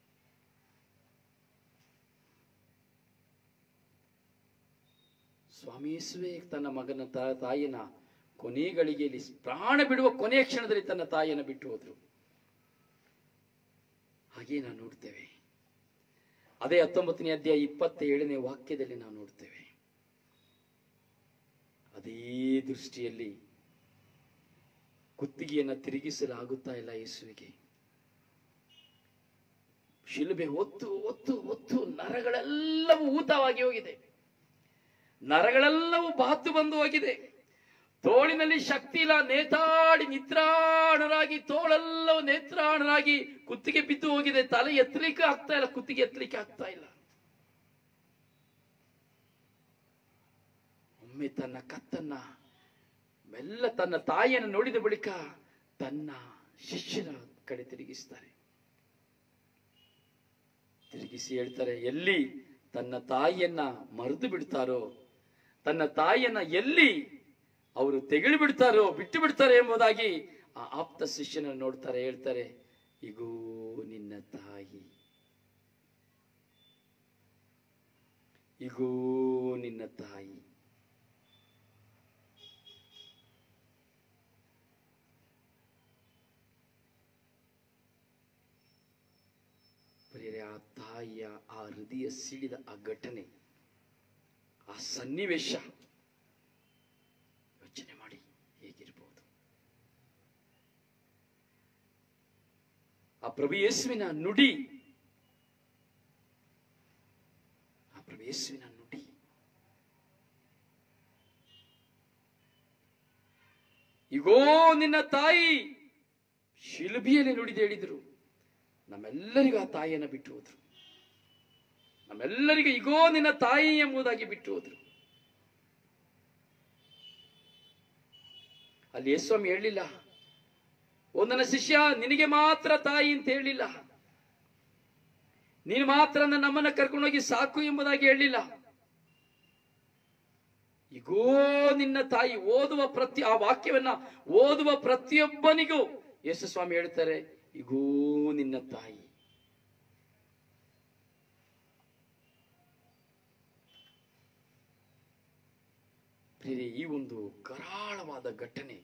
ಸ್ವಾಮಿ ಯೇಸುವೆ ತನ್ನ ಮಗನ ತ- ತಾಯಿನ ಕೊನೆ ಗಳಿಗೆಯಲ್ಲಿ ಪ್ರಾಣ ಬಿಡುವ ಕೊನೆಯ ಕ್ಷಣದಲ್ಲಿ ತನ್ನ ತಾಯಿಯನ್ನು ಬಿಟ್ಟು ಹೋದ್ರು ಹಾಗೆ ನಾವು ನೋಡ್ತೇವೆ ಅದೇ ಹತ್ತೊಂಬತ್ತನೇ ಅಧ್ಯಾಯ ಇಪ್ಪತ್ತೇಳನೇ ವಾಕ್ಯದಲ್ಲಿ ನಾವು ನೋಡ್ತೇವೆ ಅದೇ ದೃಷ್ಟಿಯಲ್ಲಿ ಕುತ್ತಿಗೆಯನ್ನ ತಿರುಗಿಸಲಾಗುತ್ತಾ ಇಲ್ಲ ಯೇಸುವಿಗೆ ಶಿಲುಬೆ ಒತ್ತು ಒತ್ತು ಒತ್ತು ನರಗಳೆಲ್ಲವೂ ಊತವಾಗಿ ಹೋಗಿದೆ ನರಗಳೆಲ್ಲವೂ ಬಾತು ಬಂದು ಹೋಗಿದೆ ತೋಳಿನಲ್ಲಿ ಶಕ್ತಿ ಇಲ್ಲ ನೇತಾಡಿ ನಿತ್ರಾಣರಾಗಿ ತೋಳೆಲ್ಲವೂ ನೇತ್ರಾಣರಾಗಿ ಕುತ್ತಿಗೆ ಬಿದ್ದು ಹೋಗಿದೆ ತಲೆ ಎತ್ತಲಿಕ್ಕೆ ಆಗ್ತಾ ಇಲ್ಲ ಕುತ್ತಿಗೆ ಎತ್ತಲಿಕ್ಕೆ ಆಗ್ತಾ ಇಲ್ಲ ಒಮ್ಮೆ ತನ್ನ ಕತ್ತನ್ನ ಮೆಲ್ಲ ತನ್ನ ತಾಯಿಯನ್ನು ನೋಡಿದ ಬಳಿಕ ತನ್ನ ಶಿಷ್ಯರ ಕಡೆ ತಿರುಗಿಸ್ತಾರೆ ತಿರುಗಿಸಿ ಹೇಳ್ತಾರೆ ಎಲ್ಲಿ ತನ್ನ ತಾಯಿಯನ್ನ ಮರೆತು ಬಿಡ್ತಾರೋ ತನ್ನ ತಾಯಿಯನ್ನ ಎಲ್ಲಿ ಅವರು ತೆಗೆಳು ಬಿಡ್ತಾರೋ ಬಿಟ್ಟು ಬಿಡ್ತಾರೆ ಎಂಬುದಾಗಿ ಆ ಆಪ್ತ ಶಿಷ್ಯನ ನೋಡ್ತಾರೆ ಹೇಳ್ತಾರೆ ಇಗೋ ನಿನ್ನ ತಾಯಿ ಇಗೋ ನಿನ್ನ ತಾಯಿ ಪ್ರಿಯರೇ ಆ ತಾಯಿಯ ಆ ಹೃದಯ ಸಿಡಿದ ಆ ಘಟನೆ ಆ ಸನ್ನಿವೇಶ ಯೋಚನೆ ಮಾಡಿ ಹೇಗಿರಬಹುದು ಆ ಪ್ರಭು ಯೇಸುವಿನ ನುಡಿ ಆ ಪ್ರಭು ಯೇಸುವಿನ ನುಡಿ ಇಗೋ ನಿನ್ನ ತಾಯಿ ಶಿಲ್ಬಿಯಲ್ಲಿ ನುಡಿದು ಹೇಳಿದ್ರು ನಮ್ಮೆಲ್ಲರಿಗೂ ಆ ತಾಯಿಯನ್ನು ಬಿಟ್ಟು ಹೋದ್ರು ನಮ್ಮೆಲ್ಲರಿಗೂ ಇಗೋ ನಿನ್ನ ತಾಯಿ ಎಂಬುದಾಗಿ ಬಿಟ್ಟು ಹೋದ್ರು ಅಲ್ಲಿ ಯೇಸ್ವಾಮಿ ಹೇಳಲಿಲ್ಲ ಓ ನನ್ನ ಶಿಷ್ಯ ನಿನಗೆ ಮಾತ್ರ ತಾಯಿ ಅಂತ ಹೇಳಿಲ್ಲ ನೀನು ಮಾತ್ರ ನನ್ನ ನಮ್ಮನ್ನ ಕರ್ಕೊಂಡೋಗಿ ಸಾಕು ಎಂಬುದಾಗಿ ಹೇಳಿಲ್ಲ ಇಗೋ ನಿನ್ನ ತಾಯಿ ಓದುವ ಪ್ರತಿ ಆ ವಾಕ್ಯವನ್ನ ಓದುವ ಪ್ರತಿಯೊಬ್ಬನಿಗೂ ಯೇಸು ಸ್ವಾಮಿ ಹೇಳ್ತಾರೆ ಇಗೋ ನಿನ್ನ ತಾಯಿ ಪ್ರಿಯರೇ, ಈ ಒಂದು ಕರಾಳವಾದ ಘಟನೆ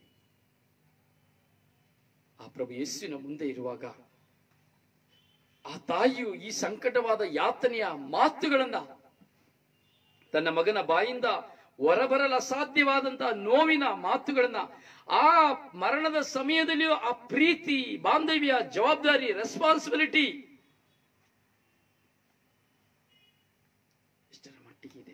ಆ ಪ್ರಭು ಯೇಸುವಿನ ಮುಂದೆ ಇರುವಾಗ ಆ ತಾಯಿಯು ಈ ಸಂಕಟವಾದ ಯಾತನೆಯ ಮಾತುಗಳನ್ನ ತನ್ನ ಮಗನ ಬಾಯಿಂದ ಹೊರಬರಲು ಅಸಾಧ್ಯವಾದಂತಹ ನೋವಿನ ಮಾತುಗಳನ್ನ ಆ ಮರಣದ ಸಮಯದಲ್ಲಿಯೂ ಆ ಪ್ರೀತಿ ಬಾಂಧವ್ಯ ಜವಾಬ್ದಾರಿ ರೆಸ್ಪಾನ್ಸಿಬಿಲಿಟಿ ಎಷ್ಟರ ಮಟ್ಟಿಗಿದೆ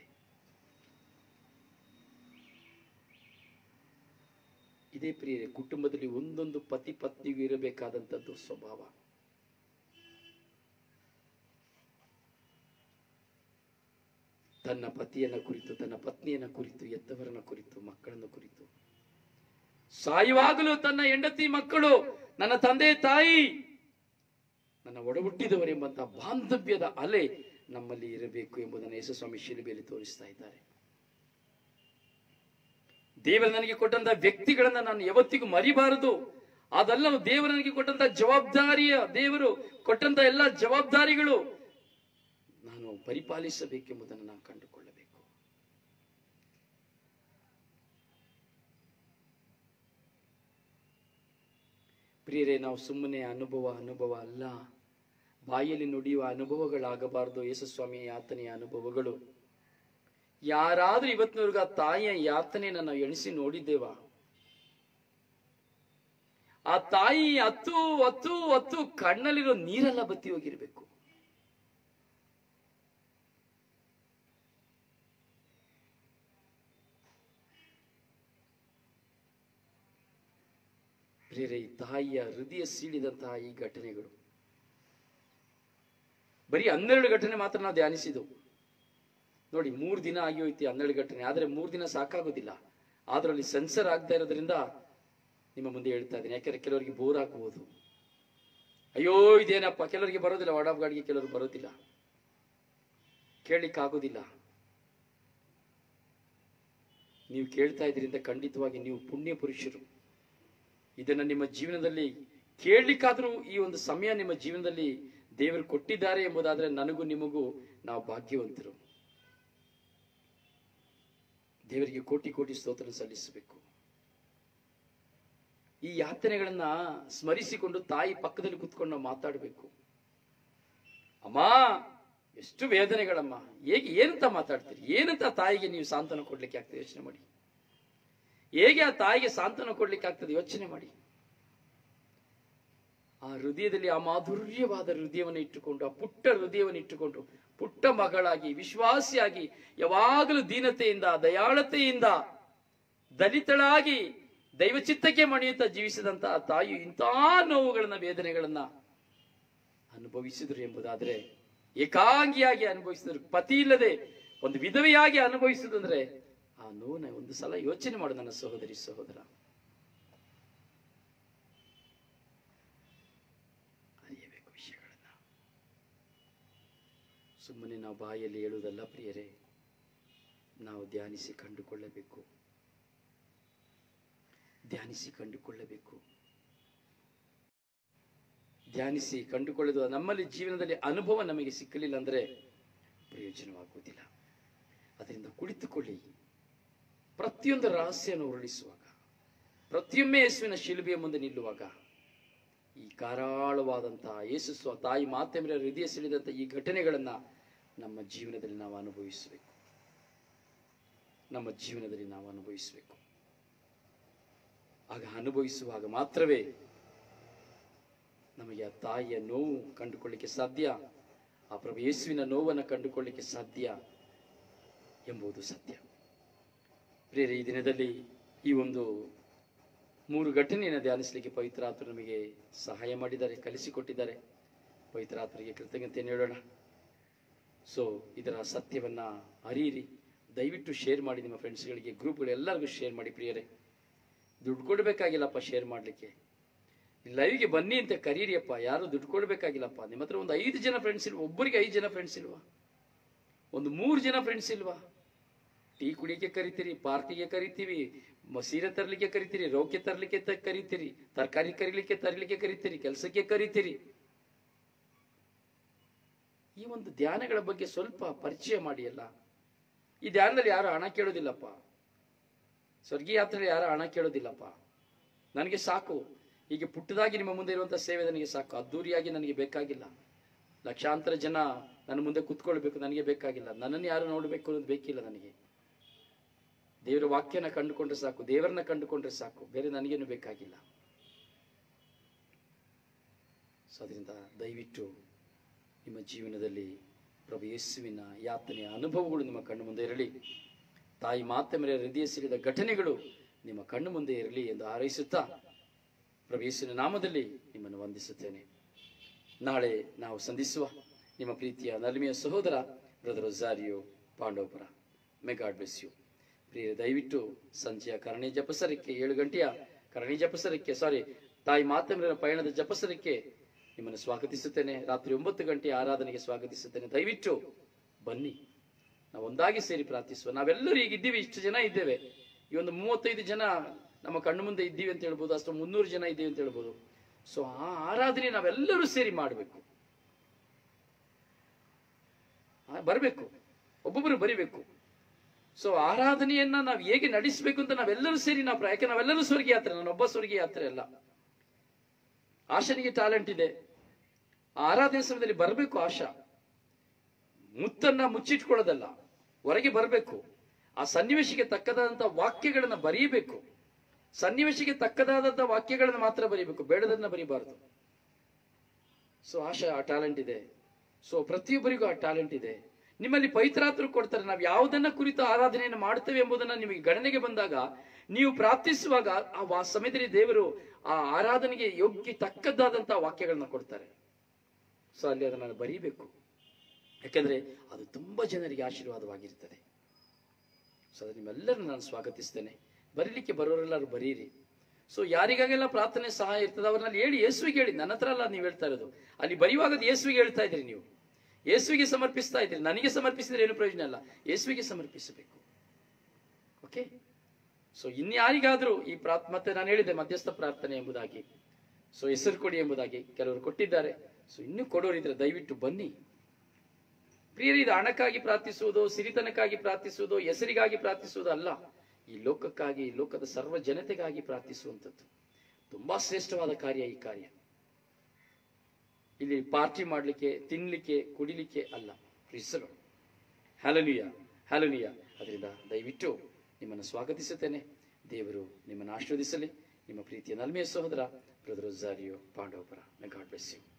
ಇದೇ ಪ್ರಿಯರೇ ಕುಟುಂಬದಲ್ಲಿ ಒಂದೊಂದು ಪತಿ ಪತ್ನಿಗೂ ಇರಬೇಕಾದಂಥದ್ದು ಸ್ವಭಾವ ತನ್ನ ಪತಿಯನ್ನ ಕುರಿತು ತನ್ನ ಪತ್ನಿಯನ್ನ ಕುರಿತು ಎತ್ತವರನ್ನ ಕುರಿತು ಮಕ್ಕಳನ್ನ ಕುರಿತು ಸಾಯುವಾಗಲೂ ತನ್ನ ಹೆಂಡತಿ ಮಕ್ಕಳು ನನ್ನ ತಂದೆ ತಾಯಿ ನನ್ನ ಒಡಹುಟ್ಟಿದವರೆಂಬಂತಹ ಬಾಂಧವ್ಯದ ಅಲೆ ನಮ್ಮಲ್ಲಿ ಇರಬೇಕು ಎಂಬುದನ್ನು ಯೇಸುಸ್ವಾಮಿ ಶಿಲುಬೆಯಲ್ಲಿ ತೋರಿಸ್ತಾ ಇದ್ದಾರೆ ದೇವರು ನನಗೆ ಕೊಟ್ಟಂತ ವ್ಯಕ್ತಿಗಳನ್ನ ನಾನು ಯಾವತ್ತಿಗೂ ಮರಿಬಾರದು ಅದೆಲ್ಲ ದೇವರು ನನಗೆ ಕೊಟ್ಟಂತ ಜವಾಬ್ದಾರಿಯ ದೇವರು ಕೊಟ್ಟಂತ ಎಲ್ಲ ಜವಾಬ್ದಾರಿಗಳು ನಾನು ಪರಿಪಾಲಿಸಬೇಕೆಂಬುದನ್ನು ನಾನು ಕಂಡುಕೊಳ್ಳಬೇಕು ಪ್ರಿಯರೇ ನಾವು ಸುಮ್ಮನೆ ಅನುಭವ ಅನುಭವ ಅಲ್ಲ ಬಾಯಲ್ಲಿ ನುಡಿಯುವ ಅನುಭವಗಳಾಗಬಾರದು ಯೇಸುಸ್ವಾಮಿಯ ಯಾತನೆಯ ಅನುಭವಗಳು ಯಾರಾದ್ರೂ ಇವತ್ತಿನವರೆಗೂ ಆ ತಾಯಿಯ ಯಾತನೆಯನ್ನ ನಾವು ಎಣಿಸಿ ನೋಡಿದ್ದೇವಾ ಆ ತಾಯಿ ಹತ್ತು ಹತ್ತು ಹತ್ತು ಕಣ್ಣಲ್ಲಿರೋ ನೀರೆಲ್ಲ ಬತ್ತಿ ಹೋಗಿರ್ಬೇಕು ಪ್ರಿಯರೇ ಈ ತಾಯಿಯ ಹೃದಯ ಸೀಳಿದಂತಹ ಈ ಘಟನೆಗಳು ಬರೀ ಹನ್ನೆರಡು ಘಟನೆ ಮಾತ್ರ ನಾವು ಧ್ಯಾನಿಸಿದ್ದು ನೋಡಿ ಮೂರು ದಿನ ಆಗಿ ಹೋಯ್ತು ಹನ್ನೆರಡು ಘಟನೆ ಆದರೆ ಮೂರು ದಿನ ಸಾಕಾಗೋದಿಲ್ಲ ಅದರಲ್ಲಿ ಸೆನ್ಸರ್ ಆಗ್ತಾ ಇರೋದ್ರಿಂದ ನಿಮ್ಮ ಮುಂದೆ ಹೇಳ್ತಾ ಇದ್ದೀನಿ ಯಾಕಂದ್ರೆ ಕೆಲವರಿಗೆ ಬೋರ್ ಆಗ್ಬೋದು ಅಯ್ಯೋ ಇದೇನಪ್ಪ ಕೆಲವರಿಗೆ ಬರೋದಿಲ್ಲ ವಾರ್ಡ್ ಗಾಡಿಗೆ ಕೆಲವರು ಬರೋದಿಲ್ಲ ಕೇಳಲಿಕ್ಕಾಗೋದಿಲ್ಲ ನೀವು ಕೇಳ್ತಾ ಇದ್ರಿಂದ ಖಂಡಿತವಾಗಿ ನೀವು ಪುಣ್ಯ ಪುರುಷರು ಇದನ್ನ ನಿಮ್ಮ ಜೀವನದಲ್ಲಿ ಕೇಳಲಿಕ್ಕಾದ್ರೂ ಈ ಒಂದು ಸಮಯ ನಿಮ್ಮ ಜೀವನದಲ್ಲಿ ದೇವರು ಕೊಟ್ಟಿದ್ದಾರೆ ಎಂಬುದಾದ್ರೆ ನನಗೂ ನಿಮಗೂ ನಾವು ಭಾಗ್ಯವಂತರು ದೇವರಿಗೆ ಕೋಟಿ ಕೋಟಿ ಸ್ತೋತ್ರ ಸಲ್ಲಿಸಬೇಕು ಈ ಯಾತನೆಗಳನ್ನ ಸ್ಮರಿಸಿಕೊಂಡು ತಾಯಿ ಪಕ್ಕದಲ್ಲಿ ಕುತ್ಕೊಂಡು ನಾವು ಮಾತಾಡಬೇಕು ಅಮ್ಮ ಎಷ್ಟು ವೇದನೆಗಳಮ್ಮ ಹೇಗೆ ಏನಂತ ಮಾತಾಡ್ತೀರಿ ಏನಂತ ತಾಯಿಗೆ ನೀವು ಸಾಂತ್ವನ ಕೊಡ್ಲಿಕ್ಕೆ ಆಗ್ತದೆ ಯೋಚನೆ ಮಾಡಿ ಹೇಗೆ ಆ ತಾಯಿಗೆ ಸಾಂತ್ವನ ಕೊಡ್ಲಿಕ್ಕೆ ಆಗ್ತದೆ ಯೋಚನೆ ಮಾಡಿ ಆ ಹೃದಯದಲ್ಲಿ ಆ ಮಾಧುರ್ಯವಾದ ಹೃದಯವನ್ನು ಇಟ್ಟುಕೊಂಡು ಆ ಪುಟ್ಟ ಹೃದಯವನ್ನು ಇಟ್ಟುಕೊಂಡು ಪುಟ್ಟ ಮಗಳಾಗಿ ವಿಶ್ವಾಸಿಯಾಗಿ ಯಾವಾಗಲೂ ದೀನತೆಯಿಂದ ದಯಾಳತೆಯಿಂದ ದಲಿತಳಾಗಿ ದೈವಚಿತ್ತಕ್ಕೆ ಮಣಿಯುತ್ತಾ ಜೀವಿಸಿದಂತಹ ಆ ತಾಯಿ ಇಂತಹ ನೋವುಗಳನ್ನ ವೇದನೆಗಳನ್ನ ಅನುಭವಿಸಿದ್ರು ಎಂಬುದಾದ್ರೆ ಏಕಾಂಗಿಯಾಗಿ ಅನುಭವಿಸಿದ್ರು ಪತಿ ಇಲ್ಲದೆ ಒಂದು ವಿಧವೆಯಾಗಿ ಅನುಭವಿಸುದಂದ್ರೆ ಆ ನೋವನ್ನ ಒಂದು ಸಲ ಯೋಚನೆ ಮಾಡು ನನ್ನ ಸಹೋದರಿ ಸಹೋದರ ಅರಿಯಬೇಕು ವಿಷಯಗಳನ್ನ ಸುಮ್ಮನೆ ನಾವು ಬಾಯಲ್ಲಿ ಹೇಳುವುದಲ್ಲ ಪ್ರಿಯರೇ ನಾವು ಧ್ಯಾನಿಸಿ ಕಂಡುಕೊಳ್ಳಬೇಕು ಧ್ಯಾನಿಸಿ ಕಂಡುಕೊಳ್ಳಬೇಕು ಧ್ಯಾನಿಸಿ ಕಂಡುಕೊಳ್ಳೋದು ನಮ್ಮಲ್ಲಿ ಜೀವನದಲ್ಲಿ ಅನುಭವ ನಮಗೆ ಸಿಕ್ಕಲಿಲ್ಲ ಅಂದ್ರೆ ಪ್ರಯೋಜನವಾಗುವುದಿಲ್ಲ ಅದರಿಂದ ಕುಳಿತುಕೊಳ್ಳಿ ಪ್ರತಿಯೊಂದು ರಹಸ್ಯವನ್ನು ಹೊರಡಿಸುವಾಗ ಪ್ರತಿಯೊಮ್ಮೆ ಯೇಸುವಿನ ಶಿಲುಬೆಯ ಮುಂದೆ ನಿಲ್ಲುವಾಗ ಈ ಕಾರಾಳವಾದಂತಹ ಯೇಸು ಸ್ವ ತಾಯಿ ಮಾತೆಮರ ಹೃದಯ ಸಿಳಿದಂಥ ಈ ಘಟನೆಗಳನ್ನ ನಮ್ಮ ಜೀವನದಲ್ಲಿ ನಾವು ಅನುಭವಿಸಬೇಕು ನಮ್ಮ ಜೀವನದಲ್ಲಿ ನಾವು ಅನುಭವಿಸಬೇಕು ಆಗ ಅನುಭವಿಸುವಾಗ ಮಾತ್ರವೇ ನಮಗೆ ಆ ತಾಯಿಯ ನೋವು ಕಂಡುಕೊಳ್ಳಿಕ್ಕೆ ಸಾಧ್ಯ ಆ ಪ್ರಭು ಯೇಸುವಿನ ನೋವನ್ನು ಕಂಡುಕೊಳ್ಳಿಕ್ಕೆ ಸಾಧ್ಯ ಎಂಬುದು ಸತ್ಯ ಪ್ರಿಯರೇ ಈ ದಿನದಲ್ಲಿ ಈ ಒಂದು ಮೂರು ಘಟನೆಯನ್ನು ಧ್ಯಾನಿಸಲಿಕ್ಕೆ ಪವಿತ್ರಾತ್ಮ ನಮಗೆ ಸಹಾಯ ಮಾಡಿದ್ದಾರೆ ಕಲಿಸಿಕೊಟ್ಟಿದ್ದಾರೆ ಪವಿತ್ರಾತ್ಮರಿಗೆ ಕೃತಜ್ಞತೆ ನೀಡೋಣ ಸೊ ಇದರ ಸತ್ಯವನ್ನ ಅರಿಯಿರಿ ದಯವಿಟ್ಟು ಶೇರ್ ಮಾಡಿ ನಿಮ್ಮ ಫ್ರೆಂಡ್ಸ್ಗಳಿಗೆ ಗ್ರೂಪ್ಗಳು ಎಲ್ಲರಿಗೂ ಶೇರ್ ಮಾಡಿ ಪ್ರಿಯರೇ ದುಡ್ಡು ಕೊಡಬೇಕಾಗಿಲ್ಲಪ್ಪ ಶೇರ್ ಮಾಡಲಿಕ್ಕೆ ಲೈವ್ಗೆ ಬನ್ನಿ ಅಂತ ಕರೀರಿಯಪ್ಪ ಯಾರು ದುಡ್ಡು ಕೊಡಬೇಕಾಗಿಲ್ಲಪ್ಪ ನಿಮ್ಮ ಹತ್ರ ಒಂದು ಐದು ಜನ ಫ್ರೆಂಡ್ಸ್ ಇಲ್ವಾ ಒಬ್ಬರಿಗೆ ಐದು ಜನ ಫ್ರೆಂಡ್ಸ್ ಇಲ್ವಾ ಒಂದು ಮೂರು ಜನ ಫ್ರೆಂಡ್ಸ್ ಇಲ್ವಾ ಟೀ ಕುಡಿಯಕ್ಕೆ ಕರಿತೀರಿ ಪಾರ್ಟಿಗೆ ಕರಿತೀವಿ ಮ- ಸೀರೆ ತರಲಿಕ್ಕೆ ಕರಿತೀರಿ ರೌಕೆ ತರಲಿಕ್ಕೆ ತ- ಕರಿತೀರಿ ತರಕಾರಿ ಕರಿಲಿಕ್ಕೆ ತರಲಿಕ್ಕೆ ಕರಿತೀರಿ ಕೆಲಸಕ್ಕೆ ಕರಿತೀರಿ ಈ ಒಂದು ಧ್ಯಾನಗಳ ಬಗ್ಗೆ ಸ್ವಲ್ಪ ಪರಿಚಯ ಮಾಡಿ ಅಲ್ಲ ಈ ಧ್ಯಾನದಲ್ಲಿ ಯಾರು ಹಣ ಕೇಳೋದಿಲ್ಲಪ್ಪ ಸ್ವರ್ಗೀಯ ಯಾತ್ರೆಯಲ್ಲಿ ಯಾರು ಹಣ ಕೇಳೋದಿಲ್ಲಪ್ಪ ನನಗೆ ಸಾಕು ಹೀಗೆ ಪುಟ್ಟದಾಗಿ ನಿಮ್ಮ ಮುಂದೆ ಇರುವಂತಹ ಸೇವೆ ನನಗೆ ಸಾಕು ಅದ್ದೂರಿಯಾಗಿ ನನಗೆ ಬೇಕಾಗಿಲ್ಲ ಲಕ್ಷಾಂತರ ಜನ ನನ್ನ ಮುಂದೆ ಕುತ್ಕೊಳ್ಬೇಕು ನನಗೆ ಬೇಕಾಗಿಲ್ಲ ನನ್ನನ್ನು ಯಾರು ನೋಡಬೇಕು ಅನ್ನೋದು ಬೇಕಿಲ್ಲ ನನಗೆ ದೇವರ ವಾಕ್ಯನ ಕಂಡುಕೊಂಡ್ರೆ ಸಾಕು ದೇವರನ್ನ ಕಂಡುಕೊಂಡ್ರೆ ಸಾಕು ಬೇರೆ ನನಗೇನು ಬೇಕಾಗಿಲ್ಲ ಸೊ ಅದರಿಂದ ದಯವಿಟ್ಟು ನಿಮ್ಮ ಜೀವನದಲ್ಲಿ ಪ್ರಭು ಯೇಸುವಿನ ಯಾತನೆಯ ಅನುಭವಗಳು ನಿಮ್ಮ ಕಣ್ಣು ಮುಂದೆ ಇರಲಿ ತಾಯಿ ಮಾತೆ ಮೇಲೆ ಹೃದಯ ಸಿಡಿದ ಘಟನೆಗಳು ನಿಮ್ಮ ಕಣ್ಣು ಮುಂದೆ ಇರಲಿ ಎಂದು ಹಾರೈಸುತ್ತಾ ಪ್ರಭು ಯೇಸುವಿನ ನಾಮದಲ್ಲಿ ನಿಮ್ಮನ್ನು ವಂದಿಸುತ್ತೇನೆ ನಾಳೆ ನಾವು ಸಂಧಿಸುವ ನಿಮ್ಮ ಪ್ರೀತಿಯ ನಲ್ಮೆಯ ಸಹೋದರ ಬ್ರದರ್ ಝಾರಿಯೋ Pandavapura may God bless you ಪ್ರಿಯ ದಯವಿಟ್ಟು ಸಂಜೆಯ ಕರಣಿ ಜಪಸರಕ್ಕೆ ಏಳು ಗಂಟೆಯ ಕರಣಿ ಜಪಸರಕ್ಕೆ ಸಾರಿ ತಾಯಿ ಮಾತಮ್ಮನ ಪಯಣದ ಜಪಸರಕ್ಕೆ ನಿಮ್ಮನ್ನು ಸ್ವಾಗತಿಸುತ್ತೇನೆ ರಾತ್ರಿ ಒಂಬತ್ತು ಗಂಟೆಯ ಆರಾಧನೆಗೆ ಸ್ವಾಗತಿಸುತ್ತೇನೆ ದಯವಿಟ್ಟು ಬನ್ನಿ ನಾವು ಒಂದಾಗಿ ಸೇರಿ ಪ್ರಾರ್ಥಿಸುವ ನಾವೆಲ್ಲರೂ ಈಗ ಇದ್ದೀವಿ ಇಷ್ಟು ಜನ ಇದ್ದೇವೆ ಈ ಒಂದು ಮೂವತ್ತೈದು ಜನ ನಮ್ಮ ಕಣ್ಣು ಮುಂದೆ ಇದ್ದೀವಿ ಅಂತ ಹೇಳ್ಬೋದು ಅಷ್ಟು ಮುನ್ನೂರು ಜನ ಇದ್ದೀವಿ ಅಂತ ಹೇಳ್ಬೋದು ಸೊ ಆ ಆರಾಧನೆ ನಾವೆಲ್ಲರೂ ಸೇರಿ ಮಾಡಬೇಕು ಬರಬೇಕು ಒಬ್ಬೊಬ್ಬರು ಬರಿಬೇಕು ಸೊ ಆರಾಧನೆಯನ್ನ ನಾವು ಹೇಗೆ ನಡೆಸಬೇಕು ಅಂತ ನಾವೆಲ್ಲರೂ ಸೇರಿ ನಾವು ಪ್ರ- ಯಾಕೆ ನಾವೆಲ್ಲರೂ ಸ್ವರ್ಗೀಯ ಯಾತ್ರೆ ನಾನೊಬ್ಬ ಸ್ವರ್ಗೀಯ ಯಾತ್ರೆ ಅಲ್ಲ ಆಶನಿಗೆ ಟ್ಯಾಲೆಂಟ್ ಇದೆ ಆ ಆರಾಧನೆ ಸಮಯದಲ್ಲಿ ಬರಬೇಕು ಆಶಾ ಮುತ್ತನ್ನ ಮುಚ್ಚಿಟ್ಕೊಳ್ಳೋದಲ್ಲ ಹೊರಗೆ ಬರಬೇಕು ಆ ಸನ್ನಿವೇಶಕ್ಕೆ ತಕ್ಕದಾದಂತಹ ವಾಕ್ಯಗಳನ್ನ ಬರೀಬೇಕು ಸನ್ನಿವೇಶಕ್ಕೆ ತಕ್ಕದಾದಂತಹ ವಾಕ್ಯಗಳನ್ನ ಮಾತ್ರ ಬರೀಬೇಕು ಬೇಡದನ್ನ ಬರೀಬಾರದು ಸೊ ಆಶಾ ಆ ಟ್ಯಾಲೆಂಟ್ ಇದೆ ಸೊ ಪ್ರತಿಯೊಬ್ಬರಿಗೂ ಆ ಟ್ಯಾಲೆಂಟ್ ಇದೆ ನಿಮ್ಮಲ್ಲಿ ಪವಿತ್ರಾತ್ರು ಕೊಡ್ತಾರೆ ನಾವು ಯಾವುದನ್ನ ಕುರಿತು ಆರಾಧನೆಯನ್ನು ಮಾಡ್ತೇವೆ ಎಂಬುದನ್ನ ನಿಮಗೆ ಗಣನೆಗೆ ಬಂದಾಗ ನೀವು ಪ್ರಾರ್ಥಿಸುವಾಗ ಆ ವಾ- ಸಮಯದಲ್ಲಿ ದೇವರು ಆ ಆರಾಧನೆಗೆ ಯೋಗ್ಯ ತಕ್ಕದ್ದಾದಂತಹ ವಾಕ್ಯಗಳನ್ನ ಕೊಡ್ತಾರೆ ಸೊ ಅಲ್ಲಿ ಅದನ್ನು ನಾನು ಬರೀಬೇಕು ಯಾಕಂದ್ರೆ ಅದು ತುಂಬಾ ಜನರಿಗೆ ಆಶೀರ್ವಾದವಾಗಿರ್ತದೆ ಸೊ ಅದು ನಿಮ್ಮೆಲ್ಲರನ್ನು ನಾನು ಸ್ವಾಗತಿಸ್ತೇನೆ ಬರೀಲಿಕ್ಕೆ ಬರೋರೆಲ್ಲರೂ ಬರೀರಿ ಸೊ ಯಾರಿಗಾಗೆಲ್ಲ ಪ್ರಾರ್ಥನೆ ಸಹಾಯ ಇರ್ತದೆ ಅವ್ರನ್ನಲ್ಲಿ ಹೇಳಿ ಯೇಸುವಿಗೆ ಹೇಳಿ ನನ್ನ ಹತ್ರ ಅಲ್ಲ ನೀವು ಹೇಳ್ತಾ ಇರೋದು ಅಲ್ಲಿ ಬರೆಯುವಾಗ ಅದು ಯೇಸುವಿಗೆ ಹೇಳ್ತಾ ಇದ್ರಿ ನೀವು ಯೇಸುವಿಗೆ ಸಮರ್ಪಿಸ್ತಾ ಇದ್ರಿ ನನಗೆ ಸಮರ್ಪಿಸಿದ್ರೆ ಏನು ಪ್ರಯೋಜನ ಅಲ್ಲ ಯೇಸುವಿಗೆ ಸಮರ್ಪಿಸಬೇಕು ಓಕೆ ಸೊ ಇನ್ಯಾರಿಗಾದ್ರೂ ಈ ಪ್ರಾರ್ಥ್ ಮತ್ತೆ ನಾನು ಹೇಳಿದೆ ಮಧ್ಯಸ್ಥ ಪ್ರಾರ್ಥನೆ ಎಂಬುದಾಗಿ ಸೊ ಹೆಸರು ಕೊಡಿ ಎಂಬುದಾಗಿ ಕೆಲವರು ಕೊಟ್ಟಿದ್ದಾರೆ ಸೊ ಇನ್ನೂ ಕೊಡೋರಿದ್ರೆ ದಯವಿಟ್ಟು ಬನ್ನಿ ಪ್ರಿಯರಿ ಇದು ಹಣಕ್ಕಾಗಿ ಪ್ರಾರ್ಥಿಸುವುದು ಸಿರಿತನಕ್ಕಾಗಿ ಪ್ರಾರ್ಥಿಸುವುದು ಹೆಸರಿಗಾಗಿ ಪ್ರಾರ್ಥಿಸುವುದು ಅಲ್ಲ ಈ ಲೋಕಕ್ಕಾಗಿ ಈ ಲೋಕದ ಸರ್ವ ಜನತೆಗಾಗಿ ಪ್ರಾರ್ಥಿಸುವಂಥದ್ದು ತುಂಬಾ ಶ್ರೇಷ್ಠವಾದ ಕಾರ್ಯ ಈ ಕಾರ್ಯ ಇಲ್ಲಿ ಪಾರ್ಟಿ ಮಾಡಲಿಕ್ಕೆ ತಿನ್ಲಿಕ್ಕೆ ಕುಡಿಲಿಕ್ಕೆ ಅಲ್ಲ ಪ್ರಿಸಲು ಹ್ಯಾಲನಿಯ ಹ್ಯಾಲನಿಯ ಅದರಿಂದ ದಯವಿಟ್ಟು ನಿಮ್ಮನ್ನು ಸ್ವಾಗತಿಸುತ್ತೇನೆ ದೇವರು ನಿಮ್ಮನ್ನು ಆಶೀರ್ವದಿಸಲಿ ನಿಮ್ಮ ಪ್ರೀತಿಯ ನಲ್ಮೆಯ ಸಹೋದರ ಬ್ರದರ್ ಝಾರಿಯೋ Pandavapura may God bless you